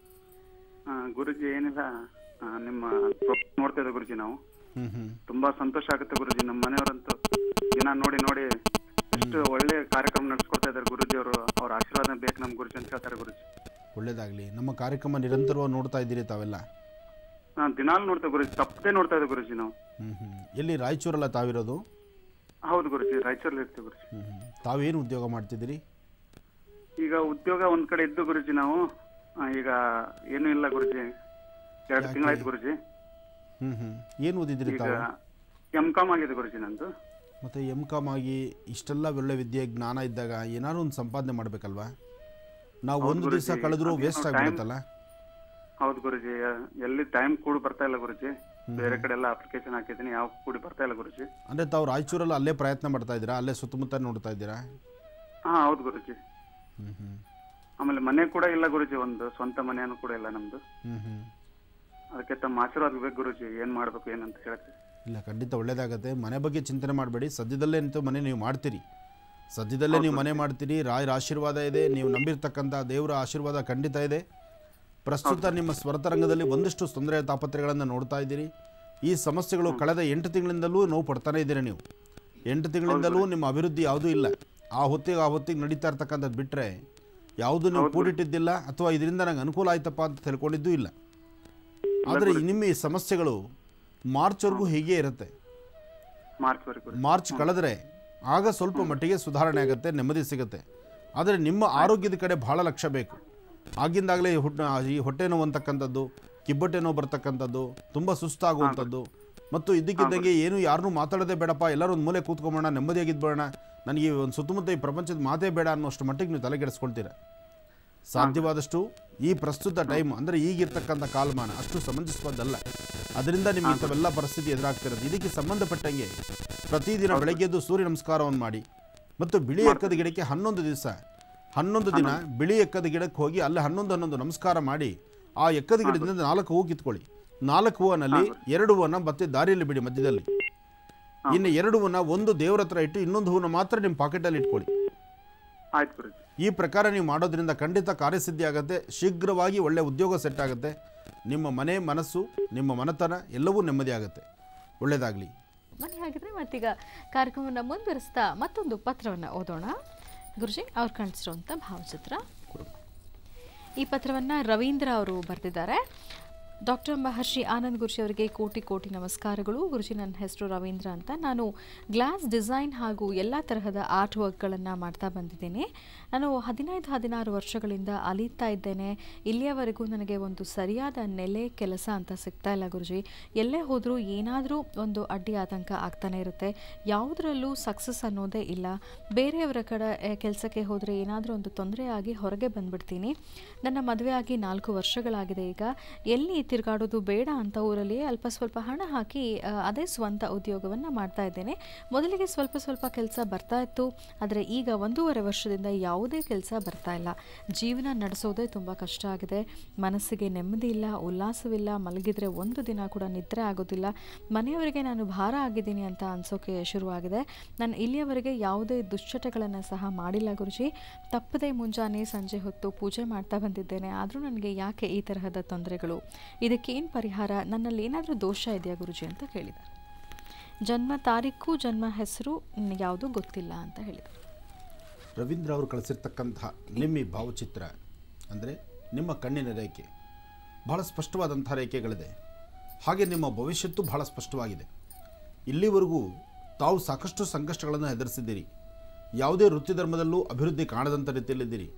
ಆ, ಗುರುಜಿ ಏನಿಲ್ಲ ಆ, ನಿಮ್ಮ program ನೋಡ್ತಾ ಇದ್ದೆ ಗುರುಜಿ ನಾವು ಹ್ಞೂ ಹ್ಞೂ ತುಂಬಾ ಸಂತೋಷ ಆಗುತ್ತೆ ಗುರುಜಿ ನಮ್ಮ ಮನೆಯವರಂತೂ ದಿನ ನೋಡಿ ನೋಡಿ ಎಷ್ಟು ಒಳ್ಳೆ ಕಾರ್ಯಕ್ರಮ ನಡೆಸ್ಕೊಡ್ತಾ ಇದ್ದಾರೆ ಗುರುಜಿ ಅವರು ಅವ್ರ ಆಶೀರ್ವಾದ ಬೇಕು ನಮ್ ಗುರುಜಿ ಅಂತ ಹೇಳ್ತಾರೆ ಗುರುಜಿ ಒಳ್ಳೇದಾಗಲಿ ನಮ್ಮ ಕಾರ್ಯಕ್ರಮ ನಿರಂತರವಾಗಿ ನೋಡ್ತಾ ಇದ್ದೀರಿ ತಾವೆಲ್ಲ ಹಾ ದಿನಾಲು ನೋಡ್ತೇವೆ ಗುರುಜಿ ತಪ್ಪದೆ ನೋಡ್ತಾ ಇದ್ದೆ ಗುರುಜಿ ನಾವು ಹ್ಞೂ ಹ್ಞೂ ಎಲ್ಲಿ ರಾಯಚೂರಲ್ಲ ತಾವಿರೋದು ಹೌದು ಗುರುಜಿ ರಾಯಚೂರಲ್ಲಿ ಇರ್ತೀವಿ ಗುರುಜಿ ಹ್ಞೂ ಹ್ಞೂ ತಾವೇನು ಉದ್ಯೋಗ ಮಾಡ್ತಿದ್ದೀರಿ ಈಗ ಉದ್ಯೋಗ ಒಂದ್ ಕಡೆ ಇದ್ದು ಗುರುಜಿ ನಾವು ಆ, ಈಗ ಏನು ಇಲ್ಲ ಗುರುಜಿ ಎರಡು ತಿಂಗಳಾಯ್ತು ಗುರುಜಿ ಹ್ಞೂ ಹ್ಞೂ ಏನು ಓದಿದ್ದೀರಿ ಈಗ ತಾವು ಎಂ ಕಾಮ್ ಆಗಿದೆ ಗುರುಜಿ ನಂದು ಮತ್ತು ಎಮ್ ಕಾಮ್ ಆಗಿ ಇಷ್ಟೆಲ್ಲ ಒಳ್ಳೆ ವಿದ್ಯೆ ಜ್ಞಾನ ಇದ್ದಾಗ ಏನಾದ್ರು ಒಂದು ಸಂಪಾದನೆ ಮಾಡಬೇಕಲ್ವಾ ನಾವು ಹೌದು ಒಂದು ದಿವಸ ಗುರೂಜಿ. ಕಳೆದ್ರೂ ಅದೇನೋ ವೇಸ್ಟ್ time- ಆಗಿಬಿಡುತ್ತಲ್ಲ ಹೌದು ಗುರುಜಿ ಎಲ್ಲಿ ಟೈಮ್ ಕೂಡ ಬರ್ತಾ ಇಲ್ಲ ಗುರುಜಿ ಬೇರೆ ಕಡೆ ಎಲ್ಲ ಅಪ್ಲಿಕೇಶನ್ ಹಾಕಿದ್ದೀನಿ ಯಾವ ಕೂಡಿ ಬರ್ತಾ ಇಲ್ಲ ಗುರುಜಿ ಅಂದರೆ ತಾವು ರಾಯಚೂರಲ್ಲಿ ಅಲ್ಲೇ ಪ್ರಯತ್ನ ಮಾಡ್ತಾ ಇದ್ದೀರಾ ಅಲ್ಲೇ ಸುತ್ತಮುತ್ತ ನೋಡ್ತಾ ಇದ್ದೀರಾ ಹಾ ಹೌದು ಗುರುಜಿ ಹ್ಞೂ ಹ್ಞೂ ಆಮೇಲೆ ಮನೆ ಕೂಡ ಇಲ್ಲ ಗುರುಜಿ ಒಂದು ಸ್ವಂತ ಮನೆಯನ್ನು ಕೂಡ ಇಲ್ಲ ನಮ್ದು ಹ್ಞೂ ಹ್ಞೂ ಅದಕ್ಕೆ ತಮ್ಮ ಆಶೀರ್ವಾದ ಬೇಕು ಗುರುಜಿ ಏನ್ ಮಾಡ್ಬೇಕು ಏನಂತ ಹೇಳ್ತೀವಿ ಇಲ್ಲ ಖಂಡಿತ ಒಳ್ಳೇದಾಗತ್ತೆ ಮನೆ ಬಗ್ಗೆ ಚಿಂತನೆ ಮಾಡಬೇಡಿ ಸದ್ಯದಲ್ಲೇ ನಿಂತು ಮನೆ ನೀವು ಮಾಡ್ತೀರಿ ಸದ್ಯದಲ್ಲೇ ನೀವು ಮನೆ ಮಾಡ್ತೀರಿ ರಾಯರ ಆಶೀರ್ವಾದ ಇದೆ ನೀವು ನಂಬಿರ್ತಕ್ಕಂಥ ದೇವರ ಆಶೀರ್ವಾದ ಖಂಡಿತ ಇದೆ ಪ್ರಸ್ತುತ ನಿಮ್ಮ ಸ್ವರತರಂಗದಲ್ಲಿ ಒಂದಿಷ್ಟು ತೊಂದರೆ ತಾಪತ್ರೆಗಳನ್ನು ನೋಡ್ತಾ ಇದ್ದೀರಿ ಈ ಸಮಸ್ಯೆಗಳು ಕಳೆದ ಎಂಟು ತಿಂಗಳಿಂದಲೂ ನೋವು ಪಡ್ತಾನೆ ಇದ್ದೀರಿ ನೀವು ಎಂಟು ತಿಂಗಳಿಂದಲೂ ನಿಮ್ಮ ಅಭಿವೃದ್ಧಿ ಯಾವುದೂ ಇಲ್ಲ ಆ ಹೊತ್ತಿಗೆ ಆ ಹೊತ್ತಿಗೆ ನಡೀತಾ ಇರ್ತಕ್ಕಂಥದ್ದು ಬಿಟ್ಟರೆ ಯಾವುದು ನೀವು ಕೂಡಿಟ್ಟಿದ್ದಿಲ್ಲ ಅಥವಾ ಇದರಿಂದ ನಂಗೆ ಅನುಕೂಲ ಆಯ್ತಪ್ಪ ಅಂತ ತಿಳ್ಕೊಂಡಿದ್ದೂ ಇಲ್ಲ ಆದರೆ ನಿಮ್ಮ ಈ ಸಮಸ್ಯೆಗಳು ಮಾರ್ಚ್ವರೆಗೂ ಹೀಗೆ ಇರುತ್ತೆ ಮಾರ್ಚ್ ವರೆಗೂ ಮಾರ್ಚ್ ಕಳೆದ್ರೆ ಆಗ ಸ್ವಲ್ಪ ಮಟ್ಟಿಗೆ ಸುಧಾರಣೆ ಆಗುತ್ತೆ ನೆಮ್ಮದಿ ಸಿಗುತ್ತೆ ಆದರೆ ನಿಮ್ಮ ಆರೋಗ್ಯದ ಕಡೆ ಬಹಳ ಲಕ್ಷ್ಯ ಬೇಕು ಆಗಿಂದಾಗಲೇ ಈ ಹುಟ್ಟ ಈ ಹೊಟ್ಟೆ ನೋವು ಅಂತಕ್ಕಂಥದ್ದು ಕಿಬ್ಬೊಟ್ಟೆ ನೋವು ಬರ್ತಕ್ಕಂಥದ್ದು ತುಂಬ ಸುಸ್ತಾಗುವಂಥದ್ದು ಮತ್ತು ಇದ್ದಕ್ಕಿದ್ದಂಗೆ ಏನು ಯಾರನ್ನೂ ಮಾತಾಡೋದೇ ಬೇಡಪ್ಪ ಎಲ್ಲರೂ ಒಂದು ಮೂಲೆ ಕೂತ್ಕೊಂಬೋಣ ನೆಮ್ಮದಿಯಾಗಿದ್ಬೇಡ ನನಗೆ ಈ ಒಂದು ಸುತ್ತಮುತ್ತ ಈ ಪ್ರಪಂಚದ ಮಾತೇ ಬೇಡ ಅನ್ನೋಷ್ಟು ಮಟ್ಟಿಗೆ ನೀವು ತಲೆಗೆಡಿಸ್ಕೊಳ್ತೀರ ಸಾಧ್ಯವಾದಷ್ಟು ಈ ಪ್ರಸ್ತುತ ಟೈಮ್ ಅಂದರೆ ಈಗಿರ್ತಕ್ಕಂಥ ಕಾಲಮಾನ ಅಷ್ಟು ಸಮಂಜಸವಾದಲ್ಲ ಅದರಿಂದ ನಿಮಗೆ ಇಂಥವೆಲ್ಲ ಪರಿಸ್ಥಿತಿ ಎದುರಾಗ್ತಿರೋದು ಇದಕ್ಕೆ ಸಂಬಂಧಪಟ್ಟಂಗೆ ಪ್ರತಿದಿನ ಬೆಳಗ್ಗೆ ಎದ್ದು ಸೂರ್ಯ ನಮಸ್ಕಾರವನ್ನು ಮಾಡಿ ಮತ್ತು ಬಿಳಿ ಎಕ್ಕದ ಗಿಡಕ್ಕೆ ಹನ್ನೊಂದು ದಿವಸ ಹನ್ನೊಂದು ದಿನ ಬಿಳಿ ಎಕ್ಕದ ಗಿಡಕ್ಕೆ ಹೋಗಿ ಅಲ್ಲಿ ಹನ್ನೊಂದು ಹನ್ನೊಂದು ನಮಸ್ಕಾರ ಮಾಡಿ ಆ ಎಕ್ಕದ ಗಿಡದಿಂದ ನಾಲ್ಕು ಹೂವು ಕಿತ್ಕೊಳ್ಳಿ ನಾಲ್ಕು ಹೂವನಲ್ಲಿ ಎರಡು ಹೂವನ್ನ ಮತ್ತೆ ದಾರಿಯಲ್ಲಿ ಬಿಡಿ ಮಧ್ಯದಲ್ಲಿ ಇನ್ನು ಎರಡು ಹೂವನ್ನ ಒಂದು ದೇವರ ಹತ್ರ ಇಟ್ಟು ಇನ್ನೊಂದು ಹೂವನ್ನ ಮಾತ್ರ ನಿಮ್ಮ ಪಾಕೆಟಲ್ಲಿ ಇಟ್ಕೊಳ್ಳಿ ಆಯ್ತು ಗುರುಜಿ ಈ ಪ್ರಕಾರ ನೀವು ಮಾಡೋದ್ರಿಂದ ಖಂಡಿತ ಕಾರ್ಯಸಿದ್ಧಿ ಆಗುತ್ತೆ ಶೀಘ್ರವಾಗಿ ಒಳ್ಳೆ ಉದ್ಯೋಗ ಸೆಟ್ ಆಗುತ್ತೆ ನಿಮ್ಮ ಮನೆ ಮನಸ್ಸು ನಿಮ್ಮ ಮನತನ ಎಲ್ಲವೂ ನೆಮ್ಮದಿ ಆಗುತ್ತೆ ಒಳ್ಳೆಯದಾಗಲಿ ಬನ್ನಿ ಹಾಗಿದ್ರೆ ಮತ್ತೀಗ ಕಾರ್ಯಕ್ರಮವನ್ನು ಮುಂದುವರಿಸ್ತಾ ಮತ್ತೊಂದು ಪತ್ರವನ್ನು ಓದೋಣ ಗುರುಜಿ ಅವ್ರು ಕಾಣಿಸಿರುವಂಥ ಭಾವಚಿತ್ರ ಈ ಪತ್ರವನ್ನು ರವೀಂದ್ರ ಅವರು ಬರೆದಿದ್ದಾರೆ ಡಾಕ್ಟರ್ ಮಹರ್ಷಿ ಆನಂದ್ ಗುರುಜಿ ಅವರಿಗೆ ಕೋಟಿ ಕೋಟಿ ನಮಸ್ಕಾರಗಳು ಗುರುಜಿ ನನ್ನ ಹೆಸರು ರವೀಂದ್ರ ಅಂತ ನಾನು ಗ್ಲಾಸ್ ಡಿಸೈನ್ ಹಾಗೂ ಎಲ್ಲ ತರಹದ ಆರ್ಟ್ ವರ್ಕ್ಗಳನ್ನು ಮಾಡ್ತಾ ಬಂದಿದ್ದೇನೆ ನಾನು ಹದಿನೈದು ಹದಿನಾರು ವರ್ಷಗಳಿಂದ ಅಲಿತಾ ಇದ್ದೇನೆ ಇಲ್ಲಿಯವರೆಗೂ ನನಗೆ ಒಂದು ಸರಿಯಾದ ನೆಲೆ ಕೆಲಸ ಅಂತ ಸಿಗ್ತಾ ಇಲ್ಲ ಗುರುಜಿ ಎಲ್ಲೇ ಹೋದರೂ ಏನಾದರೂ ಒಂದು ಅಡ್ಡಿ ಆತಂಕ ಆಗ್ತಾನೆ ಇರುತ್ತೆ ಯಾವುದರಲ್ಲೂ ಸಕ್ಸಸ್ ಅನ್ನೋದೇ ಇಲ್ಲ ಬೇರೆಯವರ ಕಡೆ ಕೆಲಸಕ್ಕೆ ಹೋದರೆ ಏನಾದರೂ ಒಂದು ತೊಂದರೆ ಆಗಿ ಹೊರಗೆ ಬಂದ್ಬಿಡ್ತೀನಿ ನನ್ನ ಮದುವೆ ಆಗಿ ನಾಲ್ಕು ವರ್ಷಗಳಾಗಿದೆ ಈಗ ಎಲ್ಲಿ ತಿರುಗಾಡೋದು ಬೇಡ ಅಂತ ಊರಲ್ಲಿ ಅಲ್ಪ ಸ್ವಲ್ಪ ಹಣ ಹಾಕಿ ಆ, ಅದೇ ಸ್ವಂತ ಉದ್ಯೋಗವನ್ನು ಮಾಡ್ತಾ ಇದ್ದೇನೆ ಮೊದಲಿಗೆ ಸ್ವಲ್ಪ ಸ್ವಲ್ಪ ಕೆಲಸ ಬರ್ತಾ ಇತ್ತು ಆದರೆ ಈಗ ಒಂದೂವರೆ ವರ್ಷದಿಂದ ಯಾವುದೇ ಕೆಲಸ ಬರ್ತಾ ಇಲ್ಲ ಜೀವನ ನಡೆಸೋದೇ ತುಂಬ ಕಷ್ಟ ಆಗಿದೆ ಮನಸ್ಸಿಗೆ ನೆಮ್ಮದಿ ಇಲ್ಲ ಉಲ್ಲಾಸವಿಲ್ಲ ಮಲಗಿದ್ರೆ ಒಂದು ದಿನ ಕೂಡ ನಿದ್ರೆ ಆಗೋದಿಲ್ಲ ಮನೆಯವರಿಗೆ ನಾನು ಭಾರ ಆಗಿದ್ದೀನಿ ಅಂತ ಅನ್ಸೋಕೆ ಶುರುವಾಗಿದೆ ನಾನು ಇಲ್ಲಿಯವರೆಗೆ ಯಾವುದೇ ದುಶ್ಚಟಗಳನ್ನು ಸಹ ಮಾಡಿಲ್ಲ ಗುರುಜಿ ತಪ್ಪದೆ ಮುಂಜಾನೆ ಸಂಜೆ ಹೊತ್ತು ಪೂಜೆ ಮಾಡ್ತಾ ಬಂದಿದ್ದೇನೆ ಆದರೂ ನನಗೆ ಯಾಕೆ ಈ ತರಹದ ತೊಂದರೆಗಳು ಇದಕ್ಕೇನು ಪರಿಹಾರ ನನ್ನಲ್ಲಿ ಏನಾದರೂ ದೋಷ ಇದೆಯಾ ಗುರುಜಿ ಅಂತ ಕೇಳಿದ್ದಾರೆ ಜನ್ಮ ತಾರೀಕು ಜನ್ಮ ಹೆಸರು ಯಾವುದೂ ಗೊತ್ತಿಲ್ಲ ಅಂತ ಹೇಳಿದರು ರವೀಂದ್ರ ಅವರು ಕಳಿಸಿರ್ತಕ್ಕಂತಹ ನಿಮ್ಮ ಈ ಭಾವಚಿತ್ರ ಅಂದರೆ ನಿಮ್ಮ ಕಣ್ಣಿನ ರೇಖೆ ಬಹಳ ಸ್ಪಷ್ಟವಾದಂಥ ರೇಖೆಗಳಿದೆ ಹಾಗೆ ನಿಮ್ಮ ಭವಿಷ್ಯತ್ತು ಬಹಳ ಸ್ಪಷ್ಟವಾಗಿದೆ ಇಲ್ಲಿವರೆಗೂ ತಾವು ಸಾಕಷ್ಟು ಸಂಕಷ್ಟಗಳನ್ನು ಎದುರಿಸಿದ್ದೀರಿ ಯಾವುದೇ ವೃತ್ತಿ ಧರ್ಮದಲ್ಲೂ ಅಭಿವೃದ್ಧಿ ಕಾಣದಂಥ ರೀತಿಯಲ್ಲಿದ್ದೀರಿ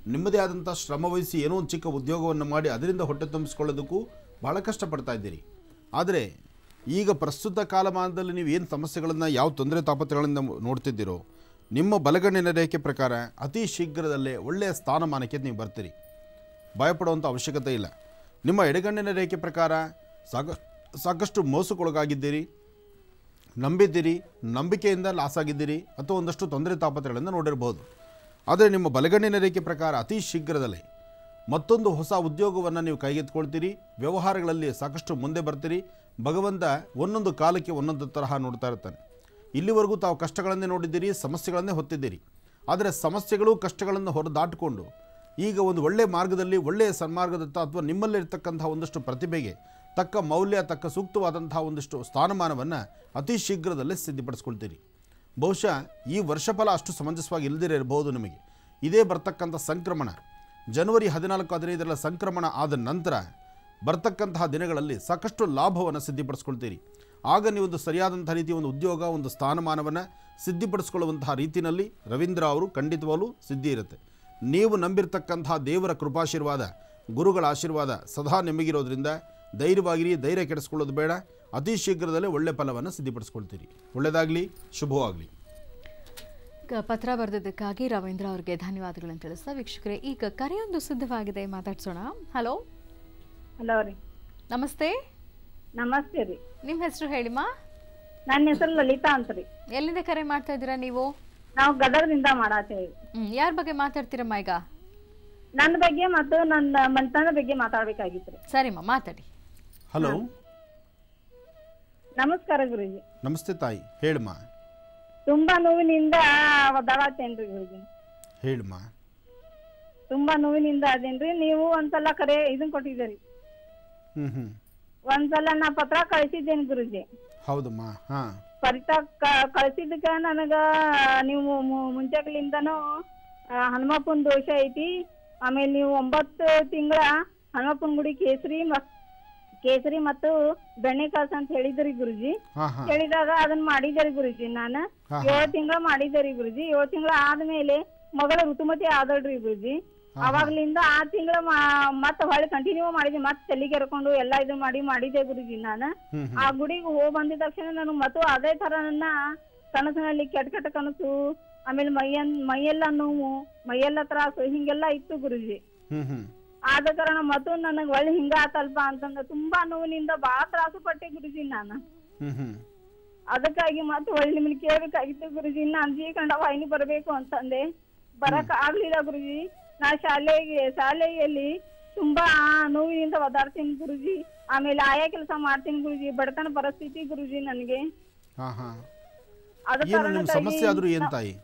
ನಿಮ್ಮದೇ ಆದಂಥ ಶ್ರಮವಹಿಸಿ ಏನೋ ಒಂದು ಚಿಕ್ಕ ಉದ್ಯೋಗವನ್ನು ಮಾಡಿ ಅದರಿಂದ ಹೊಟ್ಟೆ ತುಂಬಿಸ್ಕೊಳ್ಳೋದಕ್ಕೂ ಭಾಳ ಕಷ್ಟಪಡ್ತಾ ಇದ್ದೀರಿ ಆದರೆ ಈಗ ಪ್ರಸ್ತುತ ಕಾಲಮಾನದಲ್ಲಿ ನೀವು ಏನು ಸಮಸ್ಯೆಗಳನ್ನು ಯಾವ ತೊಂದರೆ ತಾಪತ್ರಗಳಿಂದ ನೋಡ್ತಿದ್ದೀರೋ ನಿಮ್ಮ ಬಲಗಣ್ಣಿನ ರೇಖೆ ಪ್ರಕಾರ ಅತಿ ಶೀಘ್ರದಲ್ಲೇ ಒಳ್ಳೆಯ ಸ್ಥಾನಮಾನಕ್ಕೆ ನೀವು ಬರ್ತೀರಿ ಭಯಪಡುವಂಥ ಅವಶ್ಯಕತೆ ಇಲ್ಲ ನಿಮ್ಮ ಎಡಗಣ್ಣಿನ ರೇಖೆ ಪ್ರಕಾರ ಸಾಕ ಸಾಕಷ್ಟು ಮೋಸಕ್ಕೊಳಗಾಗಿದ್ದೀರಿ ನಂಬಿದ್ದೀರಿ ನಂಬಿಕೆಯಿಂದ ಲಾಸ್ ಆಗಿದ್ದೀರಿ ಅಥವಾ ಒಂದಷ್ಟು ತೊಂದರೆ ತಾಪತ್ರಗಳಿಂದ ನೋಡಿರ್ಬೋದು ಆದರೆ ನಿಮ್ಮ ಬಲಗಣ್ಣಿನ ರೇಖೆ ಪ್ರಕಾರ ಅತಿ ಶೀಘ್ರದಲ್ಲೇ ಮತ್ತೊಂದು ಹೊಸ ಉದ್ಯೋಗವನ್ನು ನೀವು ಕೈಗೆತ್ಕೊಳ್ತೀರಿ ವ್ಯವಹಾರಗಳಲ್ಲಿ ಸಾಕಷ್ಟು ಮುಂದೆ ಬರ್ತೀರಿ ಭಗವಂತ ಒಂದೊಂದು ಕಾಲಕ್ಕೆ ಒಂದೊಂದು ತರಹ ನೋಡ್ತಾ ಇರ್ತಾನೆ ಇಲ್ಲಿವರೆಗೂ ತಾವು ಕಷ್ಟಗಳನ್ನೇ ನೋಡಿದ್ದೀರಿ ಸಮಸ್ಯೆಗಳನ್ನೇ ಹೊತ್ತಿದ್ದೀರಿ ಆದರೆ ಸಮಸ್ಯೆಗಳು ಕಷ್ಟಗಳನ್ನು ಹೊರದಾಟಿಕೊಂಡು ಈಗ ಒಂದು ಒಳ್ಳೆಯ ಮಾರ್ಗದಲ್ಲಿ ಒಳ್ಳೆಯ ಸನ್ಮಾರ್ಗದತ್ತ ಅಥವಾ ನಿಮ್ಮಲ್ಲಿರ್ತಕ್ಕಂಥ ಒಂದಷ್ಟು ಪ್ರತಿಭೆಗೆ ತಕ್ಕ ಮೌಲ್ಯ ತಕ್ಕ ಸೂಕ್ತವಾದಂತಹ ಒಂದಿಷ್ಟು ಸ್ಥಾನಮಾನವನ್ನು ಅತಿ ಶೀಘ್ರದಲ್ಲೇ ಸಿದ್ಧಪಡಿಸ್ಕೊಳ್ತೀರಿ ಬಹುಶಃ ಈ ವರ್ಷಫಲ ಅಷ್ಟು ಸಮಂಜಸವಾಗಿ ಇಲ್ಲದಿರೇ ಇರಬಹುದು ನಿಮಗೆ ಇದೇ ಬರ್ತಕ್ಕಂಥ ಸಂಕ್ರಮಣ ಜನವರಿ ಹದಿನಾಲ್ಕು ಹದಿನೈದರ ಸಂಕ್ರಮಣ ಆದ ನಂತರ ಬರ್ತಕ್ಕಂತಹ ದಿನಗಳಲ್ಲಿ ಸಾಕಷ್ಟು ಲಾಭವನ್ನು ಸಿದ್ಧಿಪಡಿಸ್ಕೊಳ್ತೀರಿ ಆಗ ನೀವು ಒಂದು ಸರಿಯಾದಂಥ ರೀತಿಯ ಒಂದು ಉದ್ಯೋಗ ಒಂದು ಸ್ಥಾನಮಾನವನ್ನು ಸಿದ್ಧಿಪಡಿಸ್ಕೊಳ್ಳುವಂತಹ ರೀತಿಯಲ್ಲಿ ರವೀಂದ್ರ ಅವರು ಖಂಡಿತವಾಗಲೂ ಸಿದ್ಧಿ ಇರುತ್ತೆ ನೀವು ನಂಬಿರ್ತಕ್ಕಂತಹ ದೇವರ ಕೃಪಾಶೀರ್ವಾದ ಗುರುಗಳ ಆಶೀರ್ವಾದ ಸದಾ ನಿಮಗಿರೋದ್ರಿಂದ ಧೈರ್ಯವಾಗಿರಿ ಧೈರ್ಯ ಕೆಡಿಸ್ಕೊಳ್ಳೋದು ಬೇಡ ಅತಿ ಶೀಘ್ರದಲ್ಲೇ ಒಳ್ಳೆ ಫಲವನ್ನು ಸಿದ್ಧಿಪಡಿಸ್ಕೊಳ್ತೀರಿ ಒಳ್ಳೆಯದಾಗಲಿ ಶುಭವಾಗಲಿ ಈಗ ಪತ್ರ ಬರೆದಿದ್ದಕ್ಕಾಗಿ ರವೀಂದ್ರ ಅವರಿಗೆ ಧನ್ಯವಾದಗಳನ್ನು ತಿಳಿಸ್ತಾ ವೀಕ್ಷಕರೇ ಈಗ ಕರೆಯೊಂದು ಸಿದ್ಧವಾಗಿದೆ ಮಾತಾಡ್ಸೋಣ ಹಲೋ ಹಲೋ ರೀ ನಮಸ್ತೆ ನಮಸ್ತೆ ರೀ ನಿಮ್ಮ ಹೆಸರು ಹೇಳಿಮ್ಮ ನನ್ನ ಹೆಸರು ಲಲಿತಾ ಅಂತ ರೀ ಎಲ್ಲಿಂದ ಕರೆ ಮಾಡ್ತಾ ಇದ್ದೀರಾ ನೀವು ನಾವು ಗದಗದಿಂದ ಮಾಡಾತೇವಿ ಹ್ಮ್ ಯಾರ ಬಗ್ಗೆ ಮಾತಾಡ್ತೀರಮ್ಮ ಈಗ ನನ್ನ ಬಗ್ಗೆ ಮತ್ತು ನನ್ನ ಮನ್ತನ ಬಗ್ಗೆ ಮಾತಾಡ್ಬೇಕಾಗಿತ್ತು ರೀ ಸರಿಮ್ಮ ಮಾತಾಡಿ ಹಲೋ ನಮಸ್ಕಾರ ಗುರುಜಿ ನಮಸ್ತೆ ತಾಯಿ ಹೇಳಮ್ಮ ತುಂಬಾ ನೋವಿನಿಂದ ಒದ್ದಾಡತ್ತೇನ್ರಿ ಗುರುಜಿ ಹೇಳಮ್ಮ ತುಂಬಾ ನೋವಿನಿಂದ ಅದೇನ್ರಿ ನೀವು ಒಂದ್ಸಲ ಕರೆ ಇದನ್ ಕೊಟ್ಟಿದ್ದೀರಿ ಹ್ಞೂ ಹ್ಞೂ ಒಂದ್ಸಲ ನಾ ಪತ್ರ ಕಳಿಸಿದ್ದೇನೆ ಗುರುಜಿ ಹೌದಮ್ಮ ಹಾಂ ಪರಿತ ಕಳ್ಸಿದ್ದಕ್ಕ ನನಗ ನೀವು ಮು- ಮುಂಚೆಗಳಿಂದನೂ ಆ, ಹನುಮಪ್ಪನ ದೋಷ ಐತಿ ಆಮೇಲೆ ನೀವು ಒಂಬತ್ತು ತಿಂಗಳ ಹನುಮಪ್ಪನ ಗುಡಿ ಕೇಸರಿ ಮತ್ ಕೇಸರಿ ಮತ್ತು ಬೆಣ್ಣೆ ಕಾಸು ಅಂತ ಹೇಳಿದ್ರಿ ಗುರುಜಿ ಹಾಂ ಹಾಂ ಹೇಳಿದಾಗ ಅದನ್ನ ಮಾಡಿದ್ರಿ ಗುರುಜಿ ನಾನು ಹಾ, ಏಳು ತಿಂಗಳ ಮಾಡಿದ್ರಿ ಗುರುಜಿ ಏಳು ತಿಂಗಳ ಆದ್ಮೇಲೆ ಮಗಳ ಋತುಮತಿ ಆದಳ್ರಿ ಗುರುಜಿ ಅವಾಗ್ಲಿಂದ ಆ ತಿಂಗಳ ಮತ್ತ ಹೊಳ್ಳಿ ಕಂಟಿನ್ಯೂ ಮಾಡಿದ್ವಿ ಮತ್ ತಲೆ ಕೆರ್ಕೊಂಡು ಎಲ್ಲಾ ಇದು ಮಾಡಿ ಮಾಡಿದ್ದೆ ಗುರುಜಿ ನಾನು ಹ್ಞೂ ಆ ಗುಡಿಗೆ ಹೋಗ್ ಬಂದಿದ ತಕ್ಷಣ ನಾನು ಮತ್ತು ಅದೇ ತರ ನನ್ನ ಕನಸಿನಲ್ಲಿ ಕೆಟ್ಟ ಕೆಟ್ಟ ಕನಸು ಆಮೇಲೆ ಮೈಯನ್ ಮೈಯೆಲ್ಲ ನೋವು ಮೈಯೆಲ್ಲ ತ್ರಾಸು ಹಿಂಗೆಲ್ಲ ಇತ್ತು ಗುರುಜಿ ಹ್ಞೂ ಹ್ಞೂ ಆದ ಕಾರಣ ಮತ್ತು ನನಗ್ ಒಳ್ಳೆ ಹಿಂಗ ಆತಲ್ಪ ಅಂತಂದ ತುಂಬಾ ನೋವಿನಿಂದ ಬಾಳ ತ್ರಾಸು ಪಟ್ಟೆ ಗುರುಜಿ ನಾನು ಹ್ಞೂ ಹ್ಞೂ ಅದಕ್ಕಾಗಿ ಮತ್ತೆ ಒಳ್ಳೆ ನಿಮ್ಗೆ ಕೇಳ್ಬೇಕಾಗಿತ್ತು ಗುರುಜಿ ನಾ ಅಂಜಿ ಕಂಡ ವಾಹಿನಿ ಬರಬೇಕು ಅಂತಂದೆ ಬರಕ್ ಆಗ್ಲಿಲ್ಲ ಗುರುಜಿ ನಾ ಶಾಲೆಗೆ ಶಾಲೆಯಲ್ಲಿ ತುಂಬಾ ನೋವಿನಿಂದ ಒದಾಡ್ತೀನಿ ಗುರುಜಿ ಆಮೇಲೆ ಆಯಾ ಕೆಲಸ ಮಾಡ್ತೀನಿ ಗುರುಜಿ ಬಡತನ ಪರಿಸ್ಥಿತಿ ಗುರುಜಿ ನನಗೆ ಹಾಂ ಹಾಂ ಅದ ಏನು ನಿಮ್ಮ ಸಮಸ್ಯೆ ಆದರೂ ಏನು ತಾಯಿ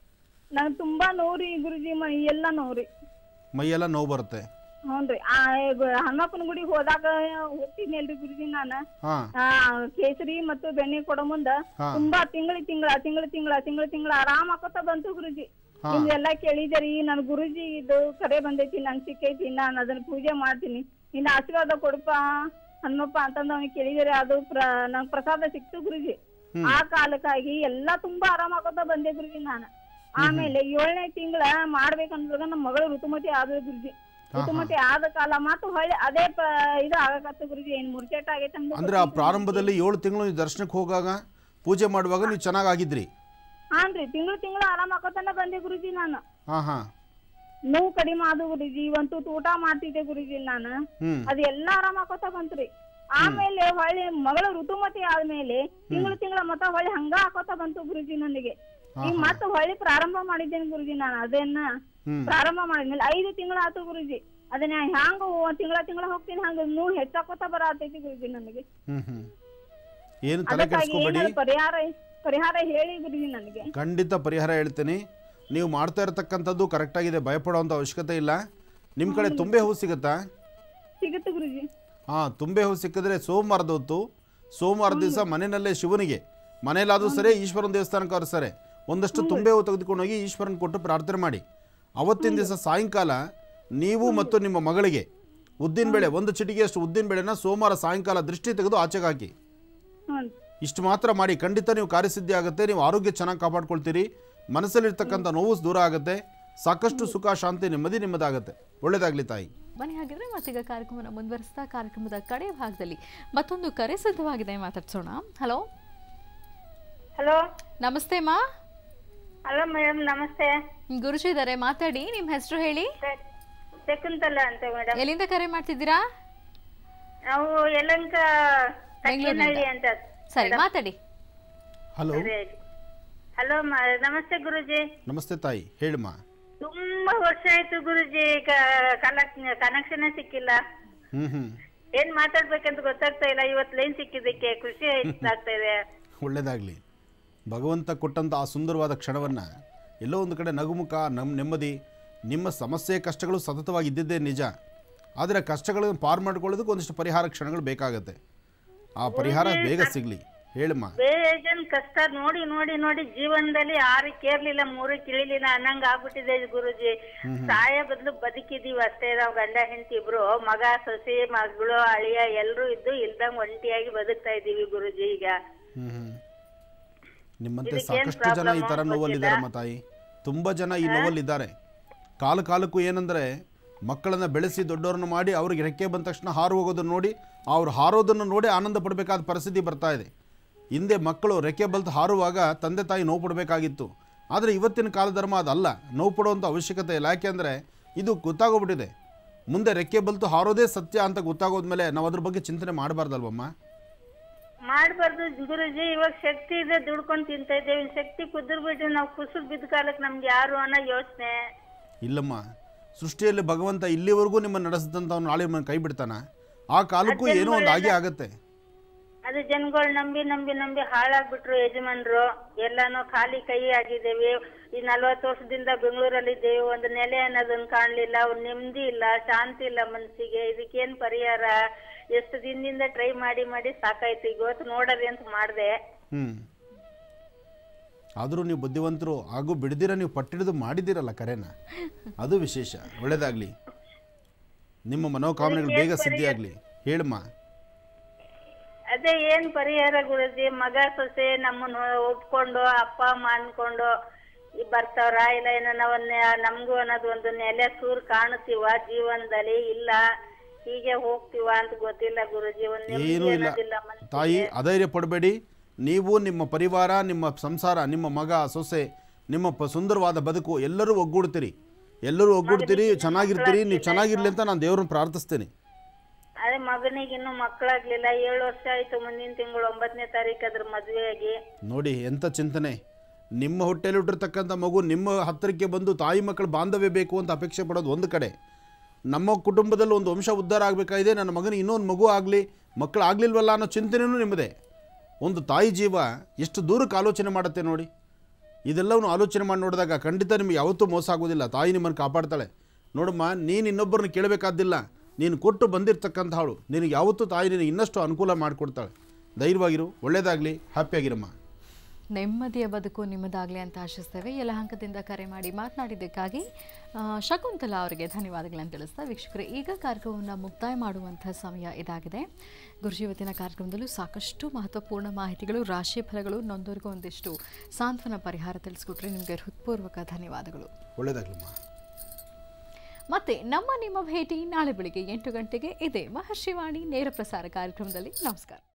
ನನಗೆ ತುಂಬಾ ನೋವ್ರಿ ಗುರುಜಿ ಮೈ ಎಲ್ಲ ನೋವ್ರಿ ಮೈಯೆಲ್ಲ ನೋವು ಬರುತ್ತೆ ಹ್ಞೂನ್ರಿ ಆ ಗ- ಹನುಮಪ್ಪನ ಗುಡಿಗೆ ಹೋದಾಗ ಹೋಗ್ತೀನಿ ಗುರುಜಿ ನಾನು ಹಾಂ ಆ, ಕೇಸರಿ ಮತ್ತು ಬೆಣ್ಣೆ ಕೊಡೋ ಮುಂದ ಹಾ. ತುಂಬಾ ತಿಂಗಳ ತಿಂಗಳ ತಿಂಗಳ ತಿಂಗಳ ತಿಂಗಳ ತಿಂಗಳ ಆರಾಮ್ ಆಕೋತ ಬಂತು ಗುರುಜಿ ಹಾ. ನಿಮ್ದೆಲ್ಲ ಕೇಳಿದರಿ ನನ್ ಗುರುಜಿ ಇದು ಕರೆ ಬಂದೈತಿ ನಂಗ್ ಸಿಕ್ಕೈತಿ ನಾನ್ ಅದನ್ನ ಪೂಜೆ ಮಾಡ್ತೀನಿ ನಿನ್ನ ಆಶೀರ್ವಾದ ಕೊಡಪ್ಪ ಹನುಮಪ್ಪ ಅಂತಂದ ಅವ್ನಿಗೆ ಕೇಳಿದರೆ ಅದು ಪ್ರ ನಂಗ್ ಪ್ರಸಾದ ಸಿಕ್ತು ಗುರುಜಿ ಆ ಕಾಲಕ್ಕಾಗಿ ಎಲ್ಲಾ ತುಂಬಾ ಆರಾಮ್ ಆಕೋತ ಬಂದೆ ಗುರುಜಿ ನಾನು ಆಮೇಲೆ ಏಳನೇ ತಿಂಗಳ ಮಾಡ್ಬೇಕಂದಾಗ ನಮ್ಮ ಮಗಳು ಋತುಮತಿ ಆದ ಗುರುಜಿ ಋತುಮತಿ ಆದ ಕಾಲ ಮತ್ತು ಹೊಳ್ಳಿ ಅದೇ ಪ ಇದು ಆಗಕತ್ತ ಗುರುಜಿ ಏನ್ ಮುರ್ಚೆಟ್ ಆಗೈತೆ ಅಂದ್ ಅಂದರೆ ಆ ಪ್ರಾರಂಭದಲ್ಲಿ ಏಳು ತಿಂಗಳು ನೀವು ದರ್ಶನಕ್ಕೆ ಹೋಗಾಗ ಪೂಜೆ ಮಾಡುವಾಗ ನೀವು ಚೆನ್ನಾಗಿದ್ರಿ ಹಾನ್ರಿ ತಿಂಗಳು ತಿಂಗಳು ಆರಾಮ್ ಆಕೋತನ ಬಂದೆ ಗುರುಜಿ ನಾನು ಹಾಂ ಹಾಂ ನೋವು ಕಡಿಮೆ ಆದು ಗುರುಜಿ ಒಂದ್ ತುತ್ತು ಊಟ ಮಾಡ್ತಿದ್ದೆ ಗುರುಜಿ ನಾನು ಹ್ಞೂ ಅದೆಲ್ಲ ಆರಾಮ್ ಆಕೋತ ಬಂತ್ರಿ ಆಮೇಲೆ ಹೊಳ್ಳಿ ಮಗಳ ಋತುಮತಿ ಆದ್ಮೇಲೆ ತಿಂಗಳು ತಿಂಗಳ ಮತ್ತ ಹೊಳ್ಳಿ ಹಂಗ ಹಾಕೋತ ಬಂತು ಗುರುಜಿ ನನಗೆ ಈಗ ಮತ್ತ ಹೊಳ್ಳಿ ಪ್ರಾರಂಭ ಮಾಡಿದ್ದೇನೆ ಗುರುಜಿ ನಾನು ಅದನ್ನ ಹ್ಮ್. ಪ್ರಾರಂಭ ಮಾಡಿದ್ಮೇಲೆ ಐದು ತಿಂಗಳ ಆತು ಗುರುಜಿ ಅದನ್ನ ಹ್ಯಾಂಗ ತಿಂಗಳ ತಿಂಗಳ ಹೋಗ್ತೀನಿ ಹಂಗ ನೋವು ಹೆಚ್ಚಾಕೋತ ಬರತೈತಿ ಗುರುಜಿ ನನಗೆ ಹ್ಞೂ ಹ್ಞೂ ಏನು ತಲೆ ಅದಕ್ಕಾಗಿ ಕೆಡಿಸ್ಕೋಬೇಡಿ ಏನಾದ್ರು ಪರಿಹಾರ ಪರಿಹಾರ ಹೇಳಿ ಗುರುಜಿ ನನಗೆ ಖಂಡಿತ ಪರಿಹಾರ ಹೇಳ್ತೀನಿ ನೀವು ಮಾಡ್ತಾ ಇರತಕ್ಕಂಥದ್ದು ಕರೆಕ್ಟಾಗಿದೆ ಭಯಪಡೋವಂಥ ಅವಶ್ಯಕತೆ ಇಲ್ಲ ನಿಮ್ಮ ಕಡೆ ತುಂಬೆ ಹೂ ಸಿಗುತ್ತಾ ಸಿಗುತ್ತೆ ಗುರುಜಿ ಹಾಂ ತುಂಬೆ ಹೂ ಸಿಕ್ಕಿದ್ರೆ ಸೋಮವಾರದ ಹೊತ್ತು ಸೋಮವಾರ ದಿವಸ ಮನೆಯಲ್ಲೇ ಶಿವನಿಗೆ ಮನೇಲಾದರೂ ಸರಿ ಈಶ್ವರನ ದೇವಸ್ಥಾನಕ್ಕೆ ಅವ್ರು ಸರಿ ಒಂದಷ್ಟು ತುಂಬೆ ಹೂ ತೆಗೆದುಕೊಂಡು ಹೋಗಿ ಈಶ್ವರನ ಕೊಟ್ಟು ಪ್ರಾರ್ಥನೆ ಮಾಡಿ ಅವತ್ತಿನ ದಿವಸ ಸಾಯಂಕಾಲ ನೀವು ಮತ್ತು ನಿಮ್ಮ ಮಗಳಿಗೆ ಉದ್ದಿನ ಬೇಳೆ ಒಂದು ಚಿಟಿಗೆಯಷ್ಟು ಉದ್ದಿನ ಬೇಳೆನ ಸೋಮವಾರ ಸಾಯಂಕಾಲ ದೃಷ್ಟಿ ತೆಗೆದು ಆಚೆಗೆ ಹಾಕಿ ಹ್ಞೂ ಇಷ್ಟು ಮಾತ್ರ ಮಾಡಿ ಖಂಡಿತ ನೀವು ಕಾರ್ಯಸಿದ್ಧಿ ಆಗುತ್ತೆ ನೀವು ಆರೋಗ್ಯ ಚೆನ್ನಾಗಿ ಕಾಪಾಡ್ಕೊಳ್ತೀರಿ ಮನಸ್ಸಲ್ಲಿರ್ತಕ್ಕಂಥ ನೋವು ದೂರ ಆಗುತ್ತೆ ಸಾಕಷ್ಟು ಸುಖ ಶಾಂತಿ ನೆಮ್ಮದಿ ನಿಮ್ಮದಾಗತ್ತೆ ಒಳ್ಳೇದಾಗಲಿ ತಾಯಿ ಬನ್ನಿ ಹಾಗಿದ್ರೆ ಮತ್ತೀಗ ಕಾರ್ಯಕ್ರಮವನ್ನು ಮುಂದುವರಿಸ್ತಾ ಕಾರ್ಯಕ್ರಮದ ಕಡೆ ಭಾಗದಲ್ಲಿ ಮತ್ತೊಂದು ಕರೆ ಸಿದ್ಧವಾಗಿದೆ ಮಾತಾಡ್ಸೋಣ ಹಲೋ ಹಲೋ ನಮಸ್ತೆ ಮಾ ಹಲೋ ಮೇಡಮ್ ನಮಸ್ತೆ ಗುರುಜಿ ಇದ್ದಾರೆ ಮಾತಾಡಿ ನಿಮ್ಮ ಹೆಸರು ಹೇಳಿ ಶಕುಂತಲ ಅಂತ ಮೇಡಮ್ ಎಲ್ಲಿಂದ ಕರೆ ಮಾಡ್ತಿದ್ದೀರಾ ನಾವು ಯಲಂಕ ತಕ್ಕೇನಹಳ್ಳಿ ಅಂತ ಸರಿ ಮಾತಾಡಿ ಹಲೋ ಹಲೋ ನಮಸ್ತೆ ಗುರುಜಿ ನಮಸ್ತೆ ತಾಯಿ ಹೇಳಮ್ಮ ತುಂಬಾ ವರ್ಷ ಆಯ್ತು ಗುರುಜಿ ಕನೆಕ್ಷನ್ ಸಿಕ್ಕಿಲ್ಲ ಹ್ಞೂ ಹ್ಞೂ ಏನ್ ಮಾತಾಡ್ಬೇಕಂತ ಗೊತ್ತಾಗ್ತಾ ಇಲ್ಲ ಇವತ್ತು ಲೈನ್ ಸಿಕ್ಕಿದ್ದಕ್ಕೆ ಖುಷಿ ಆಗ್ತಾ ಇದೆ ಒಳ್ಳೇದಾಗಲಿ ಭಗವಂತ ಕೊಟ್ಟಂಥ ಆ ಸುಂದರವಾದ ಕ್ಷಣವನ್ನು ಎಲ್ಲೋ ಒಂದು ಕಡೆ ನಗುಮುಖ ನಮ್ಮ ನೆಮ್ಮದಿ ನಿಮ್ಮ ಸಮಸ್ಯೆ ಕಷ್ಟಗಳು ಸತತವಾಗಿ ಇದ್ದಿದ್ದೇ ನಿಜ ಆದರೆ ಕಷ್ಟಗಳನ್ನು ಪಾರು ಮಾಡ್ಕೊಳ್ಳೋದಕ್ಕೆ ಒಂದಿಷ್ಟು ಪರಿಹಾರ ಕ್ಷಣಗಳು ಬೇಕಾಗತ್ತೆ ಆ ಪರಿಹಾರ ಬೇಗ ಸಿಗಲಿ ಹೇಳಮ್ಮ ಬೇಜನ್ ಕಷ್ಟ ನೋಡಿ ನೋಡಿ ನೋಡಿ ಜೀವನದಲ್ಲಿ ಆರಕ್ಕೆ ಏರ್ಲಿಲ್ಲ ಮೂರಕ್ಕೆ ಇಳಿಲಿಲ್ಲ ಅನ್ನಂಗ ಆಗ್ಬಿಟ್ಟಿದೆ ಗುರುಜಿ ಸಾಯ ಬದಲು ಬದುಕಿದೀವಿ ಅಷ್ಟೇ ನಾವು ಗಂಡ ಹೆಂಡತಿ ಇಬ್ರು ಮಗ ಸೊಸೆ ಮಗಳು ಅಳಿಯ ಎಲ್ರು ಇದ್ದು ಇಲ್ದಂಗ್ ಒಂಟಿಯಾಗಿ ಬದುಕ್ತಾ ಇದೀವಿ ಗುರುಜಿ ಈಗ ಹ್ಞೂ ಹ್ಞೂ ನಿಮ್ಮಂತೆ ಇದಕ್ಕೇನ್ ಸಾಕಷ್ಟು ಜನ ಈ ಥರ problem ನೋವಲ್ಲಿದ್ದಾರಮ್ಮ ತಾಯಿ ತುಂಬ ಜನ ಈ ನೋವಲ್ಲಿದ್ದಾರೆ ಕಾಲ ಕಾಲಕ್ಕೂ ಏನಂದರೆ ಮಕ್ಕಳನ್ನು ಬೆಳೆಸಿ ದೊಡ್ಡವ್ರನ್ನ ಮಾಡಿ ಅವ್ರಿಗೆ ರೆಕ್ಕೆ ಬಂದ ತಕ್ಷಣ ಹಾರು ಹೋಗೋದನ್ನು ನೋಡಿ ಅವ್ರು ಹಾರೋದನ್ನು ನೋಡಿ ಆನಂದ ಪಡಬೇಕಾದ ಪರಿಸ್ಥಿತಿ ಬರ್ತಾ ಇದೆ ಹಿಂದೆ ಮಕ್ಕಳು ರೆಕ್ಕೆ ಬಲ್ತು ಹಾರುವಾಗ ತಂದೆ ತಾಯಿ ನೋವು ಪಡಬೇಕಾಗಿತ್ತು ಆದರೆ ಇವತ್ತಿನ ಕಾಲ ಧರ್ಮ ಅದಲ್ಲ ನೋವು ಪಡುವಂಥ ಅವಶ್ಯಕತೆ ಇಲ್ಲ ಯಾಕೆಂದರೆ ಇದು ಗೊತ್ತಾಗೋಗ್ಬಿಟ್ಟಿದೆ ಮುಂದೆ ರೆಕ್ಕೆ ಬಲ್ತು ಹಾರೋದೇ ಸತ್ಯ ಅಂತ ಗೊತ್ತಾಗೋದ್ಮೇಲೆ ನಾವು ಅದ್ರ ಬಗ್ಗೆ ಚಿಂತನೆ ಮಾಡಬಾರ್ದಲ್ವಮ್ಮ ಮಾಡ್ಬಾರ್ದು ಗುರುಜಿ ಇವಾಗ ಶಕ್ತಿ ಇದೆ ದುಡ್ಕೊಂಡ್ ತಿಂತಾ ಇದ್ದೇವೆ ಶಕ್ತಿ ಕುದುರ್ ಬಿಟ್ಟು ನಾವು ಕುಸುರ್ ಬಿದ್ದ ಕಾಲಕ್ಕೆ ನಮ್ಗೆ ಯಾರು ಅನ್ನೋ ಯೋಚನೆ ಇಲ್ಲಮ್ಮ ಸೃಷ್ಟಿಯಲ್ಲಿ ಭಗವಂತ ಇಲ್ಲಿವರೆಗೂ ನಿಮ್ಮನ್ನು ನಡೆಸಿದಂಥವ್ನು ನಾಳೆ ನಿಮ್ಮನ್ನು ಕೈ ಬಿಡ್ತಾನ ಆ ಕಾಲಕ್ಕೂ ಏನೋ ಒಂದು ಆಗೇ ಆಗತ್ತೆ ಅದು ಜನಗಳು ನಂಬಿ ನಂಬಿ ನಂಬಿ ಹಾಳಾಗ್ಬಿಟ್ರು ಯಜಮಾನ್ರು ಎಲ್ಲಾನು ಖಾಲಿ ಕೈ ಆಗಿದ್ದೇವೆ ಈ ನಲ್ವತ್ತು ವರ್ಷದಿಂದ ಬೆಂಗಳೂರಲ್ಲಿ ಇದ್ದೇವೆ ಒಂದು ನೆಲೆ ಅನ್ನೋದನ್ನ ಕಾಣ್ಲಿಲ್ಲ ಒಂದ್ ನೆಮ್ಮದಿ ಇಲ್ಲ ಶಾಂತಿ ಇಲ್ಲ ಮನ್ಸಿಗೆ ಇದಕ್ಕೇನ್ ಪರಿಹಾರ ಎಷ್ಟು ದಿನದಿಂದ ಟ್ರೈ ಮಾಡಿ ಮಾಡಿ ಸಾಕಾಯ್ತು ಈಗ ಇವತ್ತು ನೋಡರಿ ಅಂತ ಮಾಡ್ದೆ ಹ್ಞೂ ಆದರೂ ನೀವು ಬುದ್ಧಿವಂತರು ಹಾಗೂ ಬಿಡ್ದಿರ ನೀವು ಪಟ್ಟಿಡಿದು ಮಾಡಿದ್ದೀರಲ್ಲ ಕರೆನ ಅದು ವಿಶೇಷ ಒಳ್ಳೇದಾಗಲಿ ನಿಮ್ಮ ಮನೋಕಾಮನೆಗಳು ಬೇಗ ಸಿದ್ಧಿಯಾಗಲಿ ಹೇಳಮ್ಮ ಅದೇ ಏನ್ ಪರಿಹಾರ ಗುರುಜಿ ಮಗ ಸೊಸೆ ನಮ್ಮನ್ನ ಒಪ್ಕೊಂಡು ಅಪ್ಪ ಅಮ್ಮ ಅನ್ಕೊಂಡು ಈ ಬರ್ತಾವ್ರ ಇಲ್ಲ ಏನೋ ನಾವ್ ನೆ- ನಮ್ಗೂ ಅನ್ನೋದು ಒಂದು ನೆಲೆ ಸೂರ್ ಕಾಣುತ್ತೀವ ಜೀವನದಲ್ಲಿ ಇಲ್ಲ ಹೀಗೆ ಹೋಗ್ತೀವ ಅಂತ ಗೊತ್ತಿಲ್ಲ ಗುರುಜಿ ಒಂದ್ ನೆಮ್ಮದಿ ಏನೂ ಇಲ್ಲ ಅನ್ನೋದಿಲ್ಲ ಮನ್ಸಿಗೆ. ತಾಯಿ ಅಧೈರ್ಯ ಪಡಬೇಡಿ ನೀವು ನಿಮ್ಮ ಪರಿವಾರ ನಿಮ್ಮ ಸಂಸಾರ ನಿಮ್ಮ ಮಗ ಸೊಸೆ ನಿಮ್ಮ ಪ ಸುಂದರವಾದ ಬದುಕು ಎಲ್ಲರೂ ಒಗ್ಗೂಡ್ತೀರಿ ಎಲ್ಲರೂ ಒಗ್ಗೂಡ್ತೀರಿ ಚೆನ್ನಾಗಿರ್ತೀರಿ ನೀವು ಚೆನ್ನಾಗಿರ್ಲಿ ಅಂತ ನಾನು ದೇವ್ರನ್ನ ಪ್ರಾರ್ಥಿಸ್ತೇನೆ ಅದೇ ಮಗನಿಗೆ ಇನ್ನು ಮಕ್ಕಳಾಗ್ಲಿಲ್ಲ ಏಳು ವರ್ಷ ಆಯ್ತು ಮುಂದಿನ ತಿಂಗಳು ಒಂಬತ್ತನೇ ತಾರೀಕು ಅದ್ರ ಮದ್ವೆ ಆಗಿ ನೋಡಿ ಎಂಥ ಚಿಂತನೆ ನಿಮ್ಮ ಹೊಟ್ಟೆಯಲ್ಲಿ ಹುಟ್ಟಿರ್ತಕ್ಕಂಥ ಮಗು ನಿಮ್ಮ ಹತ್ತಿರಕ್ಕೆ ಬಂದು ತಾಯಿ ಮಕ್ಕಳ ಬಾಂಧವ್ಯ ಬೇಕು ಅಂತ ಅಪೇಕ್ಷೆ ಪಡೋದು ಒಂದು ಕಡೆ ನಮ್ಮ ಕುಟುಂಬದಲ್ಲಿ ಒಂದು ವಂಶ ಉದ್ಧಾರ ಆಗಬೇಕಾಗಿದೆ ನನ್ನ ಮಗನಿಗೆ ಇನ್ನೊಂದು ಮಗು ಆಗಲಿ ಮಕ್ಕಳು ಆಗಲಿಲ್ವಲ್ಲ ಅನ್ನೋ ಚಿಂತನೆಯೂ ನಿಮ್ಮದೇ ಒಂದು ತಾಯಿ ಜೀವ ಎಷ್ಟು ದೂರಕ್ಕೆ ಆಲೋಚನೆ ಮಾಡುತ್ತೆ ನೋಡಿ ಇದೆಲ್ಲವನ್ನು ಆಲೋಚನೆ ಮಾಡಿ ನೋಡಿದಾಗ ಖಂಡಿತ ನಿಮಗೆ ಯಾವತ್ತೂ ಮೋಸ ಆಗೋದಿಲ್ಲ ತಾಯಿ ನಿಮ್ಮನ್ನು ಕಾಪಾಡ್ತಾಳೆ ನೋಡಮ್ಮ ನೀನು ಇನ್ನೊಬ್ಬರನ್ನ ಕೇಳಬೇಕಾದಿಲ್ಲ ನೀನು ಕೊಟ್ಟು ಬಂದಿರತಕ್ಕಂಥವಳು ನಿನಗೆ ಯಾವತ್ತೂ ತಾಯಿ ನಿನಗೆ ಇನ್ನಷ್ಟು ಅನುಕೂಲ ಮಾಡಿಕೊಡ್ತಾಳೆ ಧೈರ್ಯವಾಗಿರು ಒಳ್ಳೇದಾಗಲಿ ಹ್ಯಾಪಿಯಾಗಿರಮ್ಮ ನೆಮ್ಮದಿಯ ಬದುಕು ನಿಮ್ಮದಾಗಲಿ ಅಂತ ಆಶಿಸ್ತೇವೆ ಯಲಹಂಕದಿಂದ ಕರೆ ಮಾಡಿ ಮಾತನಾಡಿದ್ದಕ್ಕಾಗಿ ಆ, ಶಕುಂತಲಾ ಅವರಿಗೆ ಧನ್ಯವಾದಗಳನ್ನು ತಿಳಿಸ್ತಾ ವೀಕ್ಷಕರೇ ಈಗ ಕಾರ್ಯಕ್ರಮವನ್ನು ಮುಕ್ತಾಯ ಮಾಡುವಂಥ ಸಮಯ ಇದಾಗಿದೆ ಗುರುಜಿ ಇವತ್ತಿನ ಕಾರ್ಯಕ್ರಮದಲ್ಲೂ ಸಾಕಷ್ಟು ಮಹತ್ವಪೂರ್ಣ ಮಾಹಿತಿಗಳು ರಾಶಿ ಫಲಗಳು ನೊಂದವರಿಗೂ ಒಂದಿಷ್ಟು ಸಾಂತ್ವನ ಪರಿಹಾರ ತಿಳಿಸ್ಕೊಟ್ರೆ ನಿಮಗೆ ಹೃತ್ಪೂರ್ವಕ ಧನ್ಯವಾದಗಳು ಒಳ್ಳೇದಾಗಲಮ್ಮ ಮತ್ತೆ ನಮ್ಮ ನಿಮ್ಮ ಭೇಟಿ ನಾಳೆ ಬೆಳಿಗ್ಗೆ ಎಂಟು ಗಂಟೆಗೆ ಇದೆ ಮಹರ್ಷಿವಾಣಿ ನೇರ ಪ್ರಸಾರ ಕಾರ್ಯಕ್ರಮದಲ್ಲಿ ನಮಸ್ಕಾರ